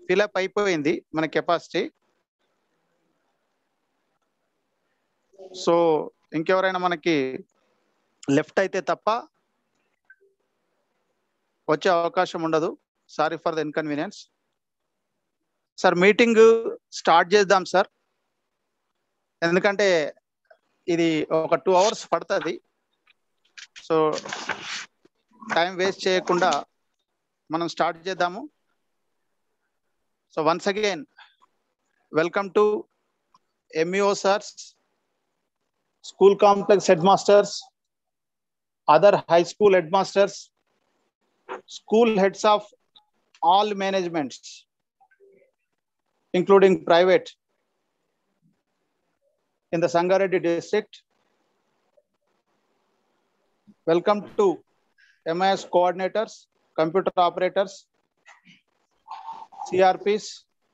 Fill up అయిపోయింది మన capacity so ఇంకెవరైనా మనకి లెఫ్ట్ అయితే తప్ప వచ్చే అవకాశం ఉండదు sorry for the inconvenience sir meeting start చేద్దాం సార్ ఎందుకంటే ఇది ఒక టూ అవర్స్ పడుతుంది సో టైం వేస్ట్ చేయకుండా మనం స్టార్ట్ చేద్దాము so once again welcome to MEO sirs school complex head masters other high school head masters school heads of all managements, including private, in the Sangareddy district. Welcome to MIS coordinators, computer operators, CRPs.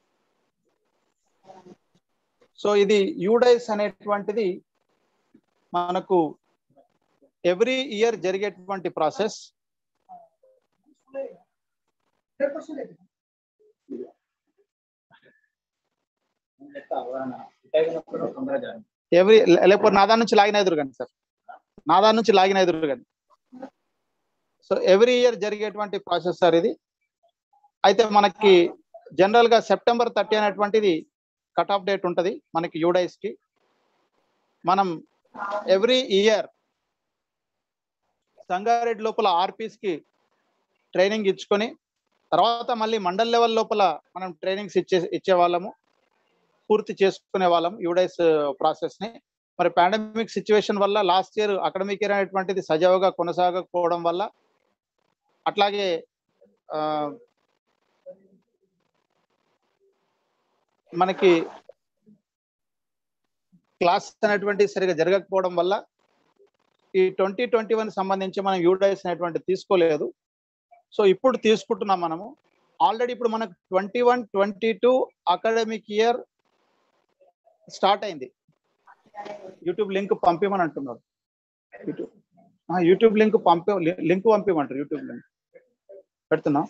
So ఇది UDISE అనేటువంటిది మనకు every year జరిగేటువంటి process every లేకపోతే నా దాని నుంచి లాగిన ఎదురు కానీ సార్ నా దాని నుంచి లాగిన ఎదురు కానీ సో ఎవ్రీ ఇయర్ జరిగేటువంటి ప్రాసెస్ సార్ ఇది అయితే మనకి జనరల్ గా సెప్టెంబర్ థర్టీ అనేటువంటిది కట్ ఆఫ్ డేట్ ఉంటుంది మనకి యూడైస్ కి మనం ఎవ్రీ ఇయర్ సంగారెడ్డి లోపల ఆర్పీస్ కి ట్రైనింగ్ ఇచ్చుకొని తర్వాత మళ్ళీ మండల్ లెవెల్ లోపల మనం ట్రైనింగ్స్ ఇచ్చే ఇచ్చే వాళ్ళము పూర్తి చేసుకునే వాళ్ళం యూడైస్ ప్రాసెస్ ని మరి పాండమిక్ సిచ్యువేషన్ వల్ల లాస్ట్ ఇయర్ అకాడమిక్ ఇయర్ అనేటువంటిది సజావుగా కొనసాగకపోవడం వల్ల అట్లాగే ఆ, మనకి క్లాస్ అనేటువంటి సరిగా జరగకపోవడం వల్ల ఈ ట్వంటీ ట్వంటీ వన్ సంబంధించి మనం యూడైస్ అనేటువంటి తీసుకోలేదు సో ఇప్పుడు తీసుకుంటున్నాం మనము ఆల్రెడీ ఇప్పుడు మనకు twenty one twenty two academic year start అయింది యూట్యూబ్ లింక్ పంపిమని అంటున్నారు యూట్యూబ్ ఆ, యూట్యూబ్ లింక్ పంపి లింక్ పంపిమంటారు యూట్యూబ్ లింక్ పెడుతున్నా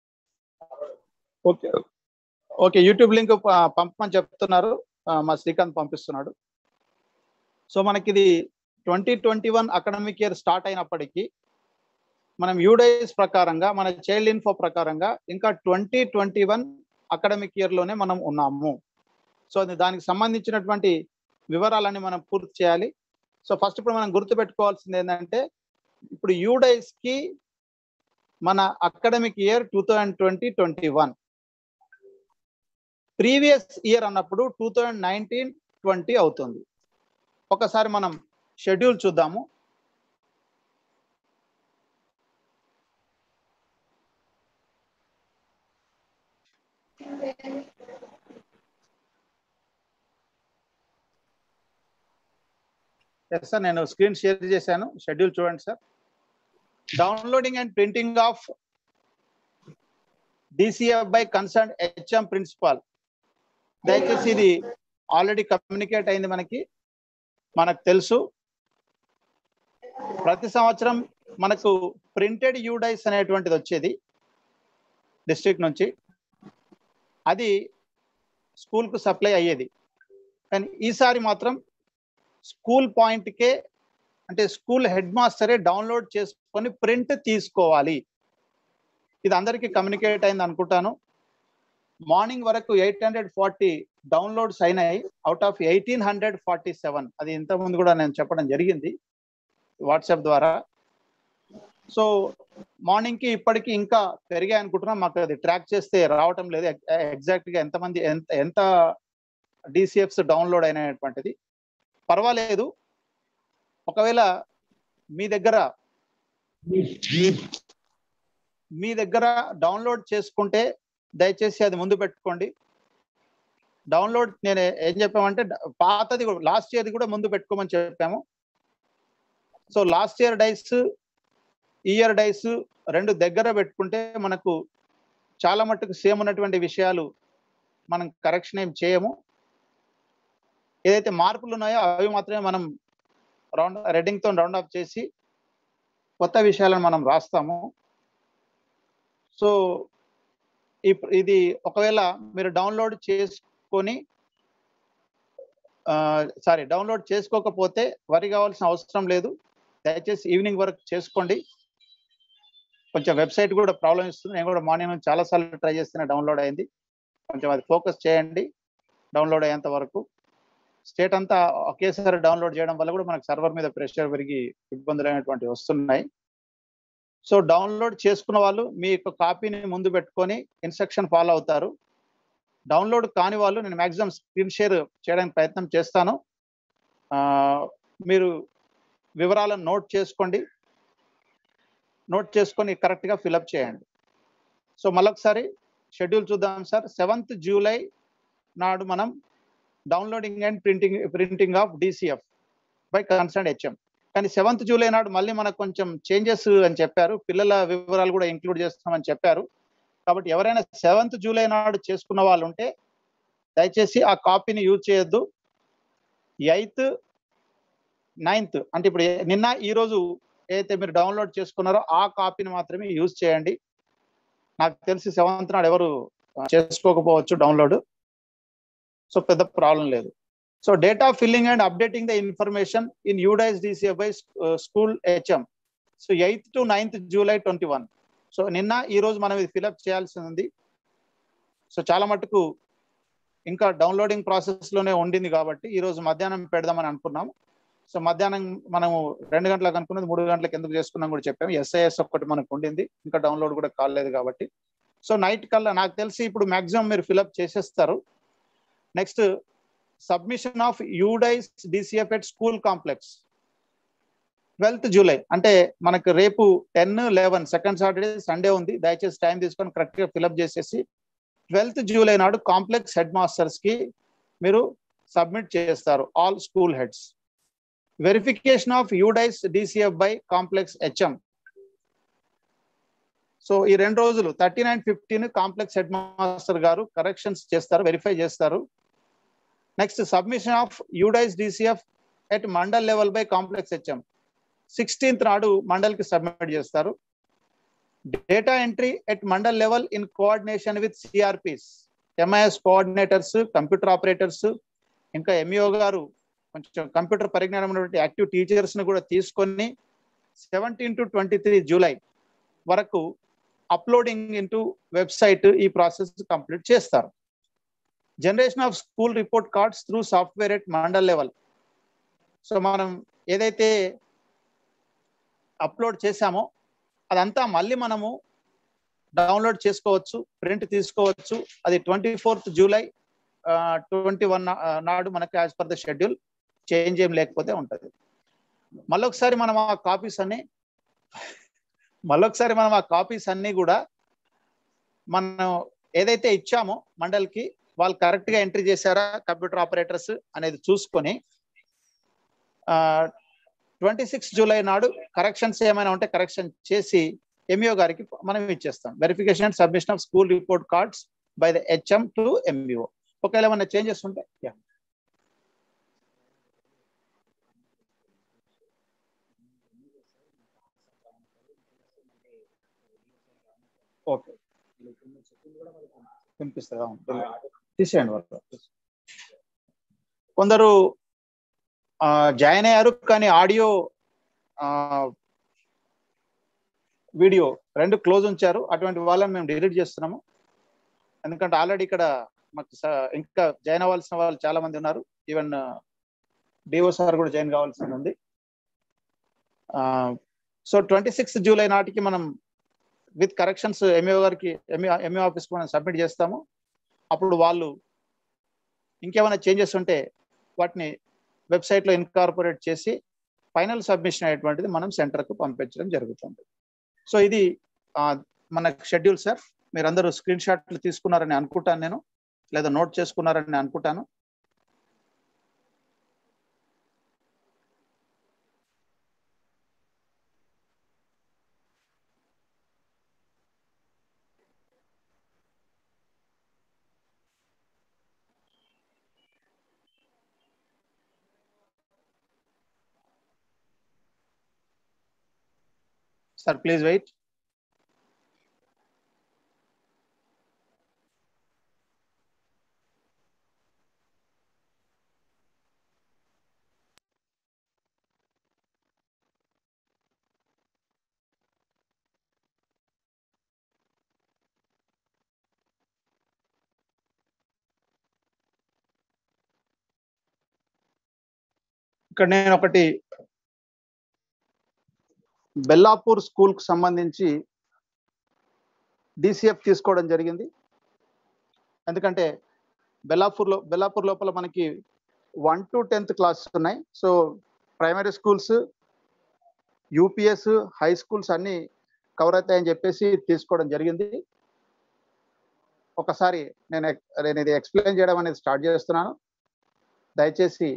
ఓకే ఓకే యూట్యూబ్ లింక్ ప- పంపమని చెప్తున్నారు ఆ, మా శ్రీకాంత్ పంపిస్తున్నాడు సో మనకి ఇది twenty twenty one academic year start అయినప్పటికీ మనం యూడైస్ ప్రకారంగా మన చైల్డ్ ఇన్ఫో ప్రకారంగా ఇంకా twenty twenty one academic year లోనే మనం ఉన్నాము సో అది దానికి సంబంధించినటువంటి వివరాలన్నీ మనం పూర్తి చేయాలి సో ఫస్ట్ ఇప్పుడు మనం గుర్తుపెట్టుకోవాల్సింది ఏంటంటే ఇప్పుడు యూడైస్ కి మన academic year two thousand twenty twenty one previous year అన్నప్పుడు టూ థౌజండ్ నైన్టీన్ ట్వంటీ అవుతుంది ఒకసారి మనం షెడ్యూల్ చూద్దాము ఎస్ సార్ నేను స్క్రీన్ షేర్ చేశాను షెడ్యూల్ చూడండి sir downloading and printing of DCF by concern HM principal దయచేసి ఇది ఆల్రెడీ కమ్యూనికేట్ అయింది మనకి మనకు తెలుసు ప్రతి సంవత్సరం మనకు ప్రింటెడ్ యూడైస్ అనేటువంటిది వచ్చేది డిస్ట్రిక్ట్ నుంచి అది స్కూల్కు సప్లై అయ్యేది కానీ ఈసారి మాత్రం స్కూల్ పాయింట్కే అంటే స్కూల్ హెడ్ మాస్టరే డౌన్లోడ్ చేసుకొని ప్రింట్ తీసుకోవాలి ఇది అందరికీ కమ్యూనికేట్ అయింది అనుకుంటాను మార్నింగ్ వరకు ఎయిట్ హండ్రెడ్ ఫార్టీ డౌన్లోడ్స్ అయినాయి out of eighteen hundred forty seven అది ఇంతకుముందు కూడా నేను చెప్పడం జరిగింది వాట్సాప్ ద్వారా సో మార్నింగ్ కి ఇప్పటికి ఇంకా పెరిగాయి అనుకుంటున్నాం మాకు అది ట్రాక్ చేస్తే రావటం లేదు ఎగ్జాక్ట్ గా ఎంతమంది ఎంత ఎంత డిసిఎఫ్స్ డౌన్లోడ్ అయినటువంటిది పర్వాలేదు ఒకవేళ మీ దగ్గర మీ దగ్గర డౌన్లోడ్ చేసుకుంటే దయచేసి అది ముందు పెట్టుకోండి డౌన్లోడ్ నేను ఏం చెప్పామంటే పాతది లాస్ట్ ఇయర్ది కూడా ముందు పెట్టుకోమని చెప్పాము so last year DISE year DISE రెండు దగ్గర పెట్టుకుంటే మనకు చాలా మట్టుకు సేమ్ ఉన్నటువంటి విషయాలు మనం కరెక్షన్ ఏం చేయము ఏదైతే మార్పులు ఉన్నాయో అవి మాత్రమే మనం రౌండ్ రెడ్డింగ్ తో రౌండ్ అప్ చేసి కొత్త విషయాలను మనం రాస్తాము సో ఇప్- ఇది ఒకవేళ మీరు డౌన్లోడ్ చేసుకొని సారీ డౌన్లోడ్ చేసుకోకపోతే వరి కావాల్సిన అవసరం లేదు దయచేసి ఈవినింగ్ వరకు చేసుకోండి కొంచెం వెబ్సైట్ కూడా ప్రాబ్లం ఇస్తుంది నేను కూడా మార్నింగ్ నుంచి చాలా సార్లు ట్రై చేస్తేనే డౌన్లోడ్ అయింది కొంచెం అది ఫోకస్ చేయండి డౌన్లోడ్ అయ్యేంత వరకు స్టేట్ అంతా ఒకేసారి డౌన్లోడ్ చేయడం వల్ల కూడా మనకు సర్వర్ మీద ప్రెషర్ పెరిగి ఇబ్బందులు అయినటువంటి వస్తున్నాయి సో డౌన్లోడ్ చేసుకున్న వాళ్ళు మీ యొక్క కాపీని ముందు పెట్టుకొని ఇన్స్ట్రక్షన్ ఫాలో అవుతారు డౌన్లోడ్ కాని వాళ్ళు నేను మాక్సిమం స్క్రీన్ షేర్ చేయడానికి ప్రయత్నం చేస్తాను ఆ, మీరు వివరాలను నోట్ చేసుకోండి నోట్ చేసుకొని కరెక్ట్గా ఫిలప్ చేయండి సో మళ్ళొకసారి షెడ్యూల్ చూద్దాం సార్ సెవెంత్ జూలై నాడు మనం downloading and printing printing of DCF by concern HM కానీ సెవెంత్ జూలై నాడు మళ్ళీ మనకు కొంచెం చేంజెస్ అని చెప్పారు పిల్లల వివరాలు కూడా ఇంక్లూడ్ చేస్తామని చెప్పారు కాబట్టి ఎవరైనా సెవెంత్ జూలై నాడు చేసుకున్న వాళ్ళు ఉంటే దయచేసి ఆ కాపీని యూజ్ చేయొద్దు ఎయిత్ నైన్త్ అంటే ఇప్పుడు ఏ- నిన్న ఈ రోజు ఏదైతే మీరు డౌన్లోడ్ చేసుకున్నారో ఆ కాపీని మాత్రమే యూజ్ చేయండి నాకు తెలిసి సెవెంత్ నాడు ఎవరు చేసుకోకపోవచ్చు డౌన్లోడ్ సో పెద్ద ప్రాబ్లం లేదు so data filling and updating the information in UDISE DCF by school HM so eighth to ninth July twenty one so నిన్న ఈ రోజు మనం ఇది ఫిలప్ చేయాల్సి ఉంది సో చాలా మటుకు ఇంకా డౌన్లోడింగ్ ప్రాసెస్ లోనే ఉండింది కాబట్టి ఈ రోజు మధ్యాహ్నం పెడదామని అనుకున్నాం సో మధ్యాహ్నం మనము రెండు గంటలకు అనుకున్నది మూడు గంటలకు ఎందుకు చేసుకున్నాం కూడా చెప్పాము ఎస్ఐఎస్ ఒక్కటి మనకు ఉండింది ఇంకా డౌన్లోడ్ కూడా కాలేదు కాబట్టి సో నైట్ కల్లా నాకు తెలిసి ఇప్పుడు మాక్సిమం మీరు ఫిలప్ చేసేస్తారు next submission of UDISE DCF at school complex twelfth July అంటే మనకు రేపు ten eleven second Saturday Sunday ఉంది దయచేసి టైం తీసుకొని కరెక్ట్ గా ఫిలప్ చేసేసి ట్వెల్త్ జూలై నాడు కాంప్లెక్స్ హెడ్ మాస్టర్స్ కి మీరు సబ్మిట్ చేస్తారు all school heads verification of UDISE DCF by complex HM so ఈ రెండు రోజులు thirty nine fifteen complex head master గారు కరెక్షన్స్ చేస్తారు వెరిఫై చేస్తారు next submission of UDISE DCF at mandal level by complex HM sixteenth నాడు మండల్ కి submit చేస్తారు data entry at mandal level in coordination with CRPs MIS coordinators computer operators ఇంకా MEO గారు కొంచెం computer పరిజ్ఞానం ఉన్నటువంటి యాక్టివ్ టీచర్స్ ని కూడా తీసుకొని seventeen to twenty three July వరకు అప్లోడింగ్ ఇంటూ వెబ్సైట్ ఈ ప్రాసెస్ కంప్లీట్ చేస్తారు generation of school report cards through software at mandal level so మనం ఏదైతే అప్లోడ్ చేశామో అదంతా మళ్ళీ మనము డౌన్లోడ్ చేసుకోవచ్చు ప్రింట్ తీసుకోవచ్చు అది twenty fourth July twenty one నాడు మనకి as per the schedule change ఏం లేకపోతే ఉంటుంది మళ్ళొకసారి మనం ఆ కాపీస్ అన్ని మళ్ళొకసారి మనం ఆ కాపీస్ అన్ని కూడా మనం ఏదైతే ఇచ్చామో మండల్కి వాళ్ళు కరెక్ట్ గా ఎంట్రీ చేశారా కంప్యూటర్ ఆపరేటర్స్ అనేది చూసుకొని ట్వంటీ సిక్స్ జూలై నాడు కరెక్షన్స్ ఏమైనా ఉంటే కరెక్షన్ చేసి ఎంఈఓ గారికి మనం ఇచ్చేస్తాం verification and submission of school report cards by the HM to MEO ఒకవేళ ఏమైనా చేంజెస్ ఉంటే యా ఓకే వినిపిస్తుందా తీసేయండి వాళ్ళు కొందరు జాయిన్ అయ్యారు కానీ ఆడియో వీడియో రెండు క్లోజ్ ఉంచారు అటువంటి వాళ్ళని మేము డిలీట్ చేస్తున్నాము ఎందుకంటే ఆల్రెడీ ఇక్కడ మాకు ఇంకా జాయిన్ అవ్వాల్సిన వాళ్ళు చాలా మంది ఉన్నారు ఈవెన్ డిఓ సార్ కూడా జాయిన్ కావాల్సి ఉంది సో ట్వంటీ సిక్స్త్ జూలై నాటికి మనం విత్ కరెక్షన్స్ ఎంఏఓ గారికి ఎంఏ ఎంఏ ఆఫీస్కి మనం సబ్మిట్ చేస్తాము అప్పుడు వాళ్ళు ఇంకేమైనా చేంజెస్ ఉంటే వాటిని వెబ్సైట్లో ఇన్కార్పొరేట్ చేసి ఫైనల్ సబ్మిషన్ అనేటువంటిది మనం సెంటర్కు పంపించడం జరుగుతుంది సో ఇది మన షెడ్యూల్ సార్ మీరందరూ స్క్రీన్ షాట్లు తీసుకున్నారని అనుకుంటాను నేను లేదా నోట్ చేసుకున్నారని అనుకుంటాను Sir, please wait. ఇక్కడ నేను ఒకటి బెల్లాపూర్ స్కూల్ కు సంబంధించి డిసిఎఫ్ తీసుకోవడం జరిగింది ఎందుకంటే బెల్లాపూర్లో బెల్లాపూర్ లోపల మనకి వన్ టు టెన్త్ క్లాస్ ఉన్నాయి so primary schools UPS high schools అన్ని కవర్ అవుతాయని చెప్పేసి తీసుకోవడం జరిగింది ఒకసారి నేను ఎక్- నేను ఇది ఎక్స్ప్లెయిన్ చేయడం అనేది స్టార్ట్ చేస్తున్నాను దయచేసి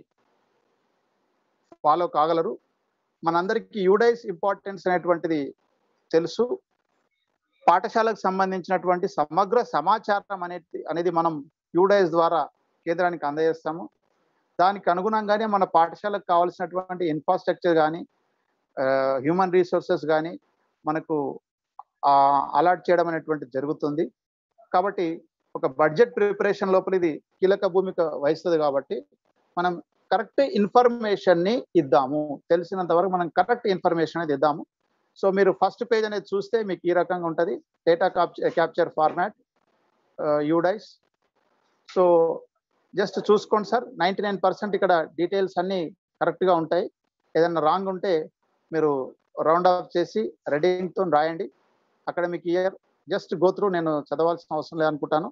ఫాలో కాగలరు మనందరికీ యూడైస్ ఇంపార్టెన్స్ అనేటువంటిది తెలుసు పాఠశాలకు సంబంధించినటువంటి సమగ్ర సమాచారం అనేది అనేది మనం యూడైస్ ద్వారా కేంద్రానికి అందజేస్తాము దానికి అనుగుణంగానే మన పాఠశాలకు కావాల్సినటువంటి ఇన్ఫ్రాస్ట్రక్చర్ కానీ హ్యూమన్ రీసోర్సెస్ కానీ మనకు అలాట్ చేయడం అనేటువంటిది జరుగుతుంది కాబట్టి ఒక బడ్జెట్ ప్రిపరేషన్ లోపల ఇది కీలక భూమిక వహిస్తుంది కాబట్టి మనం కరెక్ట్ ఇన్ఫర్మేషన్ ని ఇద్దాము తెలిసినంత వరకు మనం కరెక్ట్ ఇన్ఫర్మేషన్ అనేది ఇద్దాము సో మీరు ఫస్ట్ పేజ్ అనేది చూస్తే మీకు ఈ రకంగా ఉంటుంది data capture format UDISE so just చూసుకోండి సార్ నైంటీ నైన్ పర్సెంట్ ఇక్కడ డీటెయిల్స్ అన్ని correct గా ఉంటాయి ఏదైనా రాంగ్ ఉంటే మీరు రౌండ్ ఆఫ్ చేసి రెడీతో రాయండి academic year just go through నేను చదవాల్సిన అవసరం లేదనుకుంటాను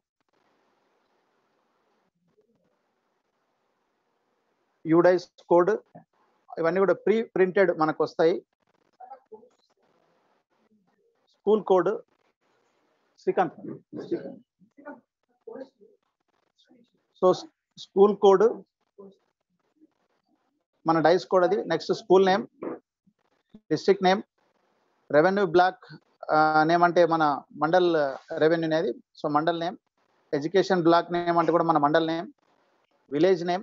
యూడైస్ కోడ్ ఇవన్నీ కూడా ప్రీ ప్రింటెడ్ మనకు వస్తాయి school code Srikanth so school code మన డైస్ కోడ్ అది next school name district name revenue block name అంటే మన మండల్ రెవెన్యూ అనేది so mandal name education block name అంటే కూడా మన mandal name village name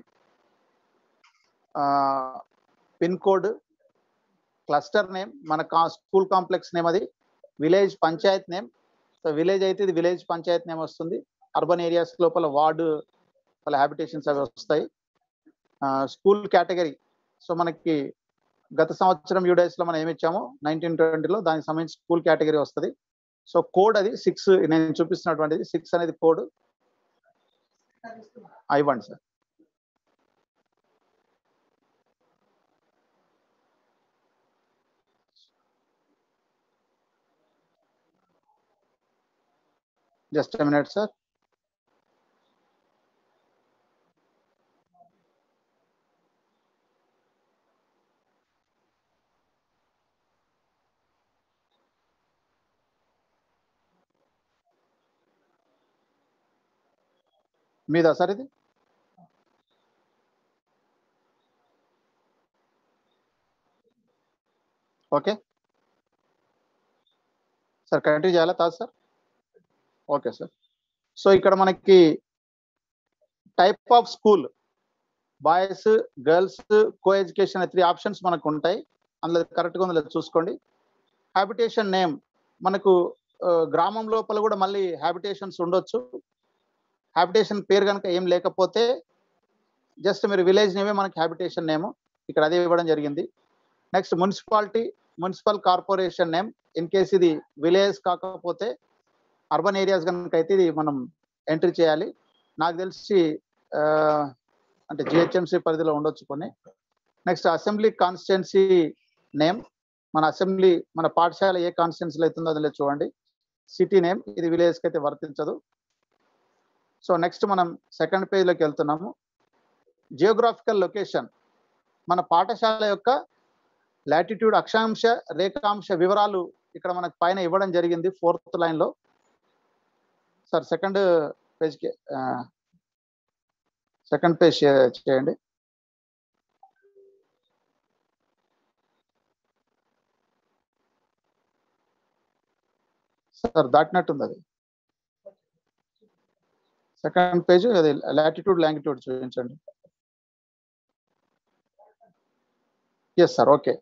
pin code cluster name మన కా స్కూల్ కాంప్లెక్స్ నేమ్ అది village panchayat name so village అయితే ఇది విలేజ్ పంచాయత్ నేమ్ వస్తుంది అర్బన్ ఏరియాస్ లోపల వార్డు వాళ్ళ హ్యాబిటేషన్స్ అవి వస్తాయి స్కూల్ కేటగిరీ సో మనకి గత సంవత్సరం యూడైస్ లో మనం ఏమి ఇచ్చామో నైన్టీన్ ట్వంటీలో దానికి సంబంధించి స్కూల్ కేటగిరీ వస్తుంది సో కోడ్ అది సిక్స్ నేను చూపిస్తున్నటువంటిది సిక్స్ అనేది కోడ్ ఇవ్వండి సార్ జస్ట్ మినిట్ సార్ మీదా సార్ ఇది ఓకే సార్ కంటిన్యూ చేయాలా కాదు సార్ ఓకే సార్ సో ఇక్కడ మనకి type of school boys girls co education three options మనకు ఉంటాయి అందులో కరెక్ట్గా ఉందో లేదో చూసుకోండి హ్యాబిటేషన్ నేమ్ మనకు ఆ, గ్రామం లోపల కూడా మళ్ళీ హ్యాబిటేషన్స్ ఉండొచ్చు హ్యాబిటేషన్ పేరు కనుక ఏం లేకపోతే జస్ట్ మీరు విలేజ్ నేమే మనకి హ్యాబిటేషన్ నేమ్ ఇక్కడ అదే ఇవ్వడం జరిగింది next municipality municipal corporation name in case ఇది విలేజ్ కాకపోతే అర్బన్ ఏరియాస్ కనుక అయితే ఇది మనం ఎంట్రీ చేయాలి నాకు తెలిసి ఆ, అంటే జిహెచ్ఎంసీ పరిధిలో ఉండొచ్చు కొన్ని నెక్స్ట్ అసెంబ్లీ కాన్స్టిట్యున్సీ నేమ్ మన అసెంబ్లీ మన పాఠశాల ఏ కాన్స్టిట్యున్సీలో అవుతుందో అందులో చూడండి సిటీ నేమ్ ఇది విలేజ్కి అయితే వర్తించదు సో నెక్స్ట్ మనం సెకండ్ పేజ్లోకి వెళ్తున్నాము జియోగ్రాఫికల్ లొకేషన్ మన పాఠశాల యొక్క లాటిట్యూడ్ అక్షాంశ రేఖాంశ వివరాలు ఇక్కడ మనకు పైన ఇవ్వడం జరిగింది ఫోర్త్ లైన్లో సార్ సెకండ్ పేజ్కి సెకండ్ పేజ్ చేయండి సార్ దాటినట్టుంది అది సెకండ్ పేజ్ అది లాటిట్యూడ్ లాంగిట్యూడ్ చూపించండి ఎస్ సార్ ఓకే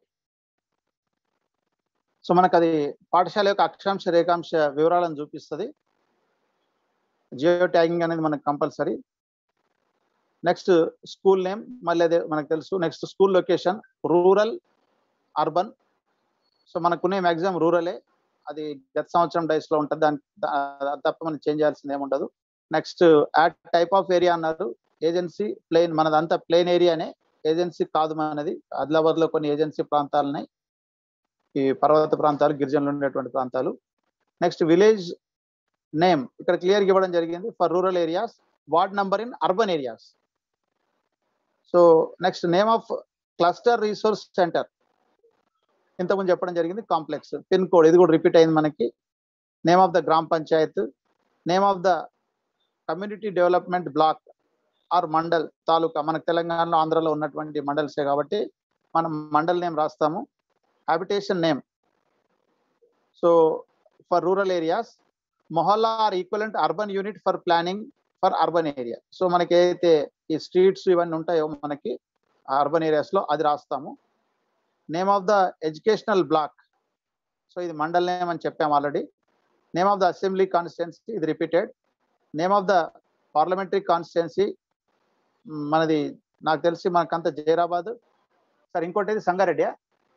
సో మనకు అది పాఠశాల యొక్క అక్షాంశ రేఖాంశ వివరాలను చూపిస్తుంది జియో ట్యాగింగ్ అనేది మనకు కంపల్సరీ నెక్స్ట్ స్కూల్ నేమ్ మళ్ళీ అదే మనకు తెలుసు next school location rural urban so మనకున్న మ్యాక్సిమం రూరలే అది గత సంవత్సరం డైస్ లో ఉంటుంది దాని దా- తప్ప మనం చేంజ్ చేయాల్సింది ఏమి ఉండదు next at type of area అన్నారు ఏజెన్సీ ప్లేన్ మనదంతా ప్లేన్ ఏరియానే ఏజెన్సీ కాదు మనది ఆదిలాబాద్ లో కొన్ని ఏజెన్సీ ప్రాంతాలు ఉన్నాయి ఈ పర్వత ప్రాంతాలు గిరిజనులు ఉండేటువంటి ప్రాంతాలు నెక్స్ట్ విలేజ్ నేమ్ ఇక్కడ క్లియర్ ఇవ్వడం జరిగింది for rural areas ward number in urban areas so next name of cluster resource centre ఇంతకుముందు చెప్పడం జరిగింది కాంప్లెక్స్ పిన్ కోడ్ ఇది కూడా రిపీట్ అయింది మనకి నేమ్ ఆఫ్ ద గ్రామ panchayat name of the community development block or mandal taluka మనకు తెలంగాణలో ఆంధ్రలో ఉన్నటువంటి మండల్సే కాబట్టి మనం మండల్ నేమ్ రాస్తాము habitation name so for rural areas mohalla or equivalent urban unit for planning for urban area so మనకి ఏదైతే ఈ స్ట్రీట్స్ ఇవన్నీ ఉంటాయో మనకి అర్బన్ ఏరియాస్ లో అది రాస్తాము name of the educational block so ఇది మండల్ నేమ్ అని చెప్పాము already name of the assembly constituency ఇది repeated name of the parliamentary constituency మనది నాకు తెలిసి మనకంత జైరాబాద్ సార్ ఇంకోటి ఇది సంగారెడ్డియా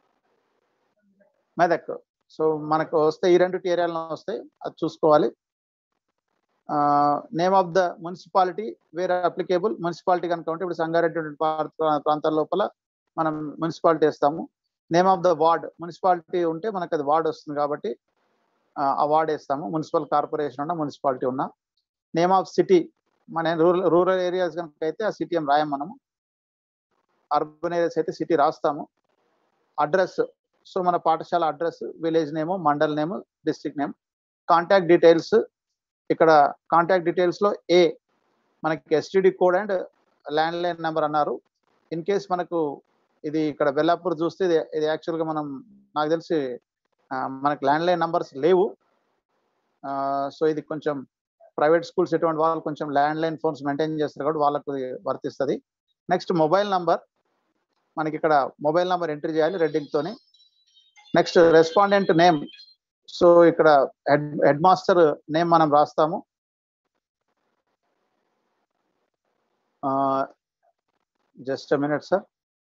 మెదక్ సో మనకు వస్తే ఈ రెండు ఏరియాలో వస్తాయి అది చూసుకోవాలి నేమ్ ఆఫ్ ద మున్సిపాలిటీ వేరే అప్లికేబుల్ మున్సిపాలిటీ కనుక ఉంటే ఇప్పుడు సంగారెడ్డి ప్రా- ప్రాంతాల లోపల మనం మున్సిపాలిటీ వేస్తాము name of the ward municipality ఉంటే మనకు అది వార్డ్ వస్తుంది కాబట్టి ఆ, ఆ వార్డ్ వేస్తాము మున్సిపల్ కార్పొరేషన్ ఉన్న మున్సిపాలిటీ ఉన్న నేమ్ ఆఫ్ సిటీ మన రూరల్ రూరల్ ఏరియాస్ కనుక అయితే ఆ సిటీ ఏం రాయం మనము అర్బన్ ఏరియాస్ అయితే సిటీ రాస్తాము అడ్రస్ సో మన పాఠశాల address village name mandal name district name contact details ఇక్కడ కాంటాక్ట్ డీటెయిల్స్ లో ఏ మనకి STD code and land line number అన్నారు ఇన్ కేస్ మనకు ఇది ఇక్కడ బెల్లాపూర్ చూస్తే ఇది ఇది actual గా మనం నాకు తెలిసి ఆ, మనకి ల్యాండ్ లైన్ నంబర్స్ లేవు సో ఇది కొంచెం ప్రైవేట్ స్కూల్స్ ఎటువంటి వాళ్ళు కొంచెం ల్యాండ్ లైన్ ఫోన్స్ మెయింటైన్ చేస్తారు కాబట్టి వాళ్ళకు ఇది వర్తిస్తుంది నెక్స్ట్ మొబైల్ నంబర్ మనకి ఇక్కడ మొబైల్ నంబర్ ఎంట్రీ చేయాలి రెడ్డింగ్ తోని నెక్స్ట్ రెస్పాండెంట్ నేమ్ సో ఇక్కడ హెడ్ హెడ్ మాస్టర్ నేమ్ మనం రాస్తాము just minute sir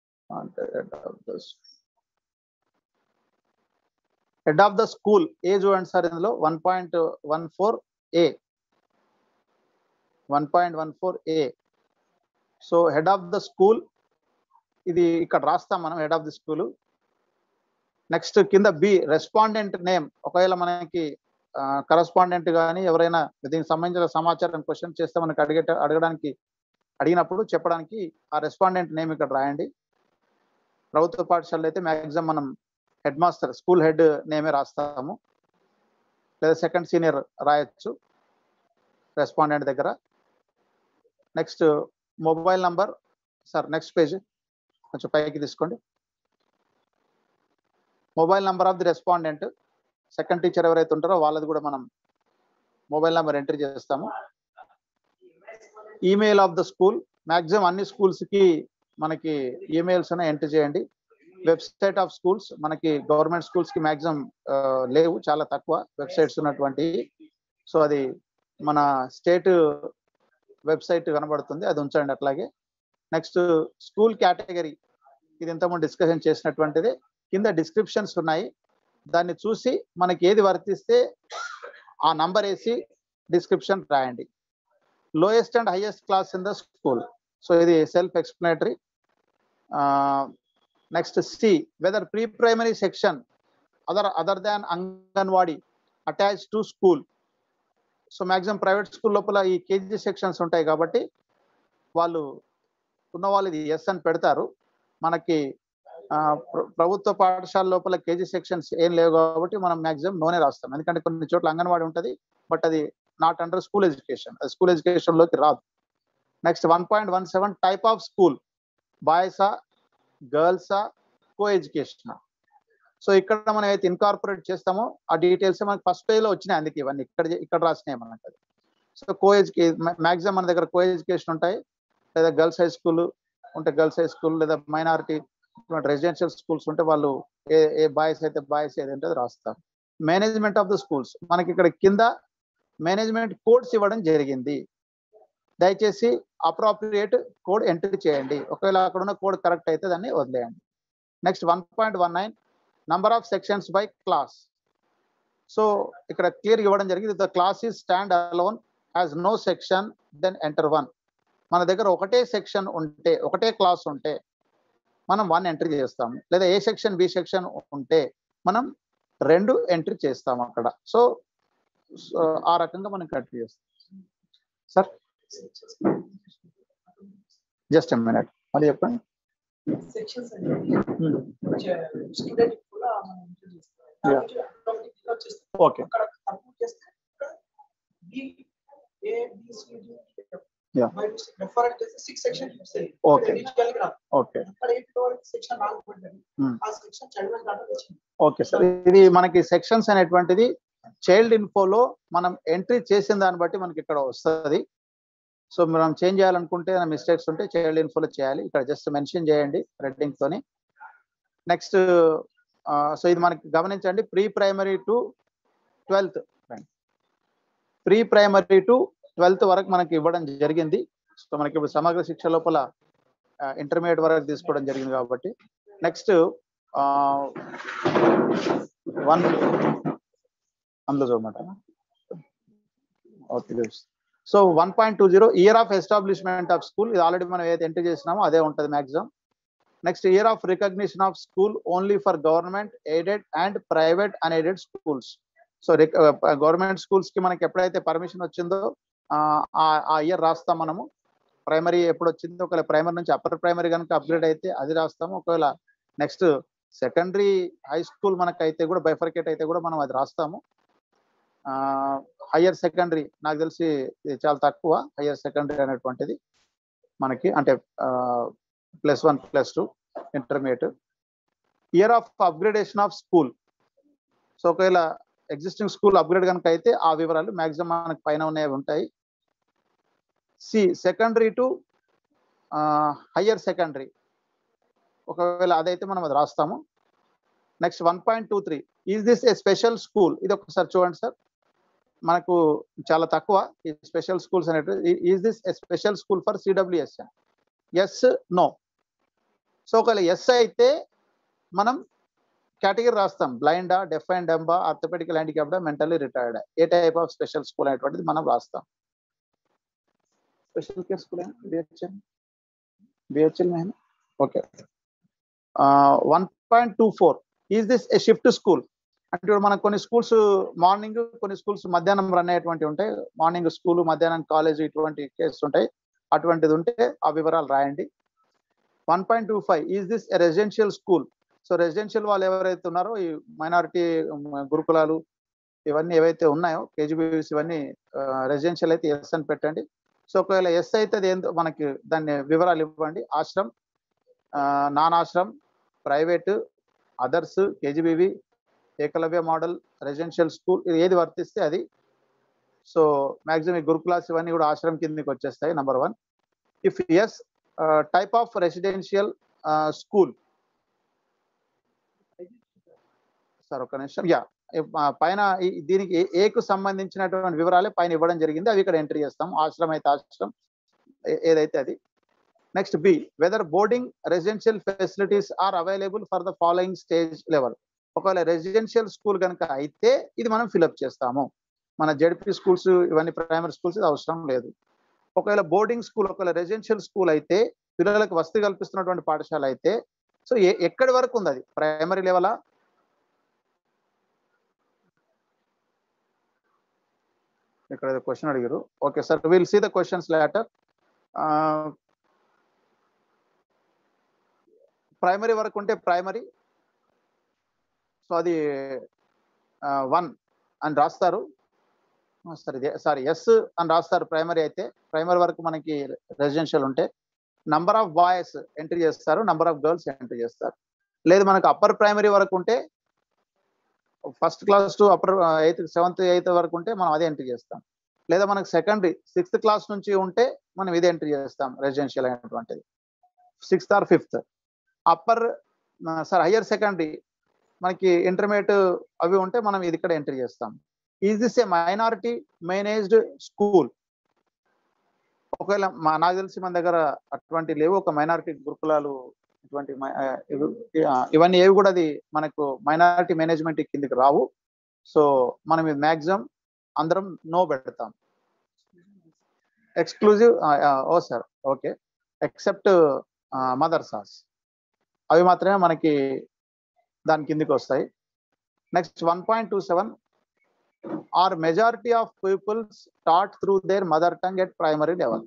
head of the school ఏ చూడండి సార్ ఇందులో one point one four A one point one four A so head of the school ఇది ఇక్కడ రాస్తాం మనం head of the school next కింద బి రెస్పాండెంట్ నేమ్ ఒకవేళ మనకి కరస్పాండెంట్ కానీ ఎవరైనా దీనికి సంబంధించిన సమాచారం క్వశ్చన్ చేస్తే మనకి అడిగే అడగడానికి అడిగినప్పుడు చెప్పడానికి ఆ రెస్పాండెంట్ నేమ్ ఇక్కడ రాయండి ప్రభుత్వ పాఠశాలలో అయితే మ్యాక్సిమం మనం హెడ్ మాస్టర్ స్కూల్ హెడ్ నేమే రాస్తాము లేదా సెకండ్ సీనియర్ రాయొచ్చు రెస్పాండెంట్ దగ్గర next mobile number sir next page కొంచెం పైకి తీసుకోండి mobile number of the respondent second teacher ఎవరైతే ఉంటారో వాళ్ళది కూడా మనం మొబైల్ నెంబర్ ఎంట్రీ చేస్తాము email of the school maximum అన్ని schools కి మనకి ఈమెయిల్స్ ఎంటర్ చేయండి వెబ్సైట్ ఆఫ్ స్కూల్స్ మనకి గవర్నమెంట్ స్కూల్స్ కి మాక్సిమం లేవు చాలా తక్కువ వెబ్సైట్స్ ఉన్నటువంటి సో అది మన స్టేట్ వెబ్సైట్ కనబడుతుంది అది ఉంచండి అట్లాగే నెక్స్ట్ స్కూల్ కేటగిరీ ఇది ఇంతకుముందు డిస్కషన్ చేసినటువంటిది కింద డిస్క్రిప్షన్స్ ఉన్నాయి దాన్ని చూసి మనకి ఏది వర్తిస్తే ఆ నంబర్ వేసి డిస్క్రిప్షన్ రాయండి lowest and highest class in the school so ఇది self explanatory next C whether pre primary section other other than anganwadi attach to school so maximum private school లోపల ఈ కేజీ సెక్షన్స్ ఉంటాయి కాబట్టి వాళ్ళు ఉన్న వాళ్ళు ఇది ఎస్ అని పెడతారు మనకి ఆ, ప్ర- ప్రభుత్వ పాఠశాల లోపల కేజీ సెక్షన్స్ ఏం లేవు కాబట్టి మనం మాక్సిమం నోనే రాస్తాం ఎందుకంటే కొన్ని చోట్ల అంగన్వాడీ ఉంటుంది బట్ అది నాట్ అండర్ స్కూల్ ఎడ్యుకేషన్ అది స్కూల్ ఎడ్యుకేషన్ లోకి రాదు next one point one seven type of school బాయ్సా గర్ల్సా కో ఎడ్యుకేషన్ సో ఇక్కడ మనం అయితే ఇన్కార్పొరేట్ చేస్తామో ఆ డీటెయిల్స్ మనకి ఫస్ట్ పేజ్ లో వచ్చినాయి అందుకే ఇవన్నీ ఇక్కడ ఇక్కడ రాసినాయి మనకి అది సో కో ఎడ్యుకే మాక్సిమం మన దగ్గర కో ఎడ్యుకేషన్ ఉంటాయి లేదా గర్ల్స్ హై స్కూల్ ఉంటే గర్ల్స్ హై స్కూల్ లేదా మైనారిటీ రెసిడెన్షియల్ స్కూల్స్ ఉంటే వాళ్ళు ఏ ఏ బాయ్స్ అయితే బాయ్స్ ఏదంటే అది రాస్తారు మేనేజ్మెంట్ ఆఫ్ ద స్కూల్స్ మనకి ఇక్కడ కింద మేనేజ్మెంట్ కోడ్స్ ఇవ్వడం జరిగింది దయచేసి అప్రాప్రియేట్ కోడ్ ఎంట్రీ చేయండి ఒకవేళ అక్కడ ఉన్న కోడ్ కరెక్ట్ అయితే దాన్ని వదిలేయండి next one point one nine number of sections by class so ఇక్కడ క్లియర్ ఇవ్వడం జరిగింది the class is stand alone has no section then enter one మన దగ్గర ఒకటే సెక్షన్ ఉంటే ఒకటే క్లాస్ ఉంటే మనం వన్ ఎంట్రీ చేస్తాము లేదా ఏ సెక్షన్ బి సెక్షన్ ఉంటే మనం రెండు ఎంట్రీ చేస్తాం అక్కడ సో సో ఆ రకంగా మనం కట్ చేస్తాం సార్ జస్ట్ మినిట్ మళ్ళీ చెప్పండి సెక్షన్స్ స్టూడెంట్ కూడా మనం ఇంట్రడ్యూస్ Yeah. చేస్తాం ఓకే అక్కడ తప్పు చేస్తే ఇక్కడ B A B C D Yeah. Refer చేస్తే సిక్స్ సెక్షన్ Okay. ఓకే అక్కడ ఎయిట్ వరకు సెక్షన్ నాలుగు పడ్డది Hmm. ఆ సెక్షన్ చదివిన దాంట్లో వచ్చింది ఓకే సార్ ఇది మనకి సెక్షన్స్ అనేటువంటిది చైల్డ్ ఇన్ఫోలో మనం ఎంట్రీ చేసిన దాన్ని బట్టి మనకి ఇక్కడ వస్తుంది సో మనం చేంజ్ చేయాలనుకుంటే మిస్టేక్స్ ఉంటే చైల్డ్ ఇన్ఫోలో చేయాలి ఇక్కడ జస్ట్ మెన్షన్ చేయండి రెడ్డింగ్ తోని నెక్స్ట్ సో ఇది మనకి గమనించండి pre primary to twelfth pre primary to twelfth వరకు మనకి ఇవ్వడం జరిగింది సో మనకి ఇప్పుడు సమగ్ర శిక్ష లోపల ఇంటర్మీడియట్ వరకు తీసుకోవడం జరిగింది కాబట్టి నెక్స్ట్ వన్ అందులో చూడమాట okay so one point two zero year of establishment of school ఇది ఆల్రెడీ మనం ఏదైతే ఎంటర్ చేసినామో అదే ఉంటుంది maximum next year of recognition of school only for government aided and private unaided schools so government schools కి మనకి ఎప్పుడైతే permission వచ్చిందో ఆ, ఆ- ఆ ఇయర్ రాస్తాం మనము ప్రైమరీ ఎప్పుడు వచ్చిందో ఒకవేళ ప్రైమరీ నుంచి అప్పర్ ప్రైమరీ కనుక అప్గ్రేడ్ అయితే అది రాస్తాము ఒకవేళ నెక్స్ట్ సెకండరీ హై స్కూల్ మనకైతే కూడా బైఫర్కేట్ అయితే కూడా మనం అది రాస్తాము హయ్యర్ సెకండరీ నాకు తెలిసి ఇది చాలా తక్కువ హయ్యర్ సెకండరీ అనేటువంటిది మనకి అంటే plus one plus two intermediate year of upgradation of school so ఒకవేళ ఎగ్జిస్టింగ్ స్కూల్ అప్గ్రేడ్ కనుక అయితే ఆ వివరాలు మాక్సిమం మనకి పైన ఉన్నవి ఉంటాయి C secondary to higher secondary ఒకవేళ అదైతే మనం అది రాస్తాము next one point two three is this a special school ఇది ఒకసారి చూడండి సార్ మనకు చాలా తక్కువ ఈ స్పెషల్ స్కూల్స్ అనేటివి is this a special school for CWS yes no so ఒకవేళ ఎస్ అయితే మనం కేటగిరీ రాస్తాం బ్లైండా డెఫ్ అండ్ డెంబా ఆర్థోపెడికల్ హ్యాండిక్యాప్డా మెంటల్లీ రిటైర్డ్ ఏ టైప్ ఆఫ్ స్పెషల్ స్కూల్ అనేటువంటిది మనం రాస్తాం special care school BHL BHL మేము okay one point two four is this a shift school అంటే ఇప్పుడు మనకు కొన్ని స్కూల్స్ మార్నింగ్ కొన్ని స్కూల్స్ మధ్యాహ్నం రన్ అయ్యేటువంటి ఉంటాయి మార్నింగ్ స్కూల్ మధ్యాహ్నం కాలేజ్ ఇటువంటి కేసెస్ ఉంటాయి అటువంటిది ఉంటే ఆ వివరాలు రాయండి one point two five is this a residential school so residential వాళ్ళు ఎవరైతే ఉన్నారో ఈ మైనారిటీ గురుకులాలు ఇవన్నీ ఏవైతే ఉన్నాయో కేజీబీవీస్ ఇవన్నీ రెసిడెన్షియల్ అయితే ఎస్ అని పెట్టండి సో ఒకవేళ ఎస్ అయితే అది ఏందో మనకి దాన్ని వివరాలు ఇవ్వండి ashram non ashram private others KGBV Eklavya model residential school ఇది ఏది వర్తిస్తే అది సో మాక్సిమం ఈ గురుకులాస్ ఇవన్నీ కూడా ఆశ్రమం కిందకి వచ్చేస్తాయి number one if yes type of residential school sir ఒక నిమిషం యా పైన ఈ- దీనికి ఏ- ఏకు సంబంధించినటువంటి వివరాలే పైన ఇవ్వడం జరిగింది అవి ఇక్కడ ఎంట్రీ చేస్తాం ఆశ్రమం అయితే ఆశ్రమం ఏ- ఏదైతే అది next B whether boarding residential facilities are available for the following stage level ఒకవేళ రెసిడెన్షియల్ స్కూల్ కనుక అయితే ఇది మనం ఫిలప్ చేస్తాము మన జెడ్పీ స్కూల్స్ ఇవన్నీ ప్రైమరీ స్కూల్స్ ఇది అవసరం లేదు ఒకవేళ బోర్డింగ్ స్కూల్ ఒకవేళ రెసిడెన్షియల్ స్కూల్ అయితే పిల్లలకు వసతి కల్పిస్తున్నటువంటి పాఠశాల అయితే సో ఏ ఎక్కడి వరకు ఉంది అది ప్రైమరీ లెవెలా ఇక్కడ క్వశ్చన్ అడిగారు okay sir will see the questions later primary వరకు ఉంటే ప్రైమరీ సో అది వన్ అని రాస్తారు సారీ సారీ ఎస్ అని రాస్తారు ప్రైమరీ అయితే ప్రైమరీ వరకు మనకి రెసిడెన్షియల్ ఉంటే నంబర్ ఆఫ్ బాయ్స్ ఎంట్రీ చేస్తారు నంబర్ ఆఫ్ గర్ల్స్ ఎంట్రీ చేస్తారు లేదు మనకు అప్పర్ ప్రైమరీ వరకు ఉంటే first class to upper eighth seventh eighth వరకు ఉంటే మనం అదే ఎంట్రీ చేస్తాం లేదా మనకు సెకండరీ సిక్స్త్ క్లాస్ నుంచి ఉంటే మనం ఇదే ఎంట్రీ చేస్తాం రెసిడెన్షియల్ అయినటువంటిది sixth or fifth upper sir higher secondary మనకి ఇంటర్మీడియట్ అవి ఉంటే మనం ఇది ఇక్కడ ఎంట్రీ చేస్తాం is this a minority managed school ఒకవేళ మా నాకు తెలిసి మన దగ్గర అటువంటి లేవు ఒక మైనారిటీ గురుకులాలు ఇటువంటి మై- ఆ, ఇవి- ఆ, ఇవన్నీ ఏవి కూడా అది మనకు మైనారిటీ మేనేజ్మెంట్ కిందకి రావు సో మనం ఇది మ్యాక్సిమం అందరం నో పెడతాం ఎక్స్క్లూజివ్ ఓ సార్ ఓకే ఎక్సెప్ట్ మదర్ సాస్ అవి మాత్రమే మనకి దాని కిందికి వస్తాయి next one point two seven are majority of peoples taught through their mother tongue at primary level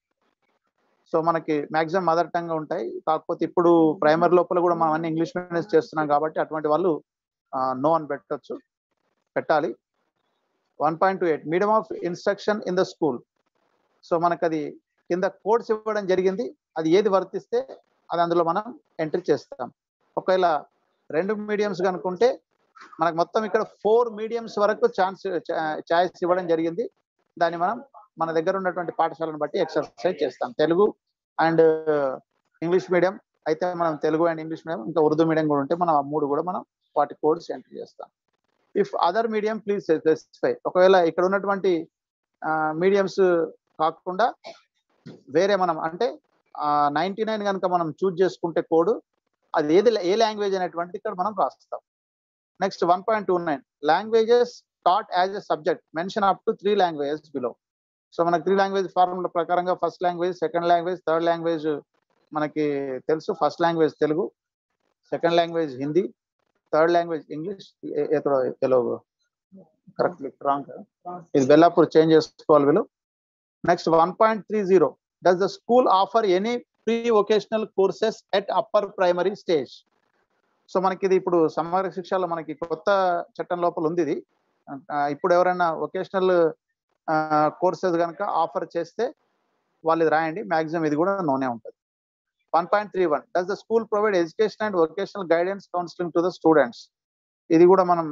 so మనకి మాక్సిమం మదర్ టంగ్ ఉంటాయి కాకపోతే ఇప్పుడు ప్రైమరీ లోపల కూడా మనం అన్ని ఇంగ్లీష్ మీడియం చేస్తున్నాం కాబట్టి అటువంటి వాళ్ళు నో అని పెట్టచ్చు పెట్టాలి one point two eight medium of instruction in the school so మనకు అది కింద కోడ్స్ ఇవ్వడం జరిగింది అది ఏది వర్తిస్తే అది అందులో మనం ఎంట్రీ చేస్తాం ఒకవేళ రెండు మీడియంస్ కనుకుంటే మనకు మొత్తం ఇక్కడ ఫోర్ మీడియంస్ వరకు ఛాన్స్ ఛాయిస్ ఇవ్వడం జరిగింది దాన్ని మనం మన దగ్గర ఉన్నటువంటి పాఠశాలను బట్టి ఎక్సర్సైజ్ చేస్తాం తెలుగు అండ్ ఇంగ్లీష్ మీడియం అయితే మనం తెలుగు అండ్ ఇంగ్లీష్ మీడియం ఇంకా ఉర్దూ మీడియం కూడా ఉంటే మనం ఆ మూడు కూడా మనం వాటి కోడ్స్ ఎంట్రీ చేస్తాం if other medium please specify ఒకవేళ ఇక్కడ ఉన్నటువంటి మీడియంస్ కాకుండా వేరే మనం అంటే నైన్టీ నైన్ కనుక మనం చూజ్ చేసుకుంటే కోడ్ అది ఏది ఏ లాంగ్వేజ్ అనేటువంటిది ఇక్కడ మనం రాస్తాం next one point two nine languages taught as a subject mention up to three languages below so మనకి త్రీ లాంగ్వేజ్ ఫార్ములా ప్రకారంగా first language second language third language మనకి తెలుసు first language Telugu second language Hindi third language English ఎక్కడ Telugu correct wrong ఇది Bellapur change చేసుకోవాలి వీళ్ళు next one point three zero does the school offer any pre vocational courses at upper primary stage so మనకి ఇది ఇప్పుడు సమగ్ర శిక్షలో మనకి కొత్త చట్టం లోపల ఉంది ఇది ఇప్పుడు ఎవరైనా వొకేషనల్ కోర్సెస్ కనుక ఆఫర్ చేస్తే వాళ్ళు ఇది రాయండి మాక్సిమం ఇది కూడా నోనే ఉంటుంది one point three one does the school provide education and vocational guidance counselling to the students ఇది కూడా మనం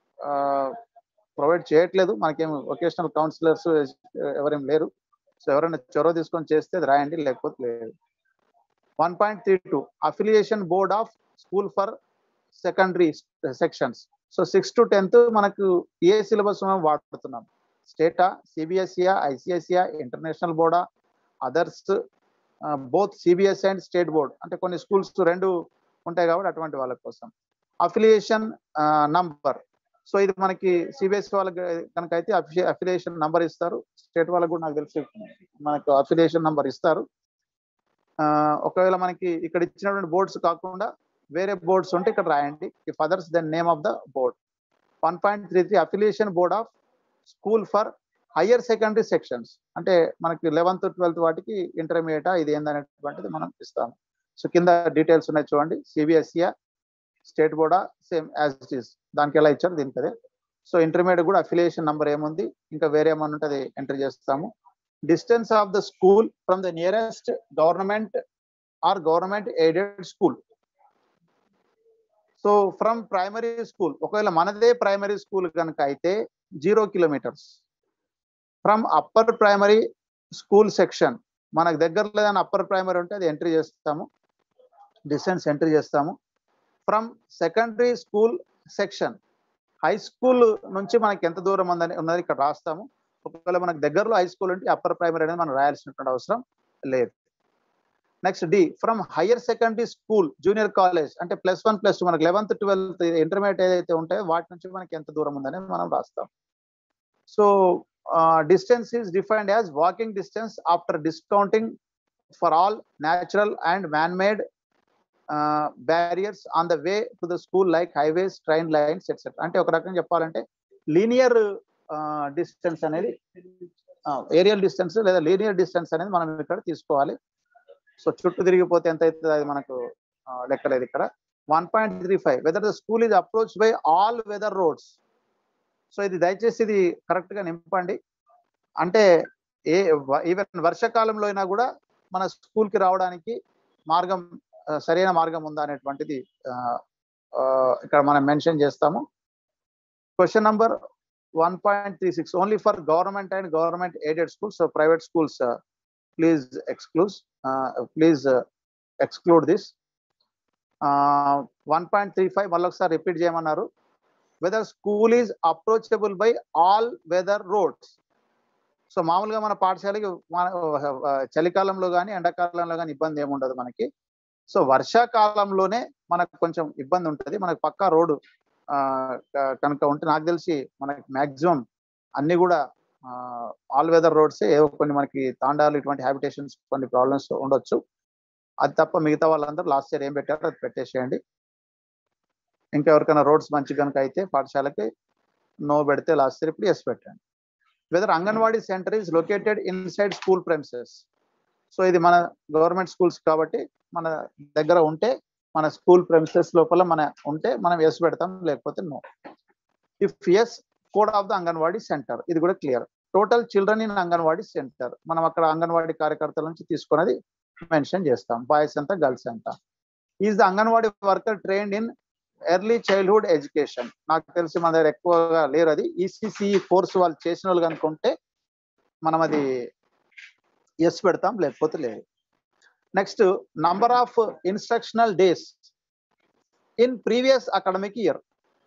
ప్రొవైడ్ చేయట్లేదు మనకేం వొకేషనల్ కౌన్సిలర్స్ ఎవరేం లేరు సో ఎవరైనా చొరవ తీసుకొని చేస్తే అది రాయండి లేకపోతే లేదు one point three two affiliation board of school for secondary sections so six to tenth మనకు ఏ సిలబస్ మనం వాడుతున్నాం స్టేటా సిబిఎస్ఈయా ఐసిఎస్ఈయా ఇంటర్నేషనల్ బోర్డా others both CBS and state board అంటే కొన్ని స్కూల్స్ రెండు ఉంటాయి కాబట్టి అటువంటి వాళ్ళ కోసం అఫిలియేషన్ నంబర్ సో ఇది మనకి సిబిఎస్ఈ వాళ్ళకి కనుక అయితే అఫిలియేషన్ నంబర్ ఇస్తారు స్టేట్ వాళ్ళకి కూడా నాకు తెలిసి మనకు అఫిలియేషన్ నంబర్ ఇస్తారు ఒకవేళ మనకి ఇక్కడ ఇచ్చినటువంటి బోర్డ్స్ కాకుండా వేరే బోర్డ్స్ ఉంటే ఇక్కడ రాయండి if others then name of the board one point three three affiliation board of school for higher secondary sections అంటే మనకి లెవెన్త్ ట్వెల్త్ వాటికి ఇంటర్మీడియటా ఇది ఏందనేటువంటిది మనం ఇస్తాము సో కింద డీటెయిల్స్ ఉన్నాయి చూడండి సిబిఎస్ఈయా స్టేట్ బోర్డా సేమ్ యాజ్ ఇట్ ఈస్ దానికి ఎలా ఇచ్చారు దీనికి అదే సో ఇంటర్మీడియట్ కూడా అఫిలియేషన్ నంబర్ ఏముంది ఇంకా వేరే ఏమన్నా ఉంటే అది ఎంటర్ చేస్తాము distance of the school from the nearest government or government aided school so from primary school ఒకవేళ మనదే ప్రైమరీ స్కూల్ కనుక అయితే zero kilometres from upper primary school section మనకు దగ్గరలో ఏదైనా అప్పర్ ప్రైమరీ ఉంటే అది ఎంట్రీ చేస్తాము డిస్టెన్స్ ఎంట్రీ చేస్తాము from secondary school section high school నుంచి మనకి ఎంత దూరం ఉందని ఉన్నది ఇక్కడ రాస్తాము ఒకవేళ మనకు దగ్గరలో హై స్కూల్ ఉంటే అప్పర్ ప్రైమరీ అనేది మనం రాయాల్సినటువంటి అవసరం లేదు next D from higher secondary school junior college అంటే ప్లస్ వన్ ప్లస్ టూ మనకి లెవెన్త్ ట్వెల్త్ ఇంటర్మీడియట్ ఏదైతే ఉంటాయో వాటి నుంచి మనకి ఎంత దూరం ఉందని మనం రాస్తాం so distance is defined as walking distance after discounting for all natural and man made barriers on the way to the school like highways train lines etcetera అంటే ఒక రకంగా చెప్పాలంటే లీనియర్ డిస్టెన్స్ అనేది ఏరియల్ డిస్టెన్స్ లేదా linear distance అనేది మనం ఇక్కడ తీసుకోవాలి సో చుట్టూ తిరిగిపోతే ఎంత అవుతుంది అది మనకు లెక్కలేదు ఇక్కడ one point three five whether the school is approach by all weather roads so ఇది దయచేసి ఇది కరెక్ట్ గా నింపండి అంటే ఏ ఈవెన్ వర్షాకాలంలో అయినా కూడా మన స్కూల్ కి రావడానికి మార్గం సరైన మార్గం ఉందా అనేటువంటిది ఇక్కడ మనం మెన్షన్ చేస్తాము question number one point three six only for government and government aided schools private schools please exclude please exclude this one point three five మళ్ళీ ఒకసారి రిపీట్ చేయమన్నారు whether school is approachable by all weather roads so మామూలుగా మన పాఠశాలకి చలికాలంలో కానీ ఎండాకాలంలో కానీ ఇబ్బంది ఏముండదు మనకి సో వర్షాకాలంలోనే మనకు కొంచెం ఇబ్బంది ఉంటుంది మనకు పక్కా రోడ్డు కనుక ఉంటే నాకు తెలిసి మనకి మ్యాక్సిమం అన్ని కూడా ఆల్ వెదర్ రోడ్స్ ఏవో కొన్ని మనకి తాండాలు ఇటువంటి హ్యాబిటేషన్స్ కొన్ని ప్రాబ్లమ్స్ ఉండొచ్చు అది తప్ప మిగతా వాళ్ళందరూ లాస్ట్ ఇయర్ ఏం పెట్టారో అది పెట్టేసేయండి ఇంకా ఎవరికైనా రోడ్స్ మంచి కనుక అయితే పాఠశాలకి నో పెడితే లాస్ట్ ఇయర్ ఇప్పుడు ఎస్ పెట్టండి whether anganwadi centre is located inside school premises so ఇది మన గవర్నమెంట్ స్కూల్స్ కాబట్టి మన దగ్గర ఉంటే మన స్కూల్ ప్రెమిసెస్ లోపల మన ఉంటే మనం ఎస్ పెడతాం లేకపోతే no if yes code of the anganwadi centre ఇది కూడా clear total children in anganwadi centre మనం అక్కడ అంగన్వాడీ కార్యకర్తల నుంచి తీసుకున్నది మెన్షన్ చేస్తాం బాయ్స్ ఎంత గర్ల్స్ ఎంత is the anganwadi worker trained in early childhood education నాకు తెలిసి మన దగ్గర ఎక్కువగా లేరు అది ఈసీసీ కోర్స్ వాళ్ళు చేసిన వాళ్ళు కనుకుంటే మనం అది ఎస్ పెడతాం లేకపోతే లేదు next number of instructional days in previous academic year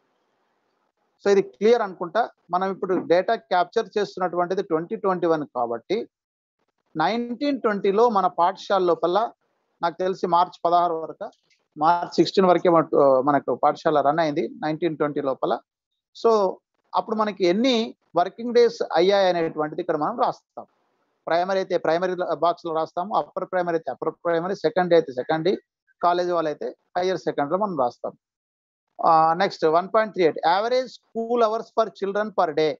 so ఇది క్లియర్ అనుకుంటా మనం ఇప్పుడు డేటా క్యాప్చర్ చేస్తున్నటువంటిది ట్వంటీ ట్వంటీ వన్ కాబట్టి నైన్టీన్ ట్వంటీలో మన పాఠశాల లోపల నాకు తెలిసి మార్చ్ పదహారు వరకు మార్చ్ సిక్స్టీన్ వరకే మన- మనకు పాఠశాల రన్ అయింది నైన్టీన్ ట్వంటీ లోపల సో అప్పుడు మనకి ఎన్ని వర్కింగ్ డేస్ అయ్యాయి అనేటువంటిది ఇక్కడ మనం రాస్తాం ప్రైమరీ అయితే ప్రైమరీ బాక్స్ లో రాస్తాము అప్పర్ ప్రైమరీ అయితే అప్పర్ ప్రైమరీ సెకండ్ అయితే సెకండ్ కాలేజ్ వాళ్ళైతే హయ్యర్ సెకండ్ లో మనం రాస్తాం next one point three eight average school hours for children per day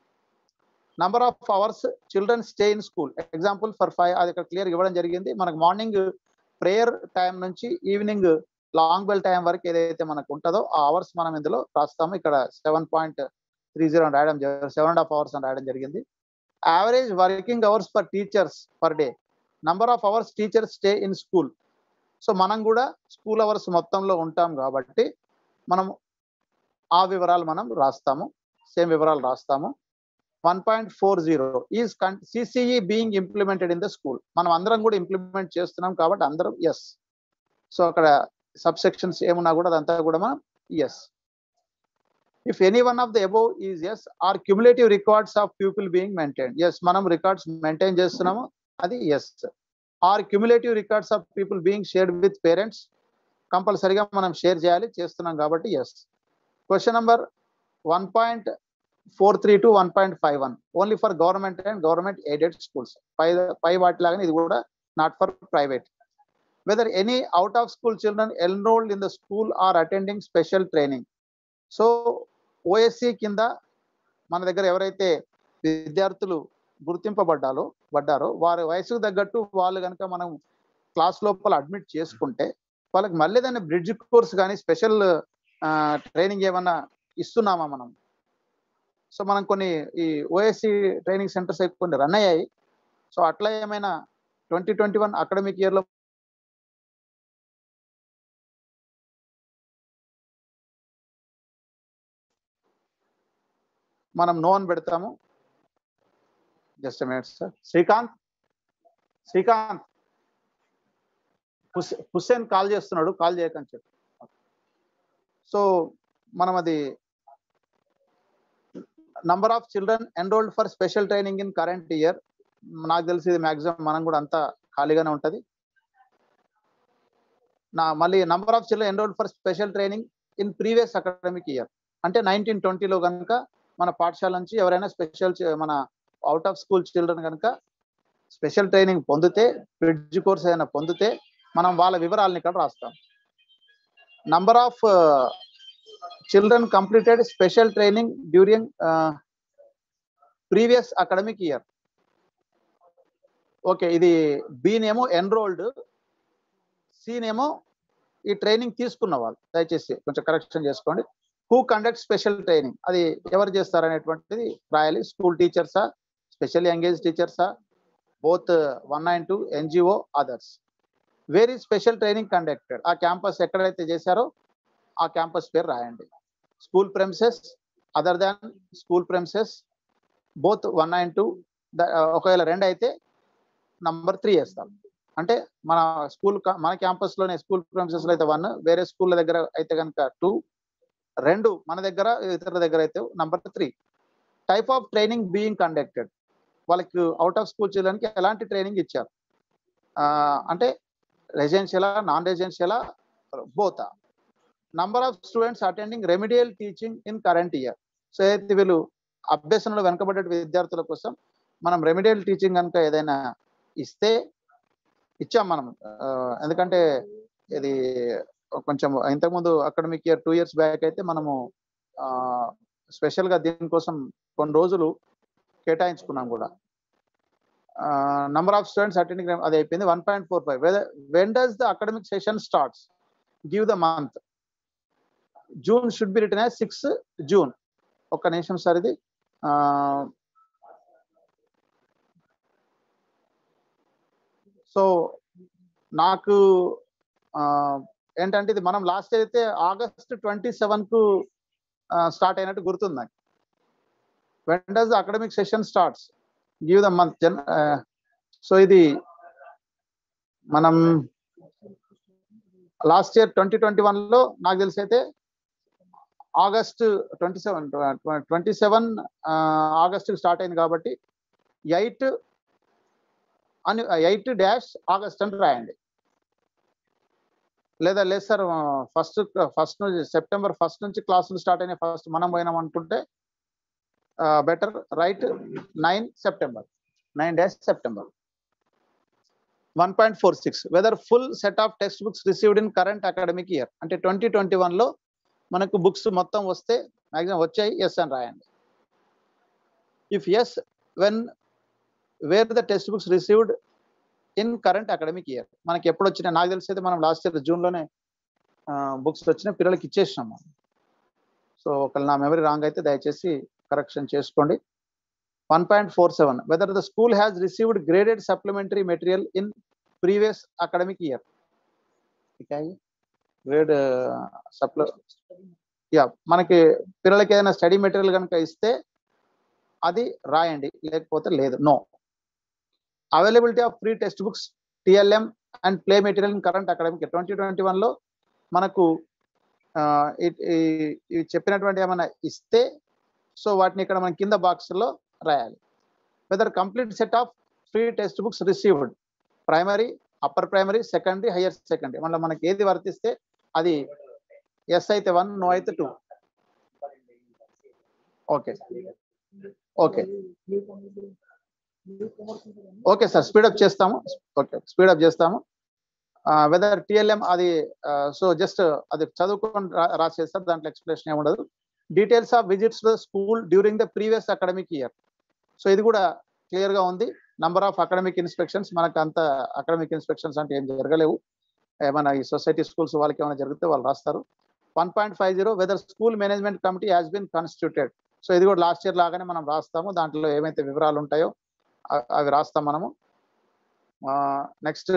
number of hours children stay in school example for five అది ఇక్కడ clear ఇవ్వడం జరిగింది మనకు మార్నింగ్ ప్రేయర్ టైం నుంచి ఈవినింగ్ లాంగ్ బెల్ టైం వరకు ఏదైతే మనకు ఉంటుందో ఆ అవర్స్ మనం ఇందులో రాస్తాము ఇక్కడ సెవెన్ పాయింట్ త్రీ జీరో అని రాయడం సెవెన్ అండ్ హాఫ్ అవర్స్ అని రాయడం జరిగింది average working hours for teachers per day number of hours teachers stay in school so మనం కూడా స్కూల్ అవర్స్ మొత్తంలో ఉంటాం కాబట్టి మనం ఆ వివరాలు మనం రాస్తాము సేమ్ వివరాలు రాస్తాము one point four zero is CCE being implemented in the school మనం అందరం కూడా ఇంప్లిమెంట్ చేస్తున్నాం కాబట్టి అందరం ఎస్ సో అక్కడ సబ్ సెక్షన్స్ ఏమున్నా కూడా అదంతా కూడా మనం yes if any one of the above is yes are cumulative records of people being maintain yes మనం రికార్డ్స్ మెయింటైన్ చేస్తున్నాము అది yes are cumulative records of people being shared with parents కంపల్సరీగా మనం షేర్ చేయాలి చేస్తున్నాం కాబట్టి yes question number one point four three to one point five one only for government and government aided schools పై పై వాటిలాగానే ఇది కూడా not for private whether any out of school children enrolled in the school are attending special training so OSC కింద మన దగ్గర ఎవరైతే విద్యార్థులు గుర్తింపబడ్డాలో పడ్డారో వారి వయసుకు తగ్గట్టు వాళ్ళు కనుక మనం క్లాస్ లోపల అడ్మిట్ చేసుకుంటే వాళ్ళకి మళ్ళీ దాన్ని బ్రిడ్జ్ కోర్స్ కానీ స్పెషల్ ట్రైనింగ్ ఏమన్నా ఇస్తున్నామా మనం సో మనం కొన్ని ఈ ఓఎస్సి ట్రైనింగ్ సెంటర్స్ కొన్ని రన్ అయ్యాయి సో అట్లా ఏమైనా ట్వంటీ ట్వంటీ వన్ అకాడమిక్ ఇయర్లో మనం నో అని పెడతాము just minute sir Srikanth Srikanth హుస్- హుస్సేన్ కాల్ చేస్తున్నాడు కాల్ చేయకని చెప్పి సో మనం అది number of children enrolled for special training in current year నాకు తెలిసి ఇది మాక్సిమం మనం కూడా అంతా ఖాళీగానే ఉంటది నా మళ్ళీ number of children enrolled for special training in previous academic year అంటే నైన్టీన్ ట్వంటీలో కనుక మన పాఠశాల నుంచి ఎవరైనా స్పెషల్ మన అవుట్ ఆఫ్ స్కూల్ చిల్డ్రన్ కనుక స్పెషల్ ట్రైనింగ్ పొందితే బ్రిడ్జ్ కోర్స్ ఏదైనా పొందితే మనం వాళ్ళ వివరాలను ఇక్కడ రాస్తాం number of children completed special training during previous academic year okay ఇది బీనేమో ఎన్రోల్డ్ సీనేమో ఈ ట్రైనింగ్ తీసుకున్న వాళ్ళు దయచేసి కొంచెం కరెక్షన్ చేసుకోండి హూ కండక్ట్ స్పెషల్ ట్రైనింగ్ అది ఎవరు చేస్తారనేటువంటిది రాయాలి స్కూల్ టీచర్సా స్పెషల్ ఎంగేజ్ టీచర్సా both one nine two NGO others where ఈ స్పెషల్ ట్రైనింగ్ కండక్టెడ్ ఆ క్యాంపస్ ఎక్కడైతే చేశారో ఆ క్యాంపస్ పేరు రాయండి school premises other than school premises both one nine two ఒకవేళ రెండు అయితే నంబర్ త్రీ వేస్తాం అంటే మన స్కూల్ మన క్యాంపస్ లోనే స్కూల్ ప్రెమిసెస్ లో అయితే వన్ వేరే స్కూల్ దగ్గర అయితే కనుక టూ రెండు మన దగ్గర ఇతర దగ్గర అయితే number three type of training being conducted వాళ్ళకి అవుట్ ఆఫ్ స్కూల్ చిల్డ్రన్కి ఎలాంటి ట్రైనింగ్ ఇచ్చారు ఆ, అంటే రెసిడెన్షియలా నాన్ రెసిడెన్షియలా బోతా number of students attending remedial teaching in current year so అయితే వీళ్ళు అభ్యసనలో వెనుకబడ్డ విద్యార్థుల కోసం మనం రెమిడియల్ టీచింగ్ కనుక ఏదైనా ఇస్తే ఇచ్చాం మనం ఆ, ఎందుకంటే ఇది కొంచెం ఇంతకుముందు academic year two years back అయితే మనము స్పెషల్ గా దీనికోసం కొన్ని రోజులు కేటాయించుకున్నాం కూడా నంబర్ ఆఫ్ స్టూడెంట్స్ అటెండింగ్ అది అయిపోయింది one point four five when does the academic session starts give the month June should be return six June ఒక్క నిమిషం సార్ ఇది ఆ, సో నాకు ఆ, ఏంటంటే ఇది మనం లాస్ట్ అయితే ఆగస్ట్ ట్వంటీ సెవెన్ కు స్టార్ట్ అయినట్టు గుర్తుంది నాకు when does academic session starts give the month June so ఇది మనం last year twenty twenty one లో నాకు తెలిసి అయితే August twenty seven twenty seven August start అయింది కాబట్టి ఎయిట్ అని ఎయిట్ డాష్ ఆగస్ట్ అని రాయండి లేదా లేదు సార్ ఫస్ట్ ఫస్ట్ నుంచి సెప్టెంబర్ ఫస్ట్ నుంచి క్లాసులు స్టార్ట్ అయినాయి ఫస్ట్ మనం పోయినాం అనుకుంటే better right nine September nine dash September one point four six whether full set of text books received in current academic year అంటే ట్వంటీ ట్వంటీ వన్లో మనకు బుక్స్ మొత్తం వస్తే మ్యాక్సిమం వచ్చాయి ఎస్ అని రాయండి if yes when where the text books received in current academic year మనకి ఎప్పుడు వచ్చినాయి నాకు తెలిసి అయితే మనం లాస్ట్ ఇయర్ జూన్లోనే బుక్స్ వచ్చిన పిల్లలకి ఇచ్చేసినాం మనం సో ఒకవేళ నా మెమరీ రాంగ్ అయితే దయచేసి కరెక్షన్ చేసుకోండి one point four seven whether the school has received graded supplementary material in previous academic year grade సప్ల యా మనకి పిల్లలకి ఏదైనా స్టడీ మెటీరియల్ కనుక ఇస్తే అది రాయండి లేకపోతే లేదు no availability of free text books TLM and play material in current academic twenty twenty వన్లో మనకు ఆ, ఇ- ఈ- ఇవి చెప్పినటువంటి ఏమైనా ఇస్తే సో వాటిని ఇక్కడ మన కింద బాక్స్లో రాయాలి whether complete set of free text books received primary upper primary secondary higher secondary మళ్ళీ మనకి ఏది వర్తిస్తే అది ఎస్ అయితే వన్ నో అయితే two okay okay okay sir speed up చేస్తాము ఓకే స్పీడప్ చేస్తాము వెదర్ టిఎల్ఎం అది సో జస్ట్ అది చదువుకొని రా- రాసేస్తారు దాంట్లో ఎక్స్ప్లెనేషన్ ఏమి ఉండదు details of visits the school during the previous academic year so ఇది కూడా క్లియర్ గా ఉంది నంబర్ ఆఫ్ అకాడమిక్ ఇన్స్పెక్షన్స్ మనకు అంత అకాడమిక్ ఇన్స్పెక్షన్స్ అంటే ఏం జరగలేవు ఏమైనా ఈ సొసైటీ స్కూల్స్ వాళ్ళకి ఏమైనా జరిగితే వాళ్ళు రాస్తారు one point five zero whether school management committee has been constituted so ఇది కూడా లాస్ట్ ఇయర్ లాగానే మనం రాస్తాము దాంట్లో ఏమైతే వివరాలు ఉంటాయో అ- అవి రాస్తాం మనము నెక్స్ట్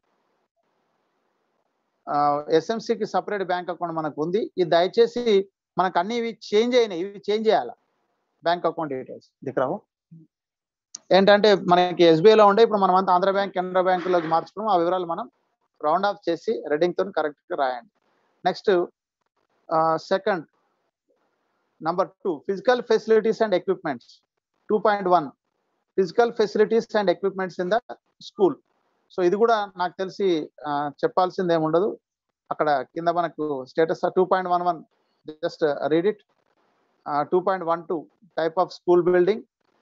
ఎస్ఎంసికి సపరేట్ బ్యాంక్ అకౌంట్ మనకు ఉంది ఇది దయచేసి మనకు అన్ని ఇవి చేంజ్ అయినాయి ఇవి చేంజ్ చేయాలి బ్యాంక్ అకౌంట్ డీటెయిల్స్ దిక్కురావు ఏంటంటే మనకి ఎస్బీఐలో ఉండే ఇప్పుడు మనం అంతా ఆంధ్ర బ్యాంక్ కెనరా బ్యాంకులోకి మార్చుకున్నాం ఆ వివరాలు మనం రౌండ్ ఆఫ్ చేసి రెడ్డింగ్ తో కరెక్ట్ గా రాయండి next second number two physical facilities and equipments two point one physical facilities and equipments in the school so ఇది కూడా నాకు తెలిసి ఆ, చెప్పాల్సింది ఏమి ఉండదు అక్కడ కింద మనకు status two point one one just read it two point one two type of school building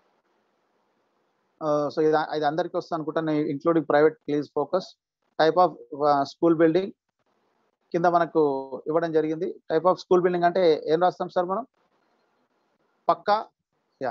so ఇది ఇది అందరికీ వస్తుంది అనుకుంటాను including private please focus type of school building కింద మనకు ఇవ్వడం జరిగింది టైప్ ఆఫ్ స్కూల్ బిల్డింగ్ అంటే ఏం రాస్తాం సార్ మనం పక్కా yeah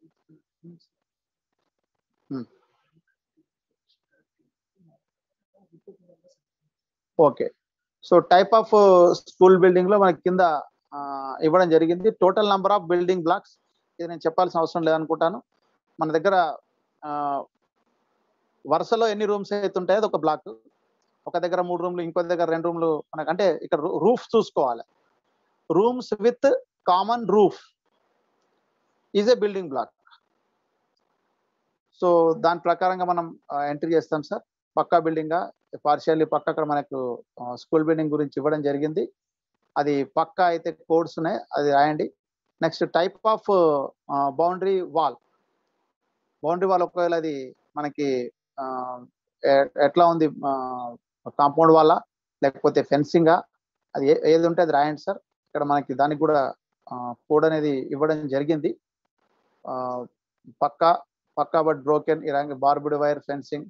okay so type of school building లో మనకి కింద ఆ, ఇవ్వడం జరిగింది total number of building blocks ఇది నేను చెప్పాల్సిన అవసరం లేదనుకుంటాను మన దగ్గర ఆ, వరుసలో ఎన్ని రూమ్స్ అయితే ఉంటాయో అది ఒక బ్లాక్ ఒక దగ్గర మూడు రూమ్లు ఇంకో దగ్గర రెండు రూమ్లు మనకు అంటే ఇక్కడ రూఫ్ చూసుకోవాలి rooms with common roof is a building block so దాని ప్రకారంగా మనం ఎంట్రీ చేస్తాం సార్ పక్కా బిల్డింగ్ పార్షియల్లీ పక్క అక్కడ మనకు స్కూల్ బిల్డింగ్ గురించి ఇవ్వడం జరిగింది అది పక్కా అయితే కోడ్స్ ఉన్నాయి అది రాయండి next type of boundary wall boundary wall ఒకవేళ అది మనకి ఆ, ఎ- ఎట్లా ఉంది కాంపౌండ్ వాళ్ళ లేకపోతే ఫెన్సింగా అది ఏ- ఏది ఉంటే అది రాయండి సార్ ఇక్కడ మనకి దానికి కూడా కోడ్ అనేది ఇవ్వడం జరిగింది ఆ, పక్కా పక్కా బట్ బ్రోకెన్ ఇలాంటి బార్బుడ్ వైర్ ఫెన్సింగ్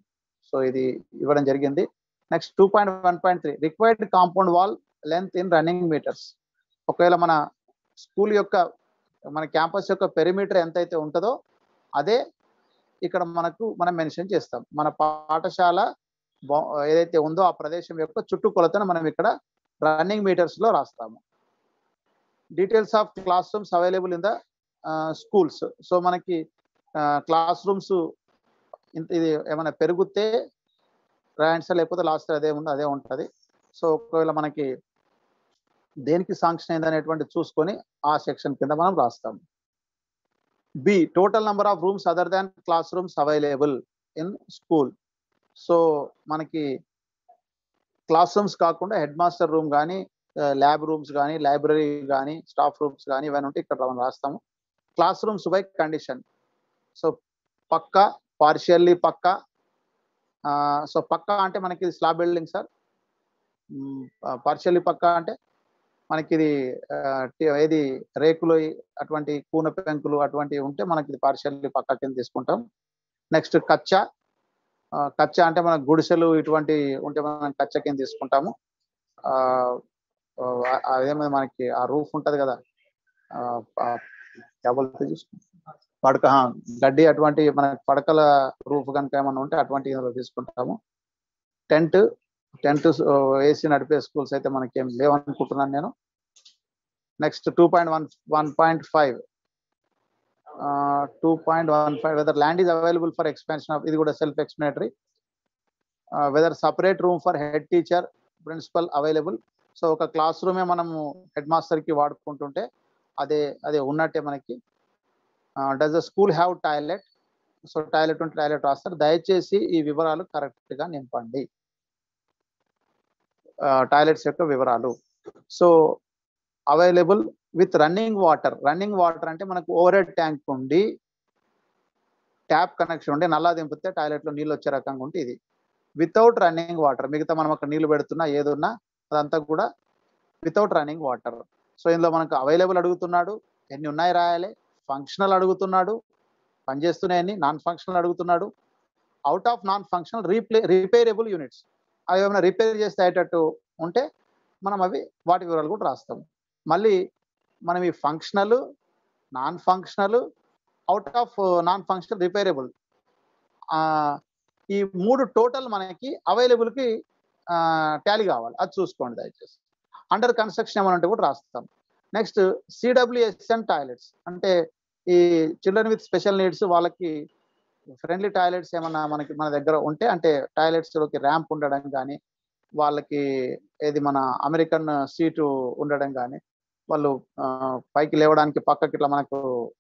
సో ఇది ఇవ్వడం జరిగింది next two point one point three required compound wall length in running meters ఒకవేళ మన స్కూల్ యొక్క మన క్యాంపస్ యొక్క పెరిమీటర్ ఎంతైతే ఉంటుందో అదే ఇక్కడ మనకు మనం మెన్షన్ చేస్తాం మన పాఠశాల బా- ఏదైతే ఉందో ఆ ప్రదేశం యొక్క చుట్టుకొలతను మనం ఇక్కడ రన్నింగ్ మీటర్స్ లో రాస్తాము details of class rooms available in the schools so మనకి క్లాస్ రూమ్స్ ఇది ఏమైనా పెరిగితే రాయండ్స్ లేకపోతే లాస్ట్ అదే ఉంది అదే ఉంటుంది సో ఒకవేళ మనకి దేనికి శాంక్షన్ అయింది అనేటువంటి చూసుకొని ఆ సెక్షన్ కింద మనం రాస్తాం B total number of rooms other than class rooms available in school so మనకి క్లాస్ రూమ్స్ కాకుండా హెడ్ మాస్టర్ రూమ్ కానీ ల్యాబ్ రూమ్స్ కానీ లైబ్రరీ కానీ స్టాఫ్ రూమ్స్ కానీ ఇవన్నీ ఉంటే ఇక్కడ మనం రాస్తాము class rooms by condition so పక్క పార్షియల్లీ పక్క సో పక్క అంటే మనకి స్లాబ్ బిల్డింగ్ సార్ పార్షియల్లీ పక్క అంటే మనకి ఇది ఆ, టి- ఏది రేకులు అటువంటి కూన పెంకులు అటువంటివి ఉంటే మనకి ఇది పార్షియల్లీ పక్క కింద తీసుకుంటాం నెక్స్ట్ కచ్చా ఆ, కచ్చా అంటే మన గుడిసెలు ఇటువంటి ఉంటే మనం కచ్చా కింద తీసుకుంటాము ఆ, ఆ, అదేమో మనకి ఆ రూఫ్ ఉంటది కదా ఆ, ఆ, ఎవరితో చూసుకుంటాం పడక ఆ, గడ్డి అటువంటి మన పడకల రూఫ్ కనుక ఏమన్నా ఉంటే అటువంటి ఇందులో తీసుకుంటాము టెంట్ టెంట్ వేసి నడిపే స్కూల్స్ అయితే మనకి ఏం లేవనుకుంటున్నాను నేను next two point one one point five two point one five whether land is available for expansion of ఇది కూడా self explanatory whether separate room for head teacher principal available so ఒక క్లాస్ రూమే మనము హెడ్ మాస్టర్ కి వాడుకుంటుంటే అదే అదే ఉన్నట్టే మనకి does the school have toilet so toilet ఉంటే టాయిలెట్ రాస్తారు దయచేసి ఈ వివరాలు కరెక్ట్ గా నింపండి టాయిలెట్స్ యొక్క వివరాలు so available with running water running water అంటే మనకు ఓవర్ హెడ్ ట్యాంక్ ఉండి ట్యాప్ కనెక్షన్ ఉండి నల్లా దింపితే టాయిలెట్ లో నీళ్ళు వచ్చే రకంగా ఉంటే ఇది వితౌట్ రన్నింగ్ వాటర్ మిగతా మనం అక్కడ నీళ్లు పెడుతున్నా ఏదున్నా అదంతా కూడా వితౌట్ రన్నింగ్ వాటర్ సో ఇందులో మనకు అవైలబుల్ అడుగుతున్నాడు ఎన్ని ఉన్నాయి రాయాలి ఫంక్షనల్ అడుగుతున్నాడు పనిచేస్తున్నాయని నాన్ ఫంక్షనల్ అడుగుతున్నాడు out of non functional replay repairable units అవి ఏమైనా రిపేర్ చేస్తే అయ్యేటట్టు ఉంటే మనం అవి వాటి వివరాలు కూడా రాస్తాం మళ్ళీ మనం ఈ functional non functional out of non functional repairable ఈ మూడు టోటల్ మనకి అవైలబుల్కి టాలీ కావాలి అది చూసుకోండి దయచేసి అండర్ కన్స్ట్రక్షన్ ఏమైనా ఉంటే కూడా రాస్తాం నెక్స్ట్ సిడబ్ల్యూఎస్ఎన్ టాయిలెట్స్ అంటే ఈ చిల్డ్రన్ విత్ స్పెషల్ నీడ్స్ వాళ్ళకి ఫ్రెండ్లీ టాయిలెట్స్ ఏమన్నా మనకి మన దగ్గర ఉంటే అంటే టాయిలెట్స్ లోకి ర్యాంప్ ఉండడం కానీ వాళ్ళకి ఏది మన అమెరికన్ సీటు ఉండడం కానీ వాళ్ళు ఆ, పైకి లేవడానికి పక్కకి ఇట్లా మనకు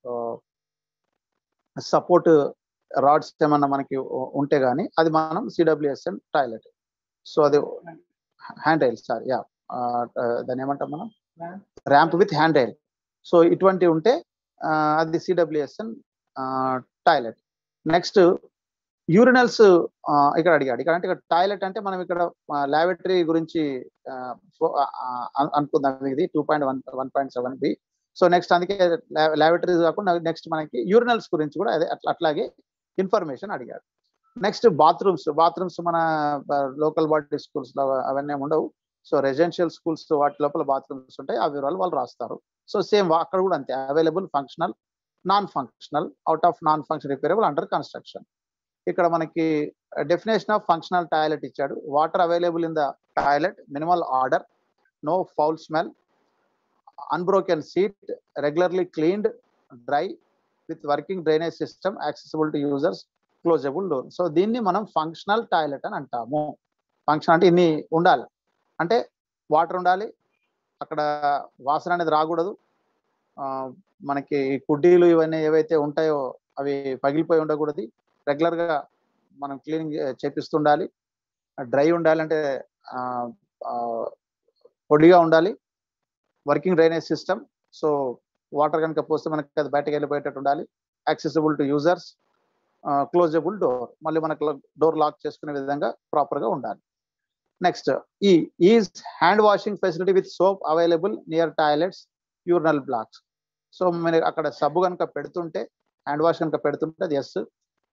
సపోర్ట్ రాడ్స్ ఏమన్నా మనకి ఉ- ఉంటే గానీ అది మనం సిడబ్ల్యూఎస్ఎన్ టాయిలెట్ సో అది హ్యాండ్ రైల్ సార్ యా దాన్ని ఏమంటాం మనం ramp with hand rail so ఇటువంటి ఉంటే ఆ, అది సిడబ్ల్యూఎస్ఎన్ టాయిలెట్ నెక్స్ట్ యూరినల్స్ ఇక్కడ అడిగాడు ఇక్కడ అంటే ఇక్కడ టాయిలెట్ అంటే మనం ఇక్కడ లాబరేటరీ గురించి ఆ, ఫో- ఆ, ఆ, అనుకుందాం ఇది two point one one point seven B so next అందుకే లాబరేటరీ కాకుండా నెక్స్ట్ మనకి యూరినల్స్ గురించి కూడా అదే అట్లా అట్లాగే ఇన్ఫర్మేషన్ అడిగాడు నెక్స్ట్ బాత్రూమ్స్ బాత్రూమ్స్ మన లోకల్ బాడీ స్కూల్స్ లో అవన్నీ ఏమి ఉండవు సో రెసిడెన్షియల్ స్కూల్స్ వాటి లోపల బాత్రూమ్స్ ఉంటాయి ఆ వివరాలు వాళ్ళు రాస్తారు సో సేమ్ అక్కడ కూడా అంతే available functional non functional out of non function repairable under construction ఇక్కడ మనకి డెఫినేషన్ ఆఫ్ ఫంక్షనల్ టాయిలెట్ ఇచ్చాడు water available in the toilet minimal order no foul smell unbroken seat regularly cleaned dry with working drainage system accessible to users closable door so దీన్ని మనం functional toilet అని అంటాము function అంటే ఇన్ని ఉండాలి అంటే water ఉండాలి అక్కడ వాసన అనేది రాకూడదు ఆ, మనకి ఈ కుడ్డీలు ఇవన్నీ ఏవైతే ఉంటాయో అవి పగిలిపోయి ఉండకూడదు రెగ్యులర్ గా మనం క్లీనింగ్ చేపిస్తుండాలి డ్రై ఉండాలి అంటే ఆ, ఆ, పొడిగా ఉండాలి working drainage system so water కనుక పోస్తే మనకి అది బయటకు వెళ్ళిపోయేటట్టు ఉండాలి accessible to users closable door మళ్ళీ మనకు డోర్ లాక్ చేసుకునే విధంగా ప్రాపర్ గా ఉండాలి నెక్స్ట్ ఈ is hand washing facility with soap available near toilets urinal blocks so మీరు అక్కడ సబ్బు కనుక పెడుతుంటే హ్యాండ్ వాష్ కనుక పెడుతుంటే అది yes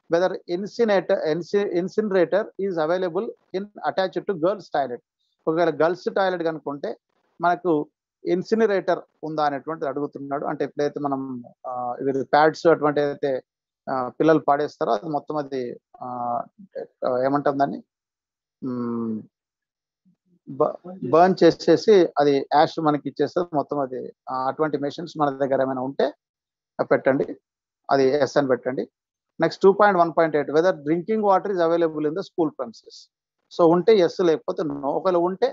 whether incinerator incinerator is available in attach to girls toilet ఒకవేళ గర్ల్స్ టాయిలెట్ కనుకుంటే మనకు ఇన్సినరేటర్ ఉందా అనేటువంటిది అడుగుతున్నాడు అంటే ఎప్పుడైతే మనం ప్యాడ్స్ అటువంటి అయితే ఆ, పిల్లలు పాడేస్తారో అది మొత్తం అది ఆ, ఏమంటాం దాన్ని బర్న్ చేసేసి అది యాష్ మనకి ఇచ్చేస్తుంది మొత్తం అది ఆ, అటువంటి మెషిన్స్ మన దగ్గర ఏమైనా ఉంటే పెట్టండి అది ఎస్ అని పెట్టండి next two point one point eight whether drinking water is available in the school premises so ఉంటే ఎస్ లేకపోతే నో ఒకవేళ ఉంటే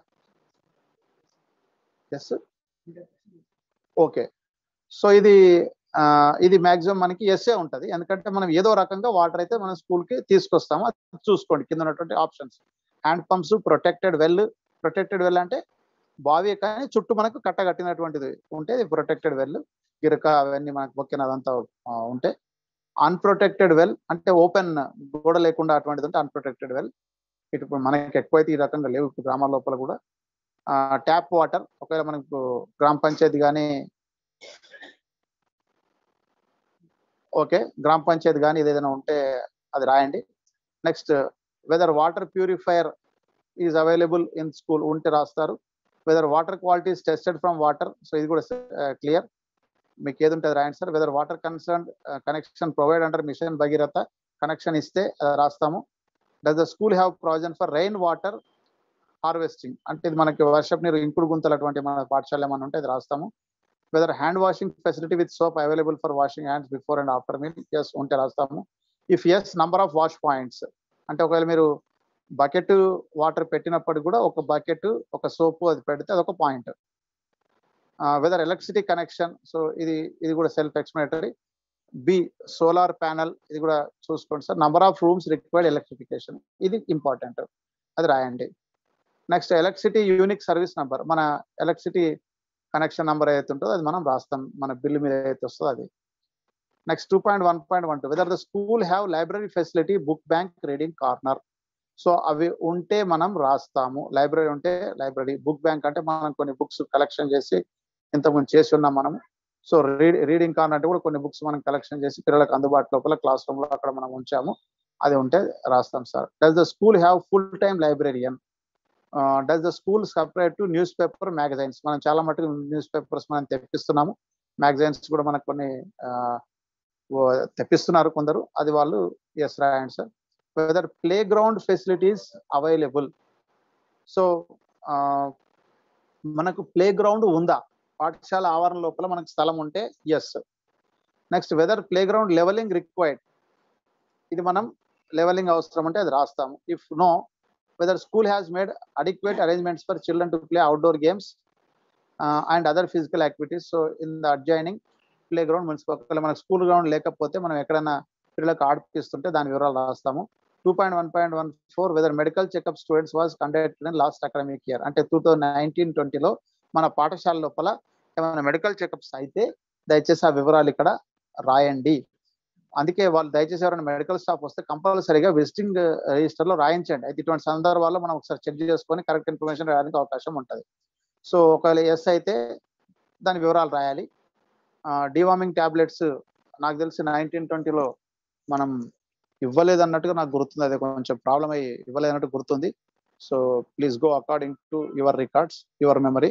ఎస్ ఓకే సో ఇది ఆ, ఇది మాక్సిమం మనకి ఎస్ఏ ఉంటుంది ఎందుకంటే మనం ఏదో రకంగా వాటర్ అయితే మనం స్కూల్కి తీసుకొస్తాము అది చూసుకోండి కింద ఉన్నటువంటి options hand pumps protected well protected well అంటే బావి కానీ చుట్టూ మనకు కట్టగట్టినటువంటిది ఉంటే ప్రొటెక్టెడ్ వెల్ గిరక అవన్నీ మనకు బొక్కిన అదంతా ఆ, ఉంటే అన్ప్రొటెక్టెడ్ వెల్ అంటే ఓపెన్ గోడ లేకుండా అటువంటిది ఉంటే అన్ప్రొటెక్టెడ్ వెల్ ఇటు ఇప్పుడు మనకి ఎక్కువైతే ఈ రకంగా లేవు ఇప్పుడు గ్రామాల లోపల కూడా ట్యాప్ వాటర్ ఒకవేళ మనకు గ్రామ పంచాయతీ కానీ ఓకే గ్రామ పంచాయతీ కానీ ఏదైనా ఉంటే అది రాయండి next whether water purifier is available in school ఉంటే రాస్తారు whether water quality is tested from water so ఇది కూడా క్లియర్ మీకు ఏది ఉంటుంది రాయండి sir whether water concern connection provide under mission Bhagiratha connection ఇస్తే అది రాస్తాము does the school have project for rain water harvesting అంటే ఇది మనకి వర్షపు నీరు ఇంకుడు గుంతలు అటువంటి మన పాఠశాల ఏమైనా ఉంటే అది రాస్తాము whether hand washing facility with soap available for washing hands before and after meal yes ఉంటే రాస్తాము if yes number of wash points అంటే ఒకవేళ మీరు బకెట్ వాటర్ పెట్టినప్పటికి కూడా ఒక బకెట్ ఒక సోపు అది పెడితే అదొక point whether electricity connection so ఇది ఇది కూడా self explanatory B solar panel ఇది కూడా చూసుకోండి sir number of rooms required electrification ఇది ఇంపార్టెంట్ అది రాయండి next electricity unique service number మన ఎలక్ట్రిసిటీ కనెక్షన్ నెంబర్ ఏదైతే ఉంటుందో అది మనం రాస్తాం మన బిల్లు మీద ఏదైతే వస్తుందో అది next two point one point one two whether the school have library facility book bank reading corner so అవి ఉంటే మనం రాస్తాము లైబ్రరీ ఉంటే లైబ్రరీ బుక్ బ్యాంక్ అంటే మనం కొన్ని బుక్స్ కలెక్షన్ చేసి ఇంతకుముందు చేసి ఉన్నాం మనం సో రీడ్ రీడింగ్ కార్నర్ అంటే కూడా కొన్ని బుక్స్ మనం కలెక్షన్ చేసి పిల్లలకు అందుబాటు లోపల క్లాస్ రూమ్ లో అక్కడ మనం ఉంచాము అది ఉంటే రాస్తాం sir does the school have full time librarian does the school separate to newspaper magazines మనం చాలా మటుకు న్యూస్ పేపర్స్ మనం తెప్పిస్తున్నాము మ్యాగజైన్స్ కూడా మనకు కొన్ని ఆ, ఓ- తెప్పిస్తున్నారు కొందరు అది వాళ్ళు ఎస్ రాయండి sir whether playground facilities available so మనకు ప్లే గ్రౌండ్ ఉందా పాఠశాల ఆవరణ లోపల మనకు స్థలం ఉంటే yes next whether playground levelling required ఇది మనం లెవెలింగ్ అవసరం అంటే అది రాస్తాము if no whether school has made adequate arrangements for children to play outdoor games and other physical activities so in the adjoining playground municipal మనకు school ground లేకపోతే మనం ఎక్కడైనా పిల్లలకు ఆడిపిస్తుంటే దాని వివరాలు రాస్తాము two point one point one four whether medical checkup students was conducted in last academic year అంటే టూ థౌసండ్ నైన్టీన్ ట్వంటీలో మన పాఠశాల లోపల ఏమైనా మెడికల్ చెకప్స్ అయితే దయచేసి ఆ వివరాలు ఇక్కడ రాయండి అందుకే వాళ్ళు దయచేసి ఎవరైనా మెడికల్ స్టాఫ్ వస్తే కంపల్సరీగా విజిటింగ్ రిజిస్టర్ లో రాయించండి అయితే ఇటువంటి సందర్భాల్లో మనం ఒకసారి చెక్ చేసుకొని కరెక్ట్ ఇన్ఫర్మేషన్ రాయడానికి అవకాశం ఉంటుంది సో ఒకవేళ ఎస్ అయితే దాని వివరాలు రాయాలి డివార్మింగ్ టాబ్లెట్స్ నాకు తెలిసి నైన్టీన్ ట్వంటీలో మనం ఇవ్వలేదు అన్నట్టుగా నాకు గుర్తుంది అది కొంచెం ప్రాబ్లం అయ్యి ఇవ్వలేదు అన్నట్టు గుర్తుంది so please go according to your records your memory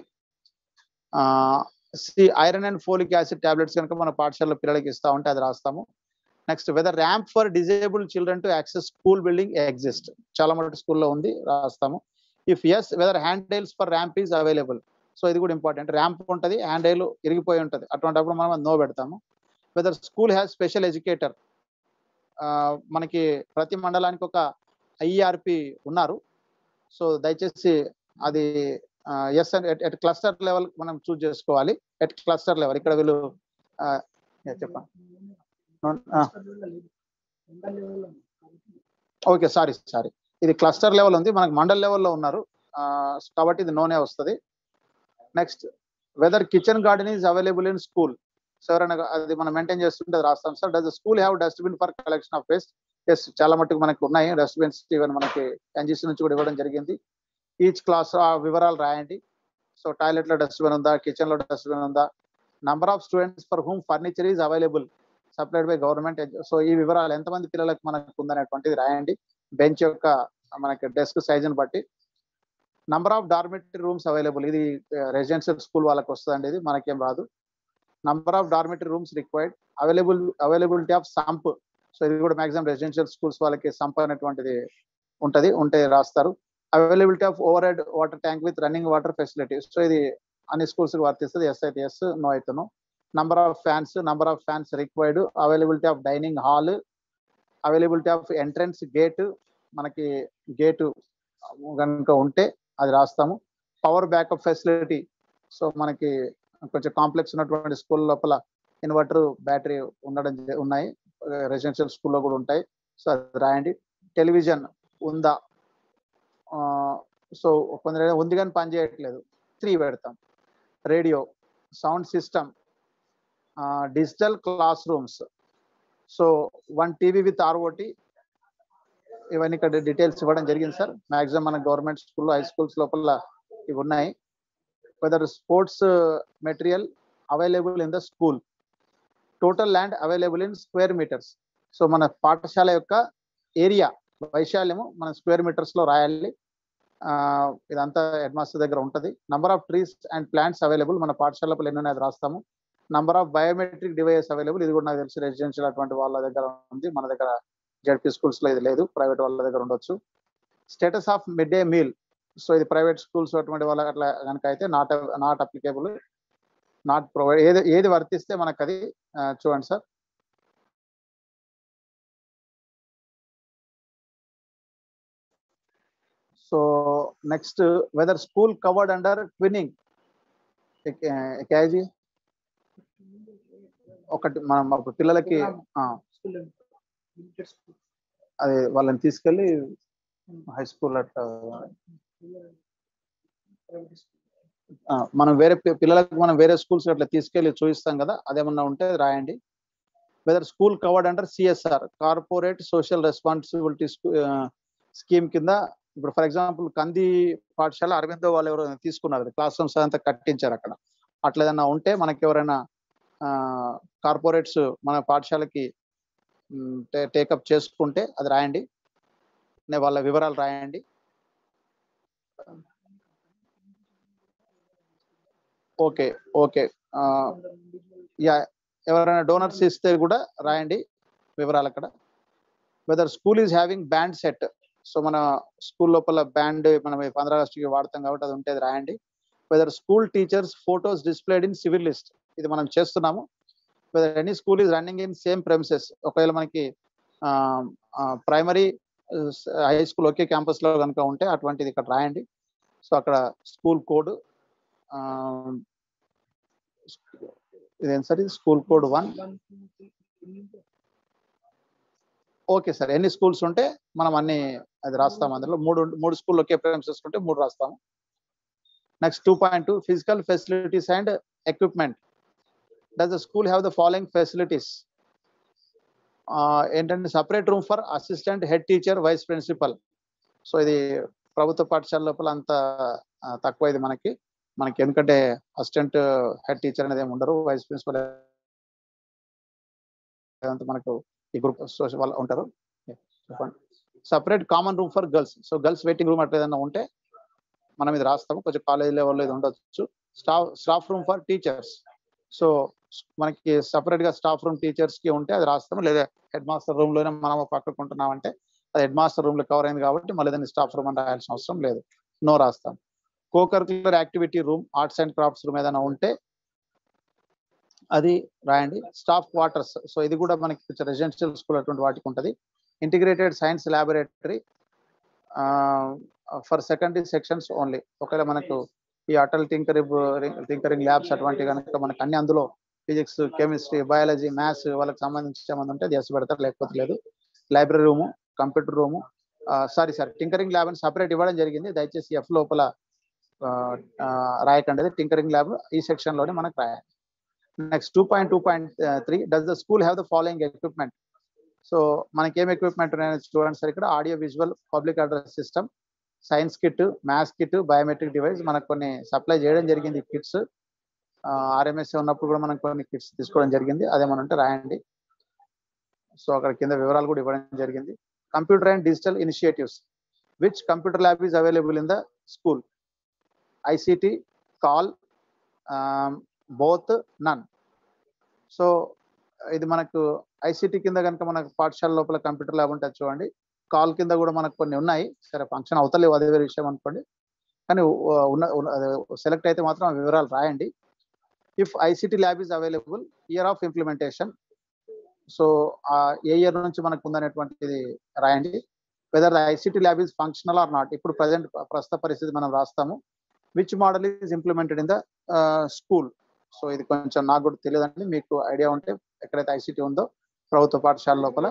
C iron and folic acid tablets కనుక మన పాఠశాలలో పిల్లలకి ఇస్తా ఉంటే అది రాస్తాము next whether ramp for disabled children to access school building exist చాలా మటు స్కూల్లో ఉంది రాస్తాము if yes whether handrails for ramp is available so ఇది కూడా ఇంపార్టెంట్ ర్యాంప్ ఉంటుంది హ్యాండ్ డైల్ ఇరిగిపోయి ఉంటుంది అటువంటిప్పుడు మనం అది నో పెడతాము whether school has special educator మనకి ప్రతి మండలానికి ఒక ఐఆర్పి ఉన్నారు సో దయచేసి అది ఎస్ ఎట్ క్లస్టర్ లెవెల్ మనం చూస్ చేసుకోవాలి ఎట్ క్లస్టర్ లెవెల్ ఇక్కడ వీళ్ళు ఆ, yeah, చెప్పండి ఆ. ఓకే సారీ సారీ ఇది క్లస్టర్ లెవెల్ ఉంది మనకి మండల్ లెవెల్లో ఉన్నారు ఆ, కాబట్టి ఇది నోనే వస్తుంది next whether kitchen garden is available in school so ఎవరైనా అది మనం మెయింటైన్ చేస్తుంటే అది రాస్తాం sir does school have dustbin for collection of waste yes చాలా మట్టుకు మనకు ఉన్నాయి డస్ట్బిన్స్ ఈవెన్ మనకి ఎన్జిసి నుంచి కూడా ఇవ్వడం జరిగింది ఈచ్ క్లాస్ ఆ వివరాలు రాయండి సో టాయిలెట్ లో డస్ట్బిన్ ఉందా కిచెన్ లో డస్ట్బిన్ ఉందా number of students for whom furniture is available supplied by government so ఈ వివరాలు ఎంతమంది పిల్లలకు మనకు ఉందనేటువంటిది రాయండి బెంచ్ యొక్క మనకి డెస్క్ సైజుని బట్టి number of dormitory rooms available ఇది రెసిడెన్షియల్ స్కూల్ వాళ్ళకి వస్తుందండి ఇది మనకేం రాదు number of dormitory rooms required available availability of sump so ఇది కూడా మాక్సిమం రెసిడెన్షియల్ స్కూల్స్ వాళ్ళకి సంప్ అనేటువంటిది ఉంటది ఉంటే రాస్తారు availability of overhead water tank with running water facility so ఇది అన్ని స్కూల్స్ వర్తిస్తుంది ఎస్ అయితే ఎస్ నో అయితే no number of fans number of fans required availability of dining hall availability of entrance gate మనకి gate కనుక ఉంటే అది రాస్తాము పవర్ బ్యాకప్ ఫెసిలిటీ సో మనకి కొంచెం కాంప్లెక్స్ ఉన్నటువంటి స్కూల్ లోపల ఇన్వర్టర్ బ్యాటరీ ఉండడం జ- ఉన్నాయి రెసిడెన్షియల్ స్కూల్లో కూడా ఉంటాయి సో అది రాయండి టెలివిజన్ ఉందా సో కొందరు ఉంది కానీ పని చేయట్లేదు త్రీ పెడతాం radio sound system digital classrooms so one TV with ROT ఇవన్నీ ఇక్కడ డీటెయిల్స్ ఇవ్వడం జరిగింది సార్ మాక్సిమం మన గవర్నమెంట్ స్కూల్ హై స్కూల్స్ లోపల ఇవి ఉన్నాయి whether sports material available in the school total land available in square meters so మన పాఠశాల యొక్క ఏరియా వైశాల్యము మన స్క్వేర్ మీటర్స్ లో రాయాలి ఆ, ఇదంతా హెడ్ మాస్టర్ దగ్గర ఉంటుంది number of trees and plants available మన పాఠశాల ఎన్ని ఉన్నాయి అది రాస్తాము number of biometric device available ఇది కూడా నాకు తెలిసి రెసిడెన్షియల్ అటువంటి వాళ్ళ దగ్గర ఉంది మన దగ్గర జడ్పీ స్కూల్స్ లో ఇది లేదు ప్రైవేట్ వాళ్ళ దగ్గర ఉండొచ్చు status of mid day meal so ఇది ప్రైవేట్ స్కూల్స్ అటువంటి వాళ్ళ అట్లా కనుక అయితే not not applicable not provide ఏది ఏది వర్తిస్తే మనకు అది ఆ, చూడండి sir so next whether school covered under twinning క్యాజీ ఒకటి మనం ఒక పిల్లలకి ఆ, స్కూల్ లిమిటెడ్ స్కూల్ అది వాళ్ళని తీసుకెళ్ళి హై స్కూల్ అట్లా ప్రైవేట్ స్కూల్ ఆ, మనం వేరే పి- పిల్లలకు మనం వేరే స్కూల్స్ అట్లా తీసుకెళ్ళి చూపిస్తాం కదా అదేమన్నా ఉంటే రాయండి whether school covered under CSR corporate social responsibility scheme కింద ఇప్పుడు ఫర్ ఎగ్జాంపుల్ కంది పాఠశాల అరవిందో వాళ్ళు ఎవరో తీసుకున్నారు క్లాస్ రూమ్స్ అంతా కట్టించారు అక్కడ అట్లా ఏదన్నా ఉంటే మనకి ఎవరైనా కార్పొరేట్స్ మన పాఠశాలకి టేకప్ చేసుకుంటే అది రాయండి నే- వాళ్ళ వివరాలు రాయండి ఓకే ఓకే యా ఎవరైనా డోనర్స్ ఇస్తే కూడా రాయండి వివరాలు అక్కడ whether school is having band set so మన స్కూల్ లోపల బ్యాండ్ మనం పంద్రా ఆగస్టుకి వాడతాం కాబట్టి అది ఉంటే అది రాయండి whether school teachers photos displayed in civil list ఇది మనం చేస్తున్నాము whether any school is running in same premises ఒకవేళ మనకి ప్రైమరీ హై స్కూల్ ఒకే క్యాంపస్ లో కనుక ఉంటే అటువంటిది ఇక్కడ రాయండి సో అక్కడ స్కూల్ కోడ్ ఇదేం సార్ ఇది school code one okay sir ఎన్ని స్కూల్స్ ఉంటే మనం అన్ని అది రాస్తాం అందులో మూడు మూడు స్కూల్ ఒకే ప్రేమ్సెస్ ఉంటే మూడు రాస్తాము next two point two physical facilities and equipment does the school have the following facilities ఏంటంటే separate room for assistant head teacher vice principal so ఇది ప్రభుత్వ పాఠశాల లోపల అంత ఆ, తక్కువ ఇది మనకి మనకి ఎందుకంటే అసిస్టెంట్ హెడ్ టీచర్ అనేది ఏమి ఉండరు వైస్ ప్రిన్సిపల్ అంతా మనకు ఈ గ్రూప్ సోషల్ వాళ్ళు ఉంటారు చెప్పండి separate common room for girls so girls waiting room అట్లా ఏదైనా ఉంటే మనం ఇది రాస్తాము కొంచెం కాలేజ్ లెవెల్లో ఇది ఉండొచ్చు staff staff room for teachers so మనకి సపరేట్ గా స్టాఫ్ రూమ్ టీచర్స్ కి ఉంటే అది రాస్తాము లేదా హెడ్ మాస్టర్ రూమ్ లోనే మనం పక్కకుంటున్నాం అంటే అది హెడ్ మాస్టర్ రూమ్ లో కవర్ అయింది కాబట్టి మళ్ళీ దాన్ని స్టాఫ్ రూమ్ అని రాయాల్సిన అవసరం లేదు నో రాస్తాం co curricular activity room arts and crafts room ఏదైనా ఉంటే అది రాయండి స్టాఫ్ క్వార్టర్స్ సో ఇది కూడా మనకి రెసిడెన్షియల్ స్కూల్ అటువంటి వాటికి ఉంటుంది integrated science laboratory for secondary sections only ఒకవేళ మనకు ఈ అటల్ టింకరింగ్ టింకరింగ్ ల్యాబ్స్ అటువంటి కనుక మనకి అన్ని అందులో ఫిజిక్స్ కెమిస్ట్రీ బయాలజీ మ్యాథ్స్ వాళ్ళకి సంబంధించి ఏమన్నా ఉంటే అది ఎస్ పెడతారు లేకపోతే లేదు library room computer room sorry sir tinkering lab అని సపరేట్ ఇవ్వడం జరిగింది దయచేసి ఎఫ్ లోపల ఆ, ఆ, రాయకండి టింకరింగ్ ల్యాబ్ ఈ సెక్షన్ లోనే మనకు రాయాలి next two point two point three does the school have the following equipment so మనకి ఏం ఎక్విప్మెంట్ ఉన్నాయని చూడండి సార్ ఇక్కడ audio visual public address system science kit maths kit biometric device మనకు కొన్ని సప్లై చేయడం జరిగింది కిట్స్ ఆర్ఎంఎస్ ఉన్నప్పుడు కూడా మనం కొన్ని కిట్స్ తీసుకోవడం జరిగింది అదేమన్నా ఉంటే రాయండి సో అక్కడ కింద వివరాలు కూడా ఇవ్వడం జరిగింది computer and digital initiatives which computer lab is available in the school ICT CAL both none so ఇది మనకు ఐసిటి కింద కనుక మనకు పాఠశాల లోపల కంప్యూటర్ ల్యాబ్ ఉంటుంది చూడండి కాల్ కింద కూడా మనకు కొన్ని ఉన్నాయి సరే ఫంక్షన్ అవుతలేవు అదే వేరే విషయం అనుకోండి కానీ ఉ- ఉన్న సెలెక్ట్ అయితే మాత్రం ఆ వివరాలు రాయండి if ICT lab is available year of implementation so ఆ ఏ ఇయర్ నుంచి మనకు ఉందనేటువంటిది రాయండి whether the ICT lab is functional or not ఇప్పుడు ప్రజెంట్ ప్రస్తుత పరిస్థితి మనం రాస్తాము which model is implemented in the school so ఇది కొంచెం నాకు కూడా తెలియదండి మీకు ఐడియా ఉంటే ఎక్కడైతే ఐసిటి ఉందో ప్రభుత్వ పాఠశాల లోపల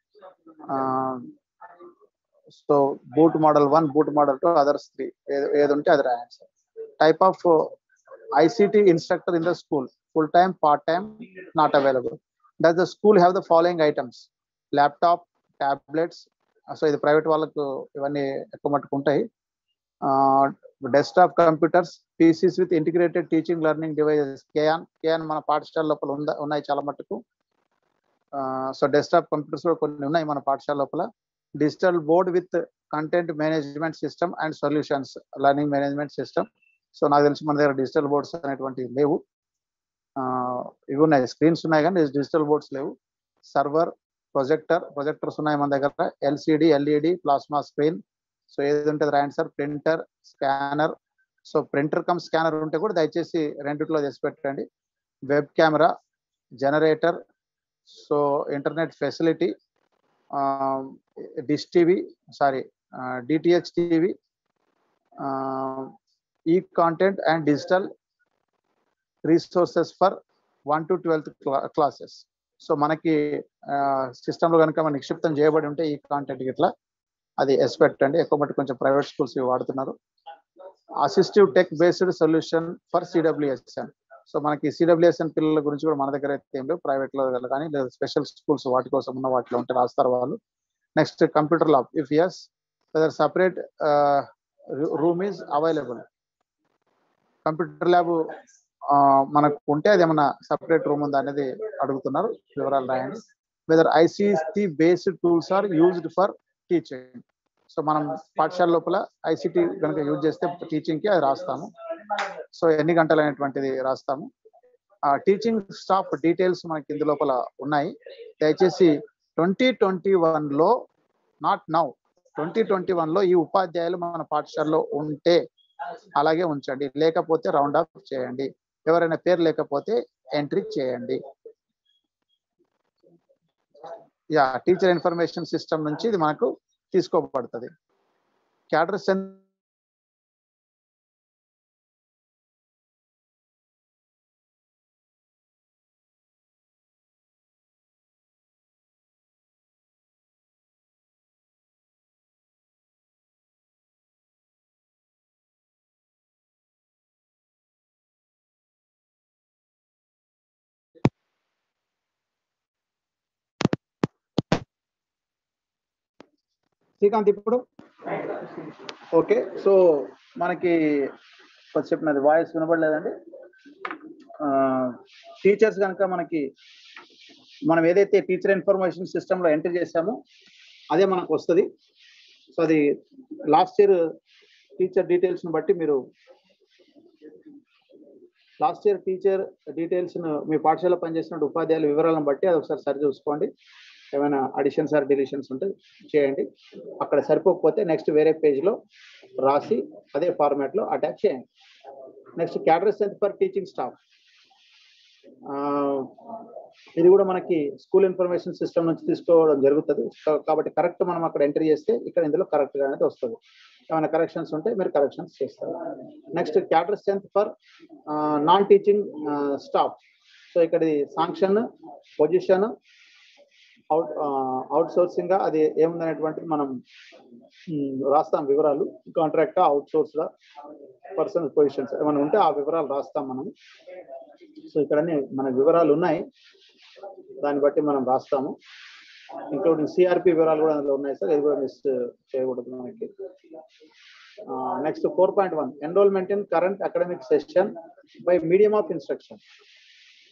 so BOOT model one BOOT model two others three ఏది ఉంటే అది రాయండి sir type of ICT instructor in the school full time part time not available does the school have the following items laptop tablets so ఇది private వాళ్ళకు ఇవన్నీ ఎక్కువ మట్టుకు ఉంటాయి desktop computers PCs with integrated teaching learning devices KYAN KYAN మన పాఠశాల లోపల ఉందా ఉన్నాయి చాలా మట్టుకు సో డెస్క్టాప్ కంప్యూటర్స్ కూడా కొన్ని ఉన్నాయి మన పాఠశాల లోపల digital board with content management system and solutions learning management system so నాకు తెలిసి మన దగ్గర డిజిటల్ బోర్డ్స్ అనేటువంటివి లేవు ఆ, ఇవి ఉన్నాయి స్క్రీన్స్ ఉన్నాయి కానీ డిజిటల్ బోర్డ్స్ లేవు సర్వర్ ప్రొజెక్టర్ ప్రొజెక్టర్స్ ఉన్నాయి మన దగ్గర LCD LED plasma screen so ఏది ఉంటుంది రాయండి sir printer scanner so printer cum scanner ఉంటే కూడా దయచేసి రెండిట్లో చేసి పెట్టండి web camera generator so internet facility dish TV sorry DTH TV e content and digital resources for one to twelfth classes so మనకి సిస్టంలో కనుక మనం నిక్షిప్తం చేయబడి ఉంటే ఈ కాంటెంట్ ఇట్లా అది ఎస్పెక్ట్ అండి ఎక్కువ మట్టి కొంచెం ప్రైవేట్ స్కూల్స్ ఇవి వాడుతున్నారు assistive tech based solution for CWSN so మనకి సిడబ్ల్యూఎస్ఎన్ పిల్లల గురించి కూడా మన దగ్గర అయితే ఏం లేవు ప్రైవేట్ లో కానీ లేదా స్పెషల్ స్కూల్స్ వాటి కోసం ఉన్న వాటిలో ఉంటే రాస్తారు వాళ్ళు next computer lab if yes whether separate room is available computer lab మనకు ఉంటే అది ఏమన్నా సపరేట్ రూమ్ ఉందా అనేది అడుగుతున్నారు వివరాలు రాయండి whether ICT based tools are used for teaching so మనం పాఠశాల లోపల ఐసీటీ కనుక యూజ్ చేస్తే టీచింగ్ కి అది రాస్తాము సో ఎన్ని గంటలు అనేటువంటిది రాస్తాము ఆ టీచింగ్ స్టాఫ్ డీటెయిల్స్ మనకి ఇందు లోపల ఉన్నాయి దయచేసి ట్వంటీ ట్వంటీ వన్ లో not now twenty twenty one లో ఈ ఉపాధ్యాయులు మన పాఠశాలలో ఉంటే అలాగే ఉంచండి లేకపోతే రౌండ్ ఆఫ్ చేయండి ఎవరైనా పేరు లేకపోతే ఎంట్రీ చేయండి యా టీచర్ ఇన్ఫర్మేషన్ సిస్టమ్ నుంచి ఇది మనకు తీసుకోబడుతుంది క్యాడర్ స్ట్రెంత్ శ్రీకాంత్ ఇప్పుడు ఓకే సో మనకి కొంచెం నాది వాయిస్ వినపడలేదండి టీచర్స్ కనుక మనకి మనం ఏదైతే టీచర్ ఇన్ఫర్మేషన్ సిస్టంలో ఎంటర్ చేసామో అదే మనకు వస్తుంది సో అది లాస్ట్ ఇయర్ టీచర్ డీటెయిల్స్ని బట్టి మీరు లాస్ట్ ఇయర్ టీచర్ డీటెయిల్స్ మీ పాఠశాల పనిచేసిన ఉపాధ్యాయుల వివరాలను బట్టి అది ఒకసారి సరి చూసుకోండి ఏమైనా అడిషన్స్ ఆర్ డిలీషన్స్ ఉంటే చేయండి అక్కడ సరిపోకపోతే నెక్స్ట్ వేరే పేజ్లో రాసి అదే ఫార్మాట్లో అటాచ్ చేయండి next cadre strength for teaching staff ఇది కూడా మనకి స్కూల్ ఇన్ఫర్మేషన్ సిస్టమ్ నుంచి తీసుకోవడం జరుగుతుంది కా- కాబట్టి కరెక్ట్ మనం అక్కడ ఎంట్రీ చేస్తే ఇక్కడ ఇందులో కరెక్ట్ గా అనేది వస్తుంది ఏమైనా కరెక్షన్స్ ఉంటే మీరు కరెక్షన్స్ చేస్తారు next cadre strength for non teaching staff so ఇక్కడ sanction position out out sourcing గా అది ఏముందనేటువంటిది మనం మ్, రాస్తాం వివరాలు contract out source personnel positions ఏమైనా ఉంటే ఆ వివరాలు రాస్తాం మనం సో ఇక్కడ మన వివరాలు ఉన్నాయి దాన్ని బట్టి మనం రాస్తాము ఇంక్లూడింగ్ సిఆర్పి వివరాలు కూడా అందులో ఉన్నాయి సార్ ఇది కూడా మిస్ చేయకూడదు మనకి next four point one enrolment in current academic session by medium of instruction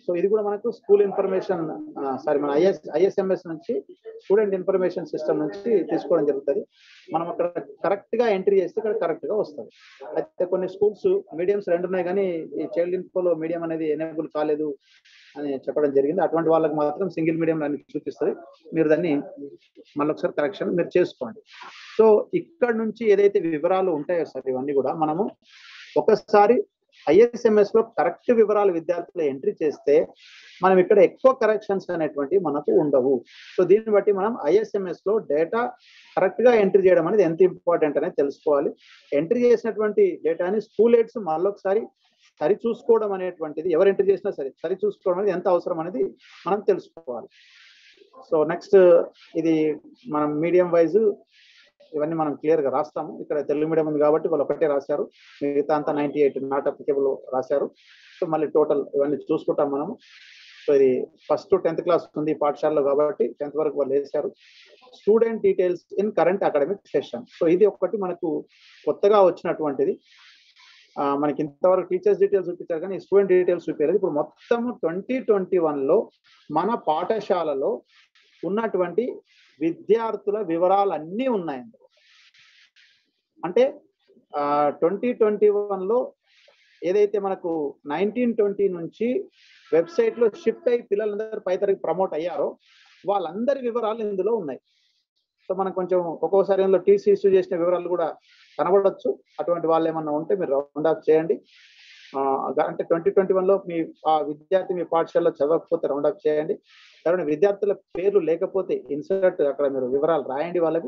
so ఇది కూడా మనకు స్కూల్ ఇన్ఫర్మేషన్ సారీ మన ఐఎస్ ఐఎస్ఎంఎస్ నుంచి స్టూడెంట్ ఇన్ఫర్మేషన్ సిస్టమ్ నుంచి తీసుకోవడం జరుగుతుంది మనం అక్కడ కరెక్ట్ గా ఎంట్రీ చేస్తే ఇక్కడ కరెక్ట్ గా వస్తుంది అయితే కొన్ని స్కూల్స్ మీడియంస్ రెండు ఉన్నాయి కానీ ఈ చైల్డ్ ఇన్ఫోలో మీడియం అనేది ఎనేబుల్ కాలేదు అని చెప్పడం జరిగింది అటువంటి వాళ్ళకి మాత్రం సింగిల్ మీడియం అని చూపిస్తుంది మీరు దాన్ని మళ్ళీ ఒకసారి కరెక్షన్ మీరు చేసుకోండి సో ఇక్కడ నుంచి ఏదైతే వివరాలు ఉంటాయో సార్ ఇవన్నీ కూడా మనము ఒకసారి ఐఎస్ఎంఎస్ లో కరెక్ట్ వివరాలు విద్యార్థులు ఎంట్రీ చేస్తే మనం ఇక్కడ ఎక్కువ కరెక్షన్స్ అనేటువంటి మనకు ఉండవు సో దీన్ని బట్టి మనం ఐఎస్ఎంఎస్ లో డేటా కరెక్ట్ గా ఎంట్రీ చేయడం అనేది ఎంత ఇంపార్టెంట్ అనేది తెలుసుకోవాలి ఎంట్రీ చేసినటువంటి డేటాని స్కూల్ ఎయిడ్స్ మళ్ళొకసారి సరి చూసుకోవడం అనేటువంటిది ఎవరు ఎంట్రీ చేసినా సరే సరి చూసుకోవడం అనేది ఎంత అవసరం అనేది మనం తెలుసుకోవాలి సో నెక్స్ట్ ఇది మనం మీడియం వైజ్ ఇవన్నీ మనం క్లియర్ గా రాస్తాము ఇక్కడ తెలుగు మీడియం ఉంది కాబట్టి వాళ్ళు ఒకటే రాశారు మిగతా అంతా నైన్టీ ఎయిట్ నాట్ అప్లికేబుల్ రాశారు సో మళ్ళీ టోటల్ ఇవన్నీ చూసుకుంటాం మనము సో ఇది ఫస్ట్ టెన్త్ క్లాస్ ఉంది పాఠశాలలో కాబట్టి టెన్త్ వరకు వాళ్ళు వేశారు student details in current academic session so ఇది ఒకటి మనకు కొత్తగా వచ్చినటువంటిది ఆ, మనకి ఇంతవరకు టీచర్స్ డీటెయిల్స్ చూపించారు కానీ స్టూడెంట్ డీటెయిల్స్ చూపించలేదు ఇప్పుడు మొత్తం ట్వంటీ ట్వంటీ లో మన పాఠశాలలో ఉన్నటువంటి విద్యార్థుల వివరాలు అన్నీ ఉన్నాయి అందులో. అంటే ట్వంటీ ట్వంటీ లో ఏదైతే మనకు నైన్టీన్ ట్వంటీ నుంచి వెబ్సైట్ లో షిఫ్ట్ అయ్యి పిల్లలందరూ పై తరగతి ప్రమోట్ అయ్యారో వాళ్ళందరి వివరాలు ఇందులో ఉన్నాయి సో మనం కొంచెం ఒక్కోసారి ఇందులో టీసీ ఇష్యూ చేసిన వివరాలు కూడా కనబడవచ్చు అటువంటి వాళ్ళు ఏమన్నా ఉంటే మీరు రౌండ్ ఆఫ్ చేయండి ఆ, అంటే ట్వంటీ ట్వంటీ లో మీ ఆ విద్యార్థి మీ పాఠశాలలో చదవకపోతే రౌండ్ అప్ చేయండి ఎవరైనా విద్యార్థుల పేర్లు లేకపోతే ఇన్సర్ట్ అక్కడ మీరు వివరాలు రాయండి వాళ్ళవి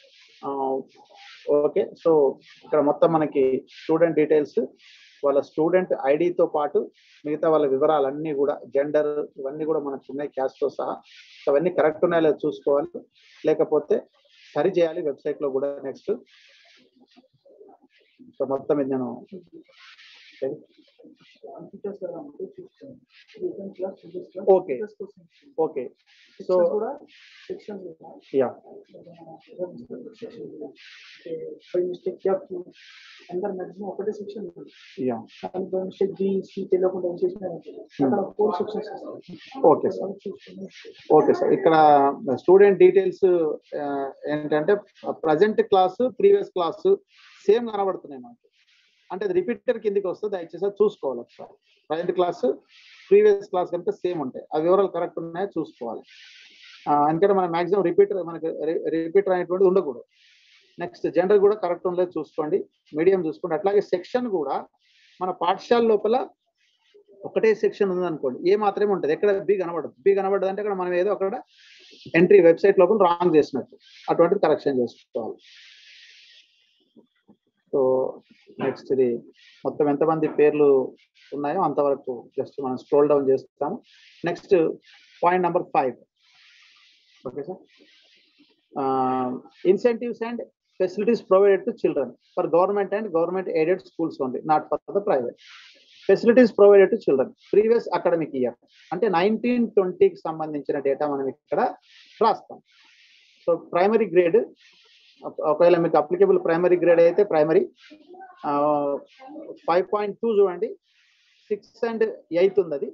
ఓకే సో ఇక్కడ మొత్తం మనకి స్టూడెంట్ డీటెయిల్స్ వాళ్ళ స్టూడెంట్ ఐడితో పాటు మిగతా వాళ్ళ వివరాలన్నీ కూడా జెండర్ ఇవన్నీ కూడా మనకు ఉన్నాయి క్యాస్ట్తో సహా సో అవన్నీ కరెక్ట్ ఉన్నాయో లేదో చూసుకోవాలి లేకపోతే సరి చేయాలి వెబ్సైట్ లో కూడా నెక్స్ట్ సో మొత్తం ఇది నేను Okay. ఓకే సో కూడా sections yeah by mistake F అందరు మాక్సిమం ఒకటే సెక్షన్ ఉంటుంది యా కానీ బై మిస్టేక్ బి సి తెలియకుండా ఏం చేసినా అక్కడ four sections okay sir okay sir ఇక్కడ స్టూడెంట్ డీటెయిల్స్ ఏంటంటే present class previous class same కనబడుతున్నాయి మనకి అంటే అది రిపీటర్ కిందికి వస్తుంది దయచేసి అది చూసుకోవాలి ఒకసారి ప్రజెంట్ క్లాస్ ప్రీవియస్ క్లాస్ కనుక సేమ్ ఉంటాయి ఆ వివరాలు కరెక్ట్ ఉన్నాయో చూసుకోవాలి ఆ, ఎందుకంటే మన మాక్సిమం రిపీటర్ మనకి రిపీటర్ అనేటువంటిది ఉండకూడదు నెక్స్ట్ జెండర్ కూడా కరెక్ట్ ఉందో చూసుకోండి మీడియం చూసుకోండి అట్లాగే సెక్షన్ కూడా మన పాఠశాల లోపల ఒకటే సెక్షన్ ఉంది అనుకోండి ఏ మాత్రమే ఉంటుంది ఎక్కడ బి కనబడదు బి కనబడదు అంటే అక్కడ మనం ఏదో అక్కడ ఎంట్రీ వెబ్సైట్ లోపల రాంగ్ చేసినట్టు అటువంటిది కరెక్షన్ చేసుకోవాలి సో నెక్స్ట్ ఇది మొత్తం ఎంతమంది పేర్లు ఉన్నాయో అంతవరకు జస్ట్ మనం స్క్రోల్ డౌన్ చేస్తాము next point number five okay sir incentives and facilities provided to children for government and government aided schools only not for the private facilities provided to children previous academic year అంటే nineteen ట్వంటీకి సంబంధించిన data మనం ఇక్కడ రాస్తాం so primary grade ఒకవేళ మీకు applicable primary grade అయితే primary five point two చూడండి సిక్స్ అండ్ ఎయిత్ ఉంది అది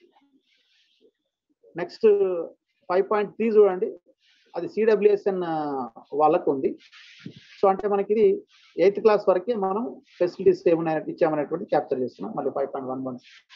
నెక్స్ట్ ఫైవ్ పాయింట్ త్రీ చూడండి అది సిడబ్ల్యూఎస్ఎన్ వాళ్ళకు ఉంది సో అంటే మనకి ఇది ఎయిత్ క్లాస్ వరకే మనం ఫెసిలిటీస్ ఏమన్నా ఇచ్చామనేటువంటి క్యాప్చర్ చేస్తున్నాం మళ్ళీ five point one one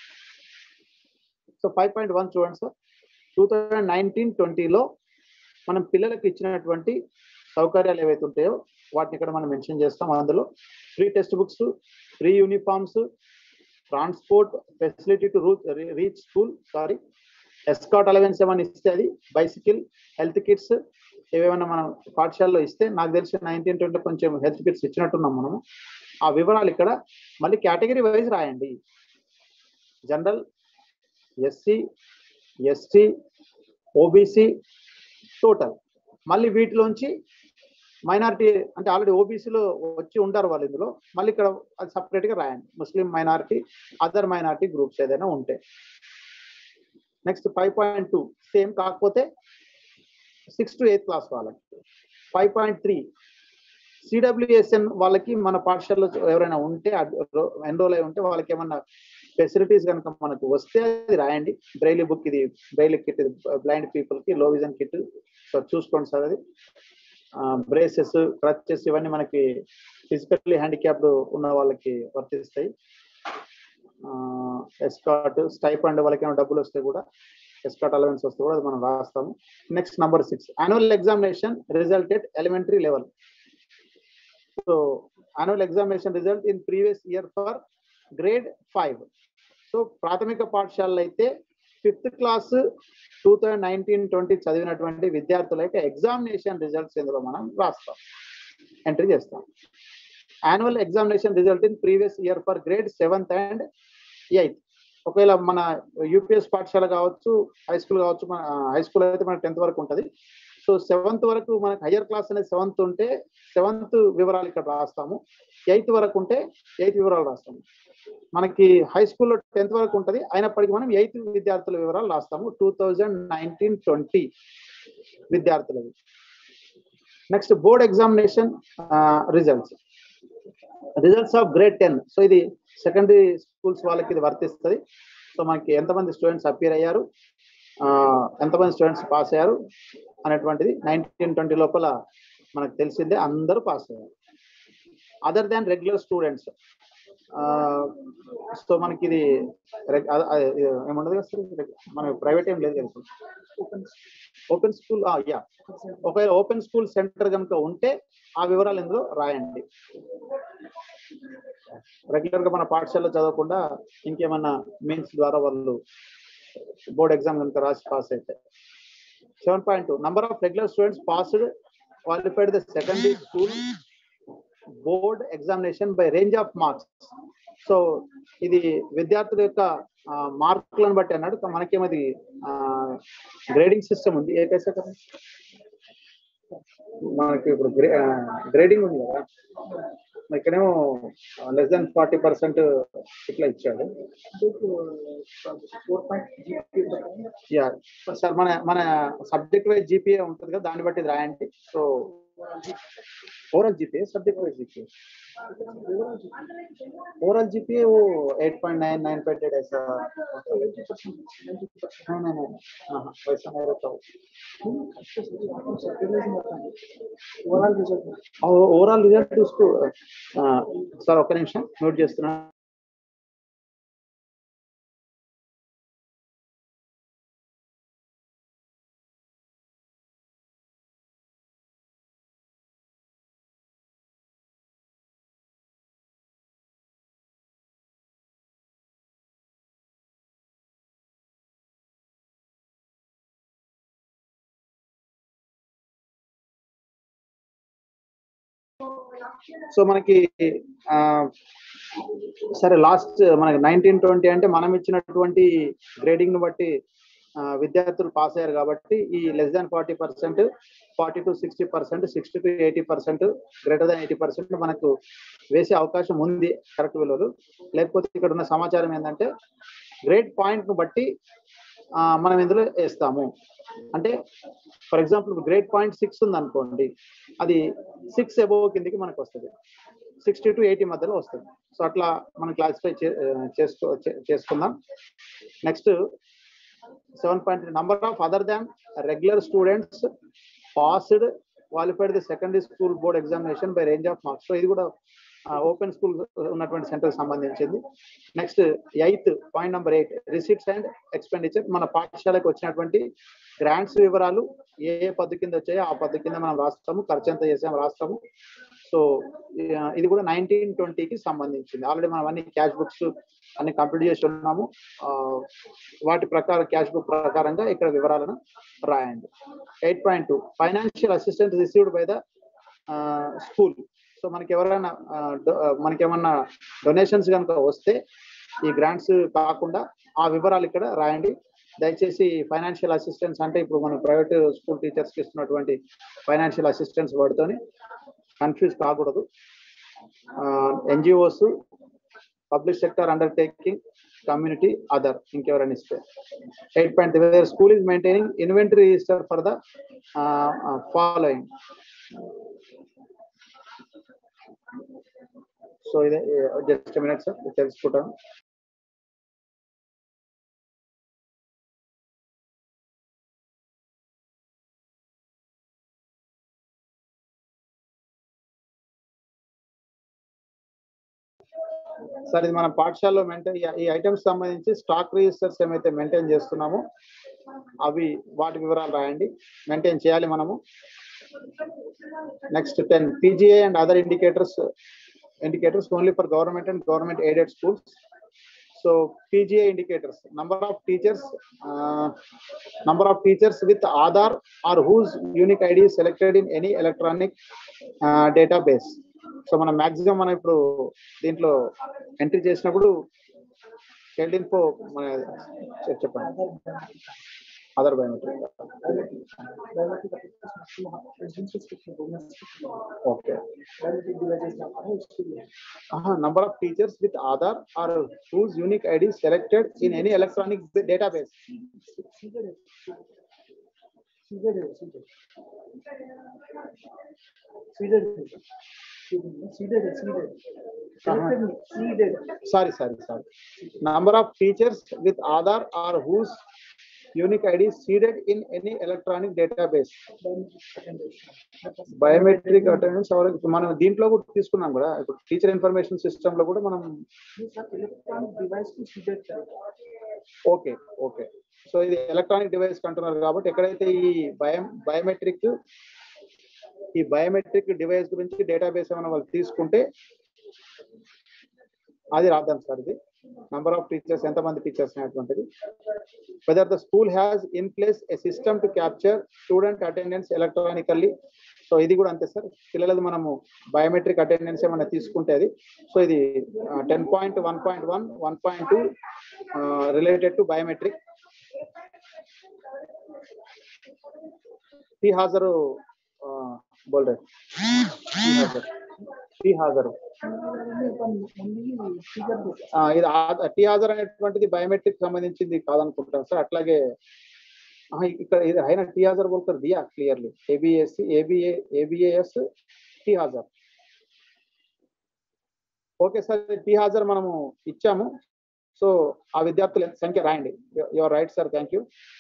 so five point one చూడండి సార్ టూ థౌజండ్ నైన్టీన్ ట్వంటీలో మనం పిల్లలకు ఇచ్చినటువంటి సౌకర్యాలు ఏవైతే ఉంటాయో వాటిని ఇక్కడ మనం మెన్షన్ చేస్తాం అందులో free text books free uniforms transport facility to reach school sorry escort allowance ఏమైనా ఇస్తే అది బైసికల్ హెల్త్ కిట్స్ ఏవేమైనా మనం పాఠశాలలో ఇస్తే నాకు తెలిసి నైన్టీన్ ట్వంటీ కొంచెం హెల్త్ కిట్స్ ఇచ్చినట్టున్నాం మనము ఆ వివరాలు ఇక్కడ మళ్ళీ కేటగిరీ వైజ్ రాయండి general SC ST OBC total మళ్ళీ వీటిలోంచి మైనారిటీ అంటే ఆల్రెడీ ఓబీసీలో వచ్చి ఉంటారు వాళ్ళు ఇందులో మళ్ళీ ఇక్కడ అది separate గా రాయండి Muslim minority other minority groups ఏదైనా ఉంటే next five point two same కాకపోతే సిక్స్ టు ఎయిత్ క్లాస్ వాళ్ళకి ఫైవ్ పాయింట్ త్రీ సిడబ్ల్యూఎస్ఎన్ వాళ్ళకి మన పాఠశాలలో ఎవరైనా ఉంటే ఎన్రోల్ అయి ఉంటే వాళ్ళకి ఏమన్నా ఫెసిలిటీస్ కనుక మనకు వస్తే అది రాయండి బ్రైలీ బుక్ ఇది బ్రైలీ కిట్ బ్లైండ్ పీపుల్ కి లో విజన్ కిట్ సో చూసుకోండి సార్ అది బ్రేసెస్ క్రచెస్ ఇవన్నీ మనకి ఫిజికల్లీ హ్యాండిక్యాప్డ్ ఉన్న వాళ్ళకి వర్తిస్తాయి ఎస్కాట్ స్టైఫండ్ వాళ్ళకి ఏమైనా డబ్బులు వస్తే కూడా ఎస్కాట్ అలవెన్స్ వస్తే కూడా అది మనం రాస్తాము next number six annual examination resulted elementary level so annual examination result in previous year for grade five so ప్రాథమిక పాఠశాలలో అయితే fifth class two thousand nineteen twenty చదివినటువంటి విద్యార్థుల యొక్క ఎగ్జామినేషన్ రిజల్ట్స్ ఇందులో మనం రాస్తాం ఎంట్రీ చేస్తాం annual examination result in previous year for grade seventh and eighth ఒకవేళ మన యూపీఎస్ పాఠశాల కావచ్చు హై స్కూల్ కావచ్చు మన హై స్కూల్ అయితే మన టెన్త్ వరకు ఉంటుంది సో సెవెంత్ వరకు మనకు హయ్యర్ క్లాస్ అనేది సెవెంత్ ఉంటే సెవెంత్ వివరాలు ఇక్కడ రాస్తాము ఎయిత్ వరకు ఉంటే ఎయిత్ వివరాలు రాస్తాము మనకి హై స్కూల్లో టెన్త్ వరకు ఉంటుంది అయినప్పటికీ మనం ఎయిత్ విద్యార్థుల వివరాలు రాస్తాము టూ థౌజండ్ నైన్టీన్ ట్వంటీ విద్యార్థులవి next board examination results results of grade ten so ఇది సెకండరీ స్కూల్స్ వాళ్ళకి ఇది వర్తిస్తుంది సో మనకి ఎంతమంది స్టూడెంట్స్ అపియర్ అయ్యారు ఆ, ఎంతమంది స్టూడెంట్స్ పాస్ అయ్యారు అనేటువంటిది నైన్టీన్ ట్వంటీ లోపల మనకు తెలిసిందే అందరూ పాస్ అయ్యారు other than regular students so మనకి ఇది reg- అద- అద- ఇది ఏముండదు కదా సార్ మన ప్రైవేట్ ఏం లేదు కదా ఓపెన్ స్కూల్ యా ఒకవేళ ఓపెన్ స్కూల్ సెంటర్ కనుక ఉంటే ఆ వివరాలు ఇందులో రాయండి రెగ్యులర్ గా మన పాఠశాలలో చదవకుండా ఇంకేమన్నా మీన్స్ ద్వారా వాళ్ళు బోర్డ్ ఎగ్జామ్ కనుక రాసి పాస్ అయితే seven point two number of regular students passed qualified the secondary school board examination by range of marks so ఇది విద్యార్థుల యొక్క ఆ, మార్కులను బట్టి అన్నాడు మనకేమది గ్రేడింగ్ సిస్టమ్ ఉంది ఏ కైసా కదా మనకి ఇప్పుడు గ్రేడింగ్ ఉంది కదా మరి ఇక్కడేమో లెస్ దాన్ ఫార్టీ పర్సెంట్ ఇట్లా ఇచ్చాడు फोर पॉइंट जी యా సార్ మన మన సబ్జెక్ట్ వైజ్ జీపీఏ ఉంటుంది కదా దాన్ని బట్టి ఇది రాయండి so overall GPA subject wise GPA overall GPA वो 8.9 9.8 ऐसा नहीं नहीं नहीं हाँ हाँ वैसा नहीं रहता वो ओवरऑल रिजल्ट ఓవరాల్ రిజల్ట్ उसको సార్ ఒక్క నిమిషం నోట్ చేస్తున్నా సో మనకి ఆ, సరే లాస్ట్ మనకి నైన్టీన్ ట్వంటీ అంటే మనం ఇచ్చినటువంటి గ్రేడింగ్ ను బట్టి ఆ, విద్యార్థులు పాస్ అయ్యారు కాబట్టి ఈ less than forty percent forty to sixty percent sixty to eighty percent greater than eighty percent మనకు వేసే అవకాశం ఉంది కరెక్ట్ విలువలు లేకపోతే ఇక్కడ ఉన్న సమాచారం ఏంటంటే గ్రేడ్ పాయింట్ ను బట్టి ఆ, మనం ఇందులో వేస్తాము అంటే for example grade point six ఉంది అనుకోండి అది సిక్స్ ఎబోవ్ కిందకి మనకు వస్తుంది సిక్స్టీ టు ఎయిటీ మధ్యలో వస్తుంది సో అట్లా మనం క్లాసిఫై చేసుకో చే- చేసుకుందాం next seven point number of other than regular students passed qualified the secondary school board examination by range of marks so ఇది కూడా ఓపెన్ స్కూల్ ఉన్నటువంటి సెంటర్ సంబంధించింది next eighth point number eight receipts and expenditure మన పాఠశాలకు వచ్చినటువంటి grants వివరాలు ఏ ఏ పద్దు కింద వచ్చాయో ఆ పద్దు కింద మనం రాస్తాము ఖర్చు ఎంత చేసాము రాస్తాము సో ఇది కూడా నైన్టీన్ ట్వంటీకి సంబంధించింది ఆల్రెడీ మనం అన్ని క్యాష్ బుక్స్ అన్ని కంప్లీట్ చేసి ఉన్నాము ఆ, వాటి ప్రకారం క్యాష్ బుక్ ప్రకారంగా ఇక్కడ వివరాలను రాయండి eight point two financial assistant received by the school so మనకి ఎవరైనా ఆ, డొ- ఆ, మనకేమన్నా డొనేషన్స్ కనుక వస్తే ఈ గ్రాంట్స్ కాకుండా ఆ వివరాలు ఇక్కడ రాయండి దయచేసి ఫైనాన్షియల్ అసిస్టెన్స్ అంటే ఇప్పుడు మనం ప్రైవేట్ స్కూల్ టీచర్స్ కి ఇస్తున్నటువంటి ఫైనాన్షియల్ అసిస్టెన్స్ వాడుతోని కన్ఫ్యూజ్ కాకూడదు NGOs public sector undertaking community other ఇంకెవరైనా ఇస్తే eight point where school is maintaining inventory register for the following so ఇదే జస్ట్ మినిట్ సార్ తెలుసుకుంటాను సార్ ఇది మనం పాఠశాలలో మెయింటైన్ ఈ ఐటమ్స్ సంబంధించి స్టాక్ రిజిస్టర్స్ ఏమైతే మెయింటైన్ చేస్తున్నామో అవి వాటి వివరాలు రాయండి మెయింటైన్ చేయాలి మనము next ten PGA and other indicators indicators only for government and government aided schools. So PGA indicators, number of teachers, uh, number of teachers with Aadhaar or whose unique ID is selected in any electronic uh, database. So మనం maximum మనం ఇప్పుడు దీంట్లో entry చేసినప్పుడు child info మన చెప్- చెప్పండి other biometric Biometric applications must have residential system, domestic system. Okay Biometric devices now are experience. Number of teachers with Aadhaar are whose unique ID is selected in any electronic database. Seated. Seated. Seated. Seated. Seated. Seated. Selected. Seated. sorry sorry sorry number of teachers with aadhaar or whose unique id is seeded in any electronic database biometric attendance మనం దీంట్లో కూడా తీసుకున్నాం కూడా ఇప్పుడు teacher information system లో కూడా మనం These are electronic device to seated. Okay okay so ఇది ఎలక్ట్రానిక్ డివైస్ అంటున్నారు కాబట్టి ఎక్కడైతే ఈ బయో బయోమెట్రిక్ ఈ బయోమెట్రిక్ డివైస్ గురించి డేటాబేస్ ఏమైనా వాళ్ళు తీసుకుంటే అది రాద్దాం సార్ ఇది నంబర్ ఆఫ్ టీచర్స్ ఎంతమంది టీచర్స్ అనేటువంటిది whether the school has in place a system to capture student attendance electronically so ఇది కూడా అంతే సార్ పిల్లలది మనము బయోమెట్రిక్ అటెండెన్స్ ఏమైనా తీసుకుంటే అది సో ఇది ten point one point one one point two related to biometric టీ హాజరు బోల్ రే టీ హాజరు టీ హాజరు Only figure this. ఆ, ఇది ఆ- టీ హాజర్ అనేటువంటిది బయోమెట్రిక్ సంబంధించింది కాదనుకుంటాను సార్ అట్లాగే ఆహా, ఇక్కడ ఇది అయినా టీ హాజర్ బోల్కర్ దియా క్లియర్లీ ఏబిఎస్సి ఏబిఏ ఏబిఏఎస్ టీ హాజర్ ఓకే సార్ టీ హాజర్ మనము ఇచ్చాము సో ఆ విద్యార్థుల సంఖ్య రాయండి you're right sir thank you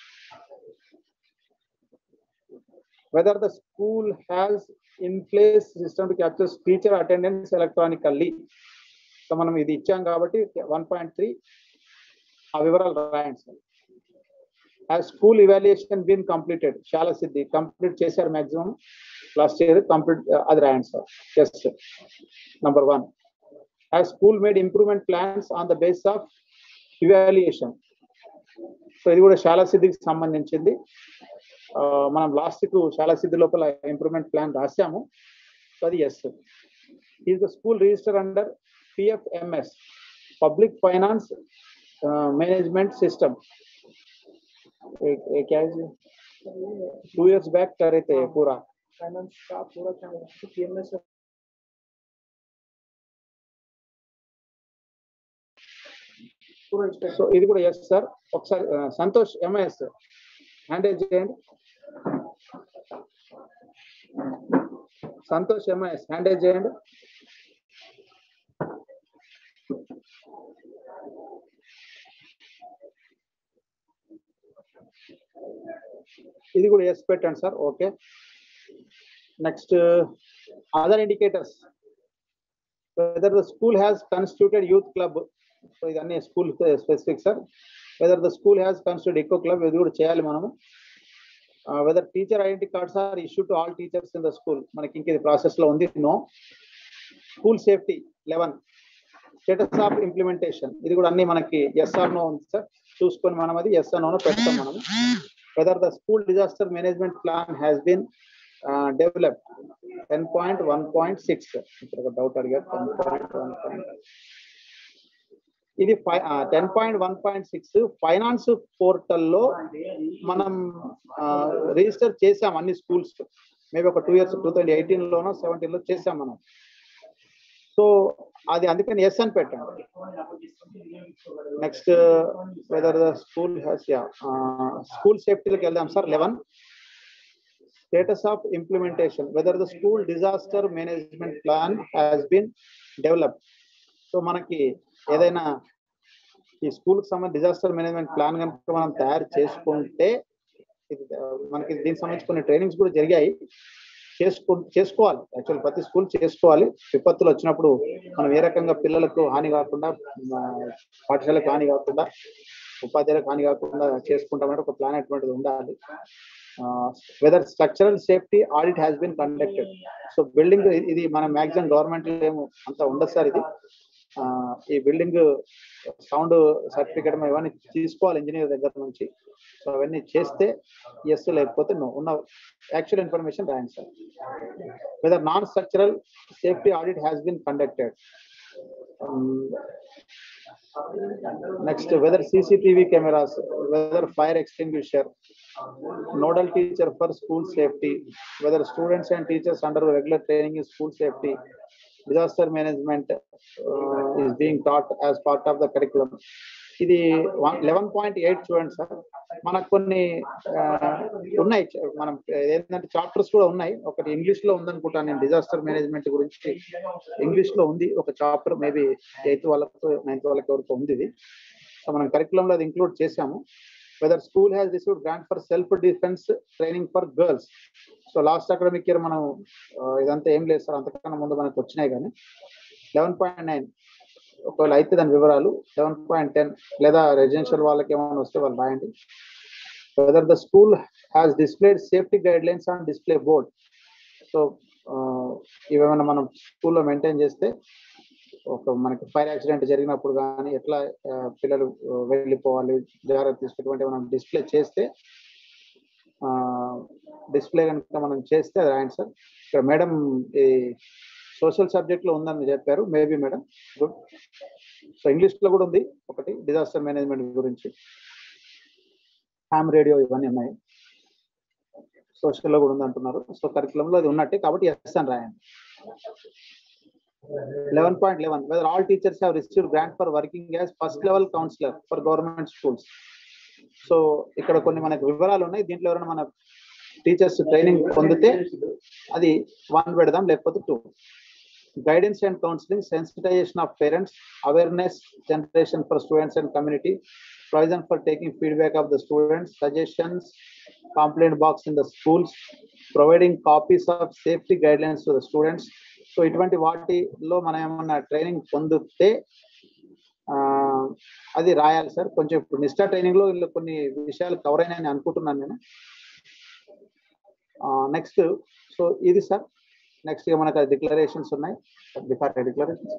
whether the school has in place system to capture teacher attendance electronically so మనం ఇది ఇచ్చాం కాబట్టి వన్ పాయింట్ త్రీ ఆ వివరాలు రాయండి sir has school evaluation been completed Shala Siddhi complete చేశారు మాక్సిమం లాస్ట్ ఇయర్ కంప్లీట్ అది రాయండి sir yes number one has school made improvement plans on the base of evaluation so ఇది కూడా చాలా సిద్ధికి సంబంధించింది ఆ, మనం లాస్ట్ కు చాలా సిద్ధి లోపల ఇంప్రూవ్మెంట్ ప్లాన్ రాసాము సో అది yes is the school register under PFMS public finance management system two years back करे थे पूरा Finance का पूरा क्या है? PMS पूरा इस సో ఇది కూడా ఎస్ సార్ ఒకసారి ఆ, సంతోష్ ఎంఐఎస్ హ్యాండ్ రైజ్ చేయండి సంతోష్ ఎంఐఎస్ హ్యాండ్ రైజ్ చేయండి ఇది కూడా ఎస్ పెట్టండి sir okay next other indicators whether the school has constituted youth club so ఇదన్నీ school specific sir whether the school has constitute eco club ఇది కూడా చేయాలి మనము whether teacher identity cards are issue to all teachers in the school మనకి ఇంక ఇది process లో ఉంది no school safety eleven status of implementation ఇది కూడా అన్ని మనకి ఎస్ఆర్ నో ఉంది సార్ చూసుకొని మనం అది ఎస్ఆర్ నో పెడతాం మనము whether the school disaster management plan has been develop ten point one point six ఇక్కడ ఒక డౌట్ అడిగారు టెన్ పాయింట్ వన్ పాయింట్ ఇది ten point one point six finance పోర్టల్లో మనం రిజిస్టర్ చేసాం అన్ని స్కూల్స్ మేబీ ఒక two years two thousand eighteen లోనో సెవెంటీన్ లో చేసాం మనం సో అది అందుకని ఎస్ అని పెట్టండి next whether the school has yeah school సేఫ్టీలోకి వెళ్దాం sir eleven status of implementation whether the school disaster management plan has been develop so మనకి ఏదైనా ఈ స్కూల్ కి సంబంధించి డిజాస్టర్ మేనేజ్మెంట్ ప్లాన్ కనుక మనం తయారు చేసుకుంటే ఇది ఆ, మనకి దీనికి సంబంధించి కొన్ని ట్రైనింగ్స్ కూడా జరిగాయి చేసుకో చేసుకోవాలి యాక్చువల్ ప్రతి స్కూల్ చేసుకోవాలి విపత్తులు వచ్చినప్పుడు మనం ఏ రకంగా పిల్లలకు హాని కాకుండా ఆ, పాఠశాలకు హాని కాకుండా ఉపాధ్యాయులకు హాని కాకుండా చేసుకుంటామంటే ఒక ప్లాన్ అటువంటిది ఉండాలి whether structural safety audit has been conducted so building ఇది మన మ్యాక్సిమం గవర్నమెంట్ ఏమో అంత ఉండదు సార్ ఇది ఆ, ఈ బిల్డింగ్ సౌండ్ సర్టిఫికేట్ ఇవన్నీ తీసుకోవాలి ఇంజనీర్ దగ్గర నుంచి సో అవన్నీ చేస్తే ఎస్ లేకపోతే నో ఉన్న యాక్చువల్ ఇన్ఫర్మేషన్ రాయండి sir whether non structural safety audit has been conducted next whether CCTV cameras whether fire extinguisher nodal teacher for school safety whether students and teachers under regular training in school safety disaster management uh, is being taught as part of the curriculum ఇది eleven point eight చూడండి sir మనకు కొన్ని ఆ, ఉన్నాయి చ- మనం ఏంటంటే chapters కూడా ఉన్నాయి ఒకటి ఇంగ్లీష్ లో ఉందనుకుంటాను నేను డిజాస్టర్ మేనేజ్మెంట్ గురించి ఇంగ్లీష్ లో ఉంది ఒక చాప్టర్ మేబీ ఎయిత్ వాళ్ళకు నైన్త్ వాళ్ళకి వరకు ఉంది ఇది సో మనం curriculum లో అది ఇంక్లూడ్ చేసాము whether school has received grant for self defence training for girls so last academic year మనం ఆ, ఇదంతా ఏం లేదు సార్ అంతకన్నా ముందు మనకు వచ్చినాయి కానీ లెవెన్ పాయింట్ నైన్ ఒకవేళ అయితే దాని వివరాలు లెవెన్ పాయింట్ టెన్ లేదా రెసిడెన్షియల్ వాళ్ళకి ఏమైనా వస్తే వాళ్ళు రాయండి whether the school has displayed safety guidelines on display board so ఇవేమైనా మనం స్కూల్లో మెయింటైన్ చేస్తే ఒక మనకి ఫైర్ యాక్సిడెంట్ జరిగినప్పుడు కానీ ఎట్లా ఆ, పిల్లలు ఆ, వెళ్ళిపోవాలి జాగ్రత్త తీసుకున్నటువంటి మనం డిస్ప్లే చేస్తే డిస్ప్లే కనుక మనం చేస్తే అది రాయండి సార్ ఇక్కడ మేడం ఈ సోషల్ సబ్జెక్ట్ లో ఉందని చెప్పారు maybe madam good so English లో కూడా ఉంది ఒకటి డిజాస్టర్ మేనేజ్మెంట్ గురించి హ్యామ్ రేడియో ఇవన్నీ ఉన్నాయి సోషల్ లో కూడా ఉంది అంటున్నారు సో కరికులం లో అది ఉన్నట్టే కాబట్టి ఎస్ అని రాయండి eleven point eleven whether all teachers have received grant for working as first level counsellor for government schools so ఇక్కడ కొన్ని మనకు వివరాలు ఉన్నాయి దీంట్లో ఎవరైనా మన టీచర్స్ ట్రైనింగ్ పొందితే అది వన్ పెడదాం లేకపోతే two guidance and counselling sensitisation of parents awareness generation for students and community provision for taking feedback of the students suggestions complaint box in the schools providing copies of safety guidelines to the students so ఇటువంటి వాటిలో మనం ఏమన్నా training పొందితే ఆ, అది రాయాలి sir కొంచెం ఇప్పుడు నిష్ఠా ట్రైనింగ్ లో వీళ్ళు కొన్ని విషయాలు కవర్ అయినాయని అనుకుంటున్నాను నేను నెక్స్ట్ సో ఇది సార్ నెక్స్ట్ గా మనకు డిక్లరేషన్స్ ఉన్నాయి డిక్లరేషన్స్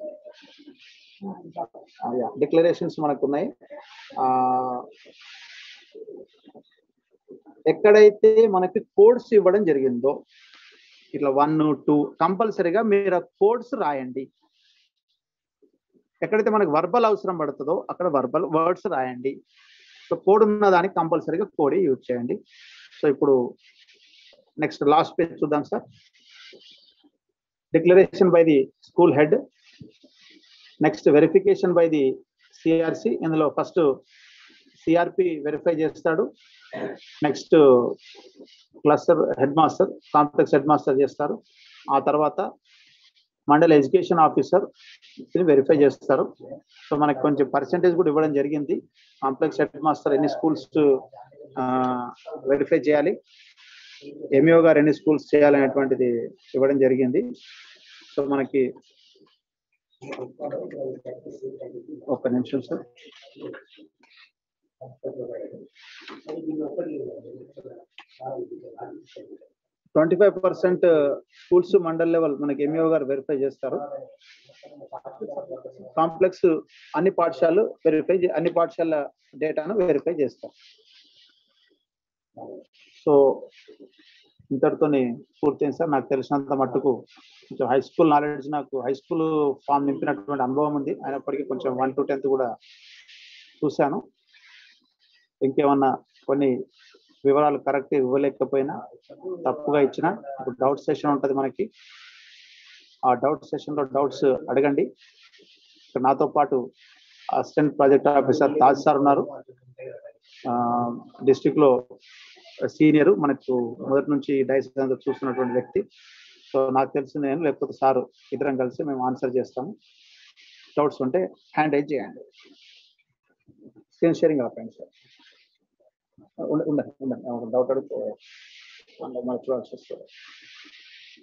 డిక్లరేషన్స్ మనకు ఉన్నాయి ఆ, ఎక్కడైతే మనకి కోడ్స్ ఇవ్వడం జరిగిందో ఇట్లా వన్ టూ కంపల్సరీగా మీరు ఆ కోడ్స్ రాయండి ఎక్కడైతే మనకు వర్బల్ అవసరం పడుతుందో అక్కడ వర్బల్ వర్డ్స్ రాయండి సో కోడ్ ఉన్న దానికి కంపల్సరీగా కోడే యూజ్ చేయండి సో ఇప్పుడు నెక్స్ట్ లాస్ట్ పేజ్ చూద్దాం sir declaration by the school head next verification by the CRC ఇందులో ఫస్ట్ సిఆర్పి వెరిఫై చేస్తాడు next cluster headmaster complex head headmaster చేస్తారు ఆ తర్వాత మండల ఎడ్యుకేషన్ ఆఫీసర్ ఇది వెరిఫై చేస్తారు సో మనకి కొంచెం పర్సంటేజ్ కూడా ఇవ్వడం జరిగింది కాంప్లెక్స్ హెడ్ మాస్టర్ ఎన్ని స్కూల్స్ వెరిఫై చేయాలి ఎంఈఓ గారు ఎన్ని స్కూల్స్ చేయాలనేటువంటిది ఇవ్వడం జరిగింది సో మనకి ఒక నిమిషం sir twenty five percent schools mandal level మనకి ఎంఈఓ గారు వెరిఫై చేస్తారు కాంప్లెక్స్ అన్ని పాఠశాలలు వెరిఫై అన్ని పాఠశాల డేటాను వెరిఫై చేస్తారు సో ఇంతటితోని పూర్తయింది సార్ నాకు తెలిసినంత మట్టుకు కొంచెం హై స్కూల్ నాలెడ్జ్ నాకు హై స్కూల్ ఫామ్ నింపినటువంటి అనుభవం ఉంది అయినప్పటికీ కొంచెం వన్ టు టెన్త్ కూడా చూశాను ఇంకేమన్నా కొన్ని వివరాలు కరెక్ట్ ఇవ్వలేకపోయినా తప్పుగా ఇచ్చిన ఇప్పుడు డౌట్ సెషన్ ఉంటుంది మనకి ఆ డౌట్ సెషన్ లో డౌట్స్ అడగండి ఇక్కడ నాతో పాటు assistant project officer Taj sir ఉన్నారు డిస్ట్రిక్ట్ లో సీనియర్ మనకు మొదటి నుంచి డైస్ చూస్తున్నటువంటి వ్యక్తి సో నాకు తెలిసింది నేను లేకపోతే సారు ఇద్దరం కలిసి మేము ఆన్సర్ చేస్తాము డౌట్స్ ఉంటే హ్యాండ్ రైజ్ చేయండి స్క్రీన్ షేరింగ్ ఆపండి సార్ ఉండండి ఉండండి డౌట్ అడిగితే మనకు చూడాల్సి వస్తుంది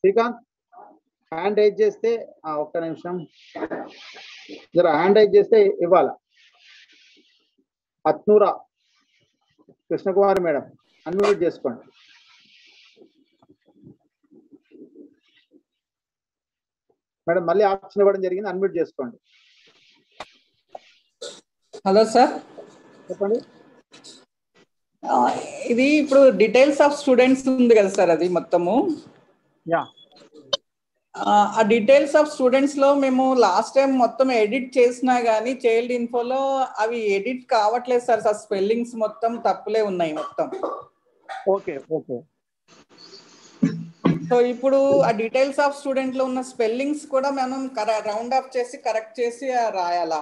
శ్రీకాంత్ హ్యాండ్ రైజ్ చేస్తే ఆ, ఒక్క నిమిషం జర హ్యాండ్ రైజ్ చేస్తే ఇవ్వాల అత్నూరా కృష్ణకుమారి మేడం అన్మ్యూట్ చేసుకోండి మేడం మళ్ళీ ఆప్షన్ ఇవ్వడం జరిగింది అన్మ్యూట్ చేసుకోండి హలో సార్ చెప్పండి ఆ, ఇది ఇప్పుడు డీటెయిల్స్ ఆఫ్ స్టూడెంట్స్ ఉంది కదా సార్ అది మొత్తము యా ఆ, ఆ డీటెయిల్స్ ఆఫ్ స్టూడెంట్స్ లో మేము లాస్ట్ టైం మొత్తం ఎడిట్ చేసినా గానీ చైల్డ్ ఇన్ఫోలో అవి ఎడిట్ కావట్లేదు సార్ సార్ స్పెల్లింగ్స్ మొత్తం తప్పులే ఉన్నాయి మొత్తం ఓకే ఓకే సో ఇప్పుడు ఆ డీటెయిల్స్ ఆఫ్ స్టూడెంట్ లో ఉన్న స్పెల్లింగ్స్ కూడా మనం రౌండ్ ఆఫ్ చేసి కరెక్ట్ చేసి ఆ రాయాలా